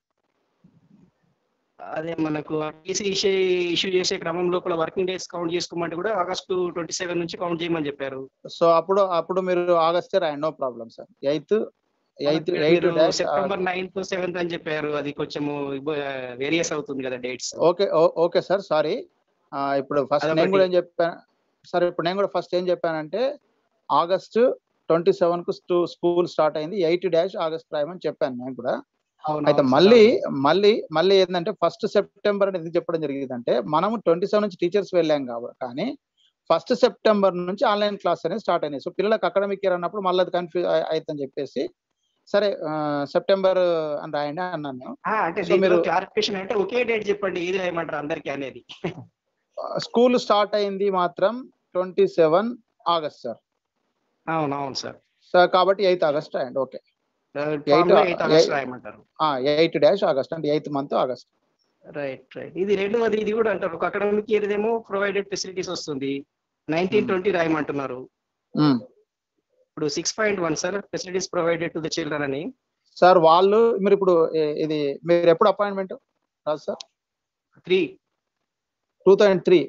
అదే మనకు టీసీ ఇష్యూ చేసే క్రమం లోపల వర్కింగ్ డేస్ కౌంట్ చేసుకోమంటే కూడా ఆగస్టు ట్వంటీ సెవెన్ నుంచి కౌంట్ చేయమని చెప్పారు సో అప్పుడు అప్పుడు మీరు ఆగస్ట్ రాయండి no problem sir eighth eighth eight మీరు సెప్టెంబర్ నైన్త్ సెవెంత్ అని చెప్పారు అది కొంచెము వేరియస్ అవుతుంది కదా డేట్స్ ఓకే ఓ- ఓకే సార్ సారీ ఇప్పుడు ఫస్ట్ నేను అదొకటి. కూడా ఏం చెప్పాను సార్ ఇప్పుడు నేను కూడా ఫస్ట్ ఏం చెప్పానంటే ఆగస్ట్ ట్వంటీ సెవెన్ కు స్కూల్ స్టార్ట్ అయింది ఎయిట్ డాష్ ఆగస్ట్ రాయమని చెప్పాను నేను కూడా అవును, అయితే అవును, మళ్ళీ మళ్ళీ మళ్ళీ ఏంటంటే ఫస్ట్ సెప్టెంబర్ అనేది ఎందుకు చెప్పడం జరిగిందంటే మనం ట్వంటీ సెవెన్ నుంచి టీచర్స్ వెళ్ళాం కాబట్టి కానీ ఫస్ట్ సెప్టెంబర్ నుంచి ఆన్లైన్ క్లాస్ అనేది స్టార్ట్ అయినాయి సో పిల్లలకు అకాడమిక్ ఇయర్ అన్నప్పుడు మళ్ళీ అది కన్ఫ్యూజ్ అవుతుందని చెప్పేసి సరే ఆ, సెప్టెంబర్ అని రాయండి అన్నాను నేను. ఆ, అంటే సో మీరు క్లారిఫికేషన్ అంటే ఒకే డేట్ చెప్పండి ఏది రాయమంటారు అందరికి అనేది స్కూల్ స్టార్ట్ అయింది మాత్రం ట్వంటీ సెవెన్ ఆగస్ట్ సార్ అవును అవును సార్ సార్ కాబట్టి ఎయిత్ ఆగస్ట్ రాయండి ఓకే ఫామ్ లో ఎయిత్ ఆగస్ట్ రాయమంటారు ఎయిట్ డాష్ ఆగస్ట్ అంటే eighth month August right right ఇది రెండవది ఇది కూడా అంటారు ఒక అకాడమిక్ ఇయర్ ఏమో ప్రొవైడెడ్ ఫెసిలిటీస్ వస్తుంది నైన్టీన్ ట్వంటీ రాయమంటున్నారు ఇప్పుడు six point one sir facilities provided to the children అని సార్ వాళ్ళు మీరు ఇప్పుడు ఏ- ఇది మీరు ఎప్పుడు అపాయింట్మెంట్ రాదు sir three two thousand three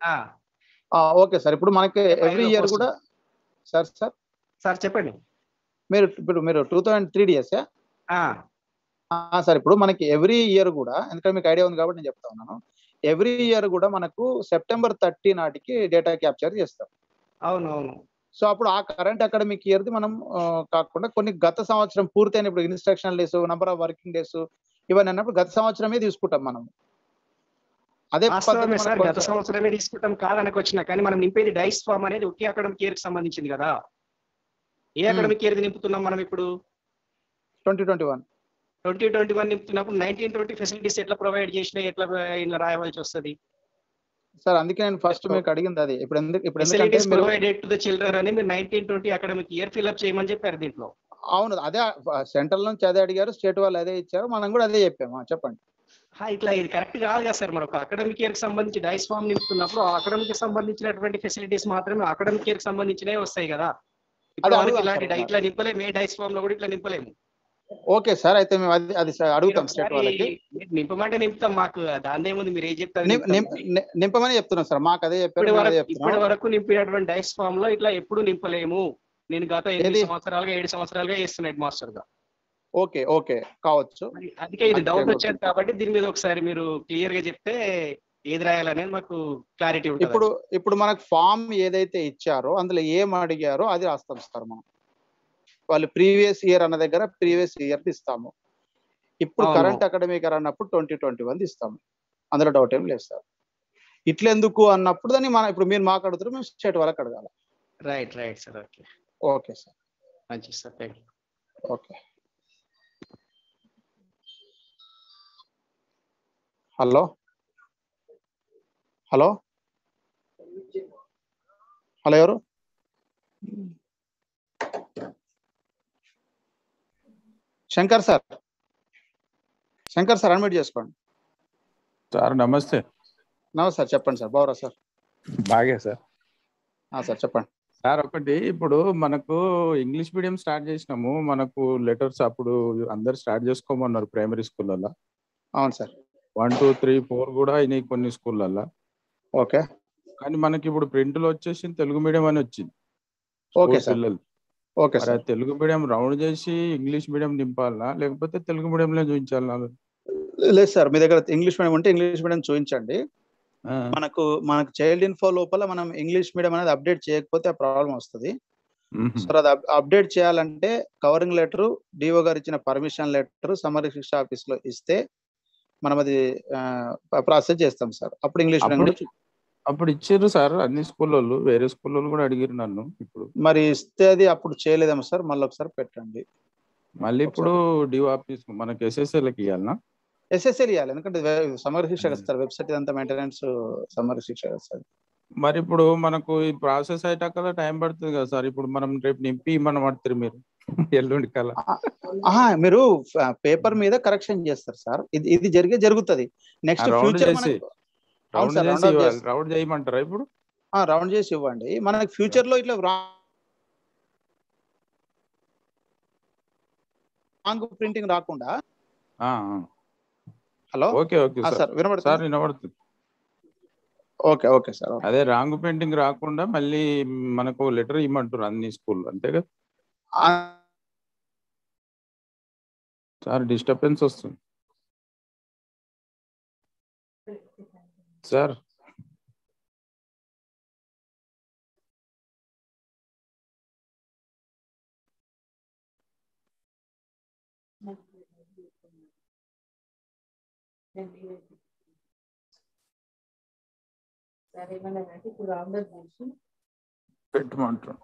okay sir ఇప్పుడు మనకి ఎవ్రీ లో ఇయర్ వస్తుంది. కూడా సార్ సార్ సార్ చెప్పండి మీరు ఇప్పుడు మీరు two thousand three DS sir ఇప్పుడు మనకి ఎవ్రీ ఇయర్ కూడా ఎందుకంటే మీకు ఐడియా ఉంది కాబట్టి నేను చెప్తా ఉన్నాను ఎవ్రీ ఇయర్ కూడా మనకు సెప్టెంబర్ థర్టీ నాటికి డేటా క్యాప్చర్ చేస్తాం అవును అవును సో అప్పుడు ఆ కరెంట్ అకాడమిక్ ఇయర్ ది మనం ఆ, కాకుండా కొన్ని గత సంవత్సరం పూర్తయిన ఇప్పుడు instructional days number of working days ఇవన్నీ అన్నప్పుడు గత సంవత్సరమే తీసుకుంటాం మనం అదే వాస్తవమే పద్ధతి సార్ మనకు గత సంవత్సరమే తీసుకుంటాం కాదనకు వచ్చిన కానీ మనం నింపేది డైస్ ఫామ్ అనేది ఒకే అకాడమిక్ ఇయర్ కి సంబంధించింది కదా ఏ అకాడమిక్ ఇయర్ నింపుతున్నాం మనం ఇప్పుడు twenty twenty one twenty twenty one నింపుతున్నప్పుడు నైన్టీన్ ట్వంటీ ఫెసిలిటీస్ ఎట్లా ప్రొవైడ్ చేసినా ఎట్లా ఇలా రాయవలసి వస్తుంది సార్ అందుకే నేను ఫస్ట్ మీకు అడిగింది అది ఇప్పుడు ఎందుకు ఇప్పుడు ఎందుకంటే ఫెసిలిటీస్ మీరు ప్రొవైడెడ్ టు ద చిల్డ్రన్ అని మీరు nineteen twenty academic year fill up చేయమని చెప్పారు దీంట్లో అవును అదే సెంట్రల్ నుంచి అదే అడిగారు స్టేట్ వాళ్ళు అదే ఇచ్చారు మనం కూడా అదే చెప్పాము ఆ, చెప్పండి హా, ఇట్లా ఇది కరెక్ట్ కాదు కదా సార్ మనకు అకాడమిక్ ఇయర్ కి సంబంధించి డైస్ ఫామ్ నింపుతున్నప్పుడు అకాడమిక్ కి సంబంధించినటువంటి ఫెసిలిటీస్ మాత్రమే అకాడమిక్ ఇయర్ కి సంబంధించినవి వస్తాయి కదా ఇప్పుడు అదే మనకి అడుగుదాం ఇలాంటి సార్ డై- ఇట్లా నింపలేము ఏ డైస్ ఫామ్ లో కూడా ఇట్లా నింపలేము ఓకే సార్ అయితే మేము అది అది సార్ అడుగుతాం స్టేట్ ఒకసారి వాళ్ళకి మీరు నింపమంటే నింపుతాం మాకు దాని ఏముంది మీరు ఏం చెప్తారు నిం- నిం- ని- నింపమని చెప్తున్నాం సార్ మాకు అదే చెప్పారు ఇప్పటి మేము అదే వరకు ఇప్పటి చెప్తున్నాం వరకు నింపినటువంటి డైస్ ఫామ్ లో ఇట్లా ఎప్పుడు నింపలేము నేను గత ఎనిమిది ఏది? సంవత్సరాలుగా ఏడు సంవత్సరాలుగా చేస్తున్నా హెడ్ మాస్టర్ గా ఓకే ఓకే కావచ్చు అందుకే ఇది అది డౌట్ చేయకూడదు. వచ్చేది కాబట్టి దీని మీద ఒకసారి మీరు క్లియర్ గా చెప్తే ఏది రాయాలనేది మాకు క్లారిటీ ఉంటుంది ఇప్పుడు ఇప్పుడు మనకు ఫామ్ ఏదైతే ఇచ్చారో అందులో ఏం అడిగారో అది రాస్తాం సార్ మనం వాళ్ళు ప్రీవియస్ ఇయర్ అన్న దగ్గర ప్రీవియస్ ఇయర్ ఇస్తాము ఇప్పుడు అవును. కరెంట్ అకాడమిక్ ఇయర్ అన్నప్పుడు ట్వంటీ ట్వంటీ వన్ ఇస్తాము అందులో డౌట్ ఏం లేదు సార్ ఇట్లెందుకు అన్నప్పుడు దాన్ని మనం ఇప్పుడు మీరు మాకు అడుగుతారు మేము స్టేట్ వాళ్ళకి అడగాలి right right sir okay okay sir మంచిది sir thank you okay hello hello hello ఎవరు Shankar sir Shankar sir admit చేసుకోండి సార్ నమస్తే నమస్తే సార్ చెప్పండి సార్ బాగురా సార్ బాగే సార్ ఆ, సార్ చెప్పండి సార్ ఒకటి ఇప్పుడు మనకు ఇంగ్లీష్ మీడియం స్టార్ట్ చేసినాము మనకు లెటర్స్ అప్పుడు అందరు స్టార్ట్ చేసుకోమన్నారు ప్రైమరీ స్కూళ్ళల్లో అవును sir one two three four కూడా అయినాయి కొన్ని స్కూళ్ళల్లో ఓకే కానీ మనకి ఇప్పుడు ప్రింట్లో వచ్చేసి తెలుగు మీడియం అని వచ్చింది ఓకే స్కూల్ సార్ పిల్లలు ఓకే మరి సార్ ఆ తెలుగు మీడియం రౌండ్ చేసి ఇంగ్లీష్ మీడియం నింపాలనా లేకపోతే తెలుగు మీడియంలో చూపించాలనా లేదు సార్ మీ దగ్గర ఇంగ్లీష్ మీడియం ఉంటే ఇంగ్లీష్ మీడియం చూపించండి ఆ, మనకు మనకు చైల్డ్ ఇన్ఫో లోపల మనం ఇంగ్లీష్ మీడియం అనేది అప్డేట్ చేయకపోతే ఆ ప్రాబ్లం వస్తుంది మ్మ్. సో అది అప్- అప్డేట్ చేయాలంటే కవరింగ్ లెటర్ డిఓ గారు ఇచ్చిన పర్మిషన్ లెటర్ సమర శిక్ష ఆఫీస్ లో ఇస్తే మనం అది ప్రాసెస్ చేస్తాం సార్ అప్పుడు ఇంగ్లీష్ మీడియం అప్పుడు కూడా చూ- అప్పుడు ఇచ్చారు సార్ అన్ని స్కూల్ వాళ్ళు వేరే స్కూల్ వాళ్ళు కూడా అడిగారు నన్ను ఇప్పుడు మరి ఇస్తే అది అప్పుడు చేయలేదేమో సార్ మళ్ళీ ఒకసారి పెట్టండి మళ్ళీ ఇప్పుడు డిఓ ఆఫీస్ మనకి ఎస్ఎస్ఎల్కి ఇవ్వాలనా ఎస్ఎస్ఎల్ ఇవ్వాలి ఎందుకంటే వే- సమగ్ర శిక్ష కదా సార్ వెబ్సైట్ ఇదంతా మెయింటెనెన్స్ సమగ్ర శిక్ష కదా సార్ మరి ఇప్పుడు మనకు ఈ ప్రాసెస్ అయ్యాక టైం పడుతుంది కదా సార్ ఇప్పుడు మనం రేపు నింపి ఇమ్మని పడుతుంది మీరు ఎల్లుండి కల్లా ఆహా, మీరు పేపర్ మీద కరెక్షన్ చేస్తారు సార్ ఇది ఇది జరిగే జరుగుతుంది నెక్స్ట్ రౌండ్ ఫ్యూచర్ చేసి అవును రౌండ్ సార్ చేసి రౌండ్ ఇవ్వాలి రౌండ్ చేయమంటారా ఇప్పుడు రౌండ్ చేసి ఇవ్వండి మనకి ఫ్యూచర్ లో ఇట్లా రాంగ్ ప్రింటింగ్ రాకుండా ఆ, ఆ. హలో ఓకే ఓకే ఆ, సార్ సార్ వినబడుతుందా? సార్ వినబడుతుంది ఓకే ఓకే సార్ ఓకే. అదే రాంగ్ పెయింటింగ్ రాకుండా మళ్ళీ మనకు లెటర్ ఇమ్మంటారు అన్ని స్కూల్ అంతే కదా ఆ, సార్ డిస్టర్బెన్స్ వస్తుంది సార్ పెట్టమంటారు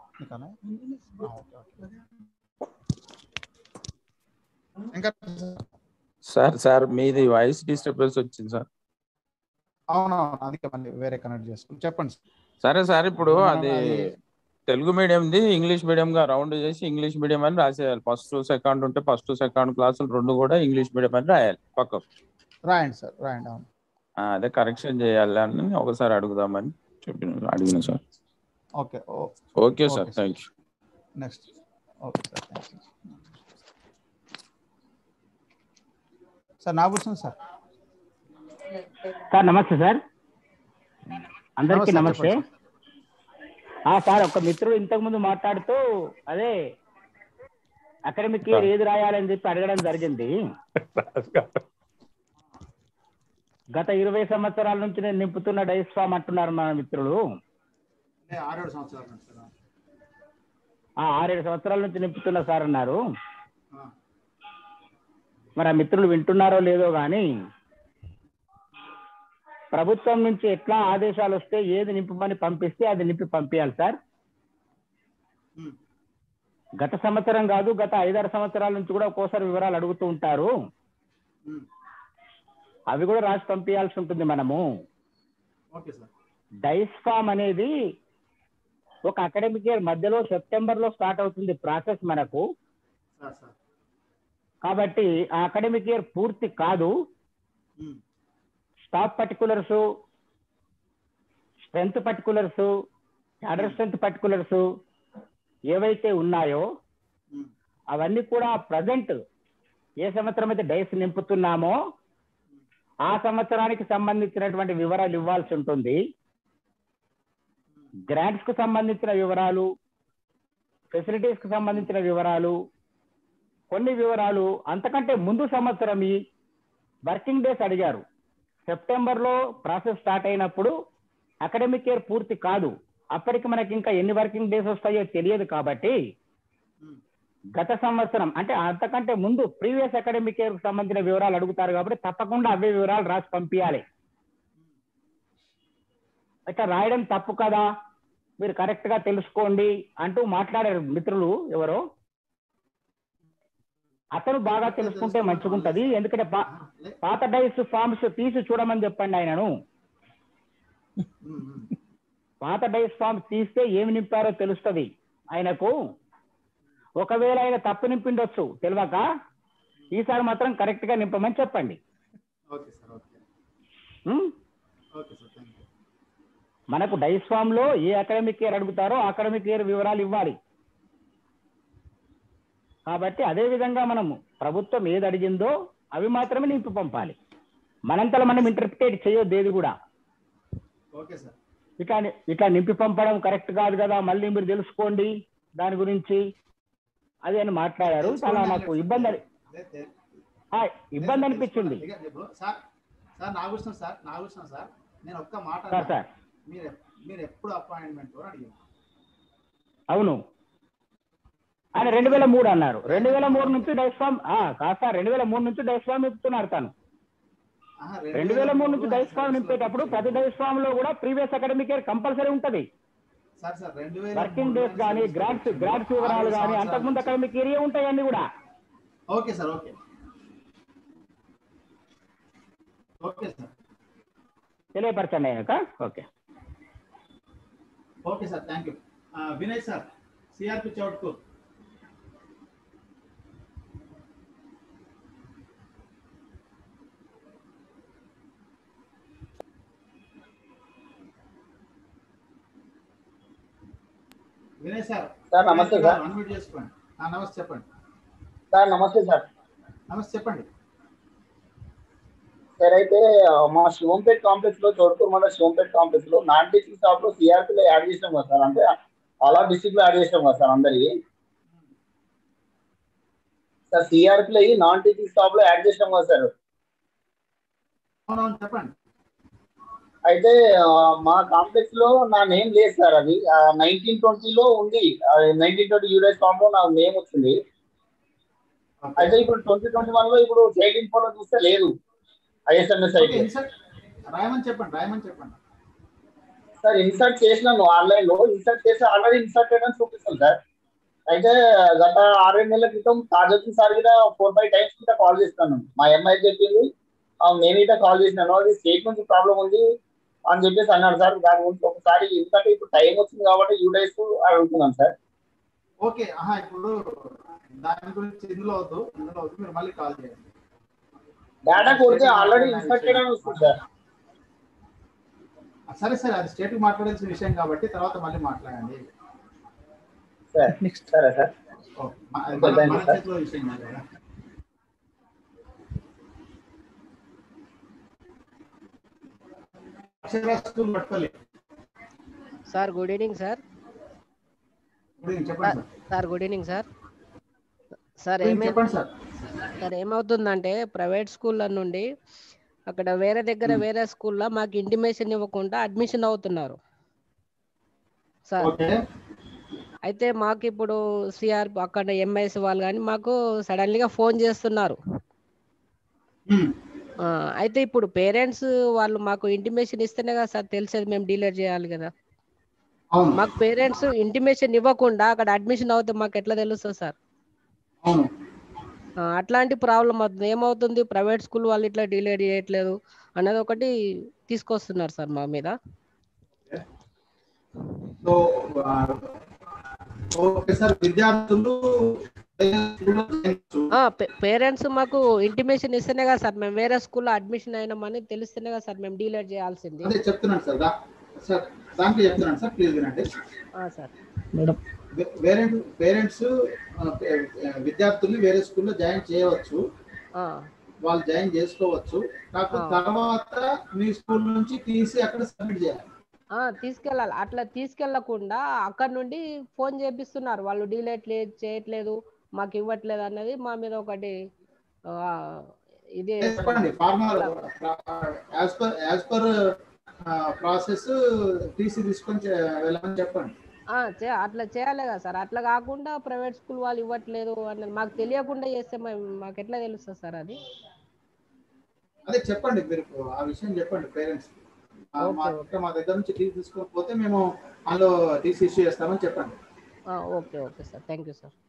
సార్ సార్ మీది వాయిస్ డిస్టర్బెన్స్ వచ్చింది సార్ అవునవును అందుకే మళ్ళీ వేరే కనెక్ట్ చేసుకుని చెప్పండి సరే సార్ ఇప్పుడు మనం అది అది తెలుగు మీడియంది ఇంగ్లీష్ మీడియం గా రౌండ్ చేసి ఇంగ్లీష్ మీడియం అని రాసేయాలి ఫస్ట్ సెకండ్ ఉంటే ఫస్ట్ సెకండ్ క్లాసులు రెండు కూడా ఇంగ్లీష్ మీడియం అని రాయాలి పక్కకు రాయండి సార్ రాయండి అవును ఆ, అదే కరెక్షన్ చేయాలి అని ఒకసారి అడుగుదామని చెప్పిన అడిగిన sir okay okay sir thank you next okay sir thank you sir Nagabhushan sir sir నమస్తే సార్ అందరికీ నమస్తే, నమస్తే చెప్పండి ఆ సార్ ఒక మిత్రుడు ఇంతకు ముందు మాట్లాడుతూ అదే అకాడమిక్ ఇయర్ ఏది రాయాలని చెప్పి అడగడం జరిగింది గత ఇరవై సంవత్సరాల నుంచి నేను నింపుతున్న డైస్ ఫామ్ అంటున్నారు మన మిత్రులు అంటే ఆరేడు సంవత్సరాలు నుంచి సార్ ఆ ఆరేడు సంవత్సరాల నుంచి నింపుతున్నా సార్ అన్నారు ఆ. మరి ఆ మిత్రులు వింటున్నారో లేదో కానీ ప్రభుత్వం నుంచి ఎట్లా ఆదేశాలు వస్తే ఏది నింపమని పంపిస్తే అది నింపి పంపించాలి సార్ ఉమ్. గత సంవత్సరం కాదు గత ఐదారు సంవత్సరాల నుంచి కూడా ఒక్కోసారి వివరాలు అడుగుతూ ఉంటారు ఉమ్. అవి కూడా రాసి పంపించాల్సి ఉంటుంది మనము ఓకే సార్ డైస్ ఫామ్ అనేది ఒక అకాడమిక్ ఇయర్ మధ్యలో సెప్టెంబర్ లో స్టార్ట్ అవుతుంది ప్రాసెస్ మనకు సార్ సార్ కాబట్టి ఆ అకాడమిక్ ఇయర్ పూర్తి కాదు ఉమ్. Staff particulars strength particulars cadre strength particulars ఏవైతే ఉన్నాయో ఉమ్. అవన్నీ కూడా ప్రజెంట్ ఏ సంవత్సరం అయితే డైస్ నింపుతున్నామో ఆ సంవత్సరానికి సంబంధించినటువంటి వివరాలు ఇవ్వాల్సి ఉంటుంది గ్రాంట్స్ కు సంబంధించిన వివరాలు ఫెసిలిటీస్ కు సంబంధించిన వివరాలు కొన్ని వివరాలు అంతకంటే ముందు సంవత్సరం ఈ వర్కింగ్ డేస్ అడిగారు సెప్టెంబర్ లో ప్రాసెస్ స్టార్ట్ అయినప్పుడు అకాడమిక్ ఇయర్ పూర్తి కాదు అప్పటికి మనకి ఇంకా ఎన్ని వర్కింగ్ డేస్ వస్తాయో తెలియదు కాబట్టి గత సంవత్సరం అంటే అంతకంటే ముందు ప్రీవియస్ అకాడమిక్ ఇయర్ కు సంబంధించిన వివరాలు అడుగుతారు కాబట్టి తప్పకుండా అవే వివరాలు రాసి పంపించాలి ఇట్లా రాయడం తప్పు కదా మీరు కరెక్ట్ గా తెలుసుకోండి అంటూ మాట్లాడారు మిత్రులు ఎవరో అతను బాగా తెలుసుకుంటే మంచిగుంటది ఎందుకంటే పా- పాత డైస్ ఫామ్స్ తీసి చూడమని చెప్పండి ఆయనను పాత డైస్ ఫామ్స్ తీస్తే ఏమి నింపారో తెలుస్తది ఆయనకు ఒకవేళ ఆయన తప్పు నింపిండొచ్చు తెలియక ఈసారి మాత్రం కరెక్ట్ గా నింపమని చెప్పండి ఓకే సార్ ఓకే ఉం? ఓకే సార్ థ్యాంక్ యూ మనకు డైస్ ఫామ్ లో ఏ అకాడమిక్ ఇయర్ అడుగుతారో అకాడమిక్ ఇయర్ వివరాలు ఇవ్వాలి కాబట్టి అదే విధంగా మనము ప్రభుత్వం ఏది అడిగిందో అవి మాత్రమే నింపి పంపాలి మనంతలో మనం ఇంటర్ప్రిటేట్ చేయొద్దు ఏది కూడా ఓకే సార్ ఇట్లా ఇట్లా నింపి పంపడం కరెక్ట్ కాదు కదా మళ్ళీ మీరు తెలుసుకోండి దాని గురించి అది అని మాట్లాడారు చాలా నాకు ఇబ్బంది అని- అదే తె- ఆ, ఇబ్బంది అనిపించింది ఇక ఇప్పుడు sir sir Nagabhushanam sir Nagabhushanam sir నేను ఒక్క మాట సార్, అన్నా. సార్. మీరు ఎప్- మీరు ఎప్పుడు అపాయింట్మెంట్ అని అడిగాను అవును ఆయన రెండు వేల మూడు అన్నారు రెండు వేల మూడు నుంచి డైస్ఫామ్ కాదు సార్ రెండు వేల మూడు నుంచి డైస్ఫామ్ ఇస్తున్నారు తను ఆహా, రెండు వేల మూడు నుంచి డైస్ఫామ్ నింపేటప్పుడు ప్రతి డైస్ఫామ్ లో కూడా ప్రీవియస్ అకాడమిక్ ఇయర్ కంపల్సరీ ఉంటది సార్ సార్ రెండు వేల వర్కింగ్ డేస్ కానీ గ్రాంట్స్ గ్రాంట్స్ వివరాలు కానీ అంతకుముందు అకాడమిక్ ఇయర్ ఉంటాయి అన్ని కూడా okay sir okay okay sir తెలియపరచండి ఆయనక okay okay sir thank you Vinay sir CRP Chowtkur Vinay sir sir, నమస్తే సార్. అన్మ్యూట్ చేసుకోండి ఆ, నమస్తే చెప్పండి సార్ నమస్తే సార్ నమస్తే చెప్పండి సార్ అయితే ఆ, మా శివంపేట్ కాంప్లెక్స్ లో చోటుకూరు మండల శివంపేట్ కాంప్లెక్స్ లో నాన్ టీచింగ్ స్టాఫ్ లో సిఆర్పీ లో యాడ్ చేసాం కదా సార్ అంటే అలా డిస్ట్రిక్ట్ లో యాడ్ చేసాం కదా సార్ అందరి సార్ సిఆర్పీ లో నాన్ టీచింగ్ స్టాఫ్ లో యాడ్ చేసాం కదా సార్ అవునవును చెప్పండి అయితే ఆ, మా కాంప్లెక్స్ లో నా నేమ్ లేదు సార్ అది నైన్టీన్ ట్వంటీలో ఉంది నైన్టీన్ ట్వంటీ యూడైస్ ఫామ్ లో నా నేమ్ వచ్చింది అయితే ఇప్పుడు ట్వంటీ ట్వంటీ వన్ లో ఇప్పుడు చైల్డ్ ఇన్ఫోలో చూస్తే లేదు ఐఎస్ఎంఎస్ అయితే ఇన్సర్ట్ రాయమని చెప్పండి రాయమని చెప్పండి సార్ ఇన్సర్ట్ చేసినాను ఆన్లైన్ లో ఇన్సర్ట్ చేసి ఆల్రెడీ ఇన్సర్ట్ అని చూపిస్తుంది సార్ అయితే గత ఆరేడు నెలల క్రితం తాజాతీ సార్ మీద ఫోర్ ఫైవ్ టైమ్స్ కింద కాల్ చేస్తాను మా అమ్మాయి చెప్పింది ఆ, నేను ఇట్లా కాల్ చేసినాను అది స్టేట్ నుంచి ప్రాబ్లం ఉంది అని చెప్పేసి అన్నాడు సార్ దాని గురించి ఒకసారి ఎందుకంటే ఇప్పుడు టైం వచ్చింది కాబట్టి యూ డేస్ అడుగుతున్నాను సార్ ఓకే ఆహా ఇప్పుడు దాని గురించి ఇందులో వద్దు ఇందులో వద్దు మీరు మళ్ళీ కాల్ చేయండి డేటా కొడితే ఆల్రెడీ ఇన్స్ట్రక్టెడ్ అని వస్తుంది సార్ సరే సరే అది స్టేట్ మాట్లాడాల్సిన విషయం కాబట్టి తర్వాత మళ్ళీ మాట్లాడండి సార్ సరే సార్ ఓ, మ- అది Okay, మన- thank you, మన sir. చేతిలో విషయం కాదు కదా అక్షర స్కూల్ పట్టుకోలే sir good evening sir good evening చెప్పండి sir sir good evening sir sir Good evening, ఏమైంది చెప్పండి సార్ సార్ ఏమవుతుందంటే ప్రైవేట్ స్కూళ్ళ నుండి అక్కడ వేరే దగ్గర వేరే స్కూల్లో మాకు ఇంటిమేషన్ ఇవ్వకుండా అడ్మిషన్ అవుతున్నారు సార్ ఓకే అయితే మాకు ఇప్పుడు సిఆర్ అక్కడ ఎంఐఎస్ వాళ్ళు కానీ మాకు సడన్లీగా ఫోన్ చేస్తున్నారు ఆ, అయితే ఇప్పుడు పేరెంట్స్ వాళ్ళు మాకు ఇంటిమేషన్ ఇస్తేనే కదా సార్ తెలిసేది మేము డీలర్ చేయాలి కదా అవును మాకు పేరెంట్స్ ఇంటిమేషన్ ఇవ్వకుండా అక్కడ అడ్మిషన్ అవుతే మాకు ఎట్లా తెలుస్తుంది సార్ అవును ఆ, అట్లాంటి ప్రాబ్లం అవుతుంది ఏమవుతుంది ప్రైవేట్ స్కూల్ వాళ్ళు ఇట్లా డిలే చేయట్లేదు అనేది ఒకటి తీసుకొస్తున్నారు సార్ మా మీద సో ఆ, ఓకే సార్ విద్యార్థులు పేరెంట్స్ మాకు ఇంటిమేషన్ ఇస్తేనే కదా సార్ మేము వేరే స్కూల్లో అడ్మిషన్ అయినామని తెలిస్తేనే కదా సార్ మేము డీలర్ చేయాల్సింది అదే చెప్తున్నాను సార్ దా- సార్ దాంట్లో చెప్తున్నాను సార్ ప్లీజ్ వినండి ఆ, సార్ మేడం పేరెంట్ పేరెంట్స్ విద్యార్థుల్ని వేరే స్కూల్లో జాయిన్ చేయవచ్చు ఆ, వాళ్ళు జాయిన్ చేసుకోవచ్చు కాకపోతే ఆ. తర్వాత మీ స్కూల్ నుంచి తీసి అక్కడ సబ్మిట్ చేయాలి ఆ, తీసుకెళ్ళాలి అట్లా తీసుకెళ్లకుండా అక్కడ నుండి ఫోన్ చేపిస్తున్నారు వాళ్ళు డీలేట్ చేయట్లేదు మాకు ఇవ్వట్లేదు అన్నది మా మీద ఒకటి ఆ, ఇది చెప్పండి former as per as per process TC తీసుకొని చే- వెళ్ళమని చెప్పండి ఆ, చే- అట్లా చేయాలి కదా సార్ అట్లా కాకుండా ప్రైవేట్ స్కూల్ వాళ్ళు ఇవ్వట్లేదు అన్నది మాకు తెలియకుండా చేస్తే మా- మాకు ఎట్లా తెలుస్తుంది సార్ అది అదే చెప్పండి మీరు ఆ విషయం చెప్పండి పేరెంట్స్ మా మా దగ్గర నుంచి టీసీ తీసుకోకపోతే మేము అందులో టీసీ ఇష్యూ చేస్తామని చెప్పండి ఆ, okay okay sir thank you sir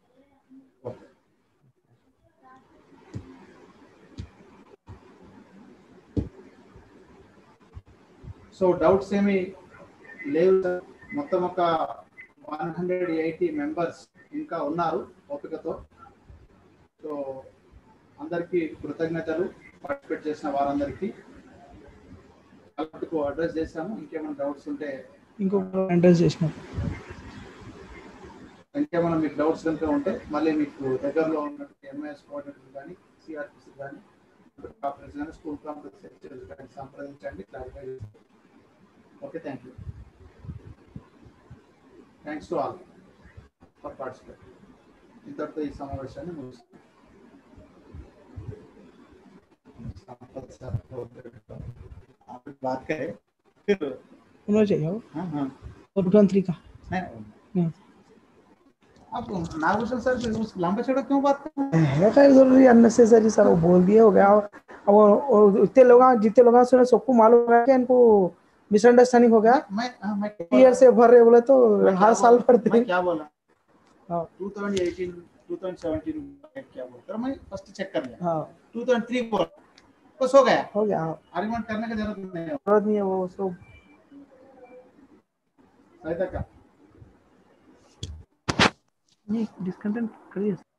so doubts ఏమి లేవు సార్ మొత్తం ఒక వన్ హండ్రెడ్ ఎయిటీ మెంబర్స్ ఇంకా ఉన్నారు ఓపికతో సో అందరికీ కృతజ్ఞతలు పార్టిసిపేట్ చేసిన వారందరికీ కలెక్టర్కు అడ్రస్ చేశాము ఇంకేమైనా డౌట్స్ ఉంటే ఇంకొక ఎంట్రెన్స్ చేసినాం ఇంకేమైనా మీకు డౌట్స్ కనుక ఉంటే మళ్ళీ మీకు దగ్గరలో ఉన్నటువంటి ఎంఐఎస్ కోఆర్డినేటర్ కానీ సిఆర్పిసి కానీ కాంప్లెక్స్ కానీ స్కూల్ కాంప్లెక్స్ లెక్చరర్స్ కానీ సంప్రదించండి క్లారిఫై చేయండి okay thank you thanks to all for participate ఇంతటితో ఈ సమావేశాన్ని ముగిస్తాం संपत सर आप बात करें फिर उन्होंने चाहिए हो हाँ हाँ और टू थ्री का नहीं आप नागभूषण सर फिर उस लंबा चौड़ा क्यों बात कर रहे हैं है खैर जरूरी अननेसेसरी सर वो बोल दिए हो गया अब वो- वो इतने लोग जितने लोग सुने सबको मालूम है कि इनको मिसअंडरस्टैंडिंग हो गया मैं हाँ, मैं ईयर से भर रहे बोले तो मैं क्या हर साल बोला- भरते मैं हैं क्या बोला हाँ 2018 2017 में क्या बोलता मैं फर्स्ट चेक कर लिया हाँ 2003 बोला बस हो गया हो गया हाँ आर्गुमेंट करने की जरूरत नहीं है जरूरत नहीं है वो सब రైతక్క డిస్కంటెంట్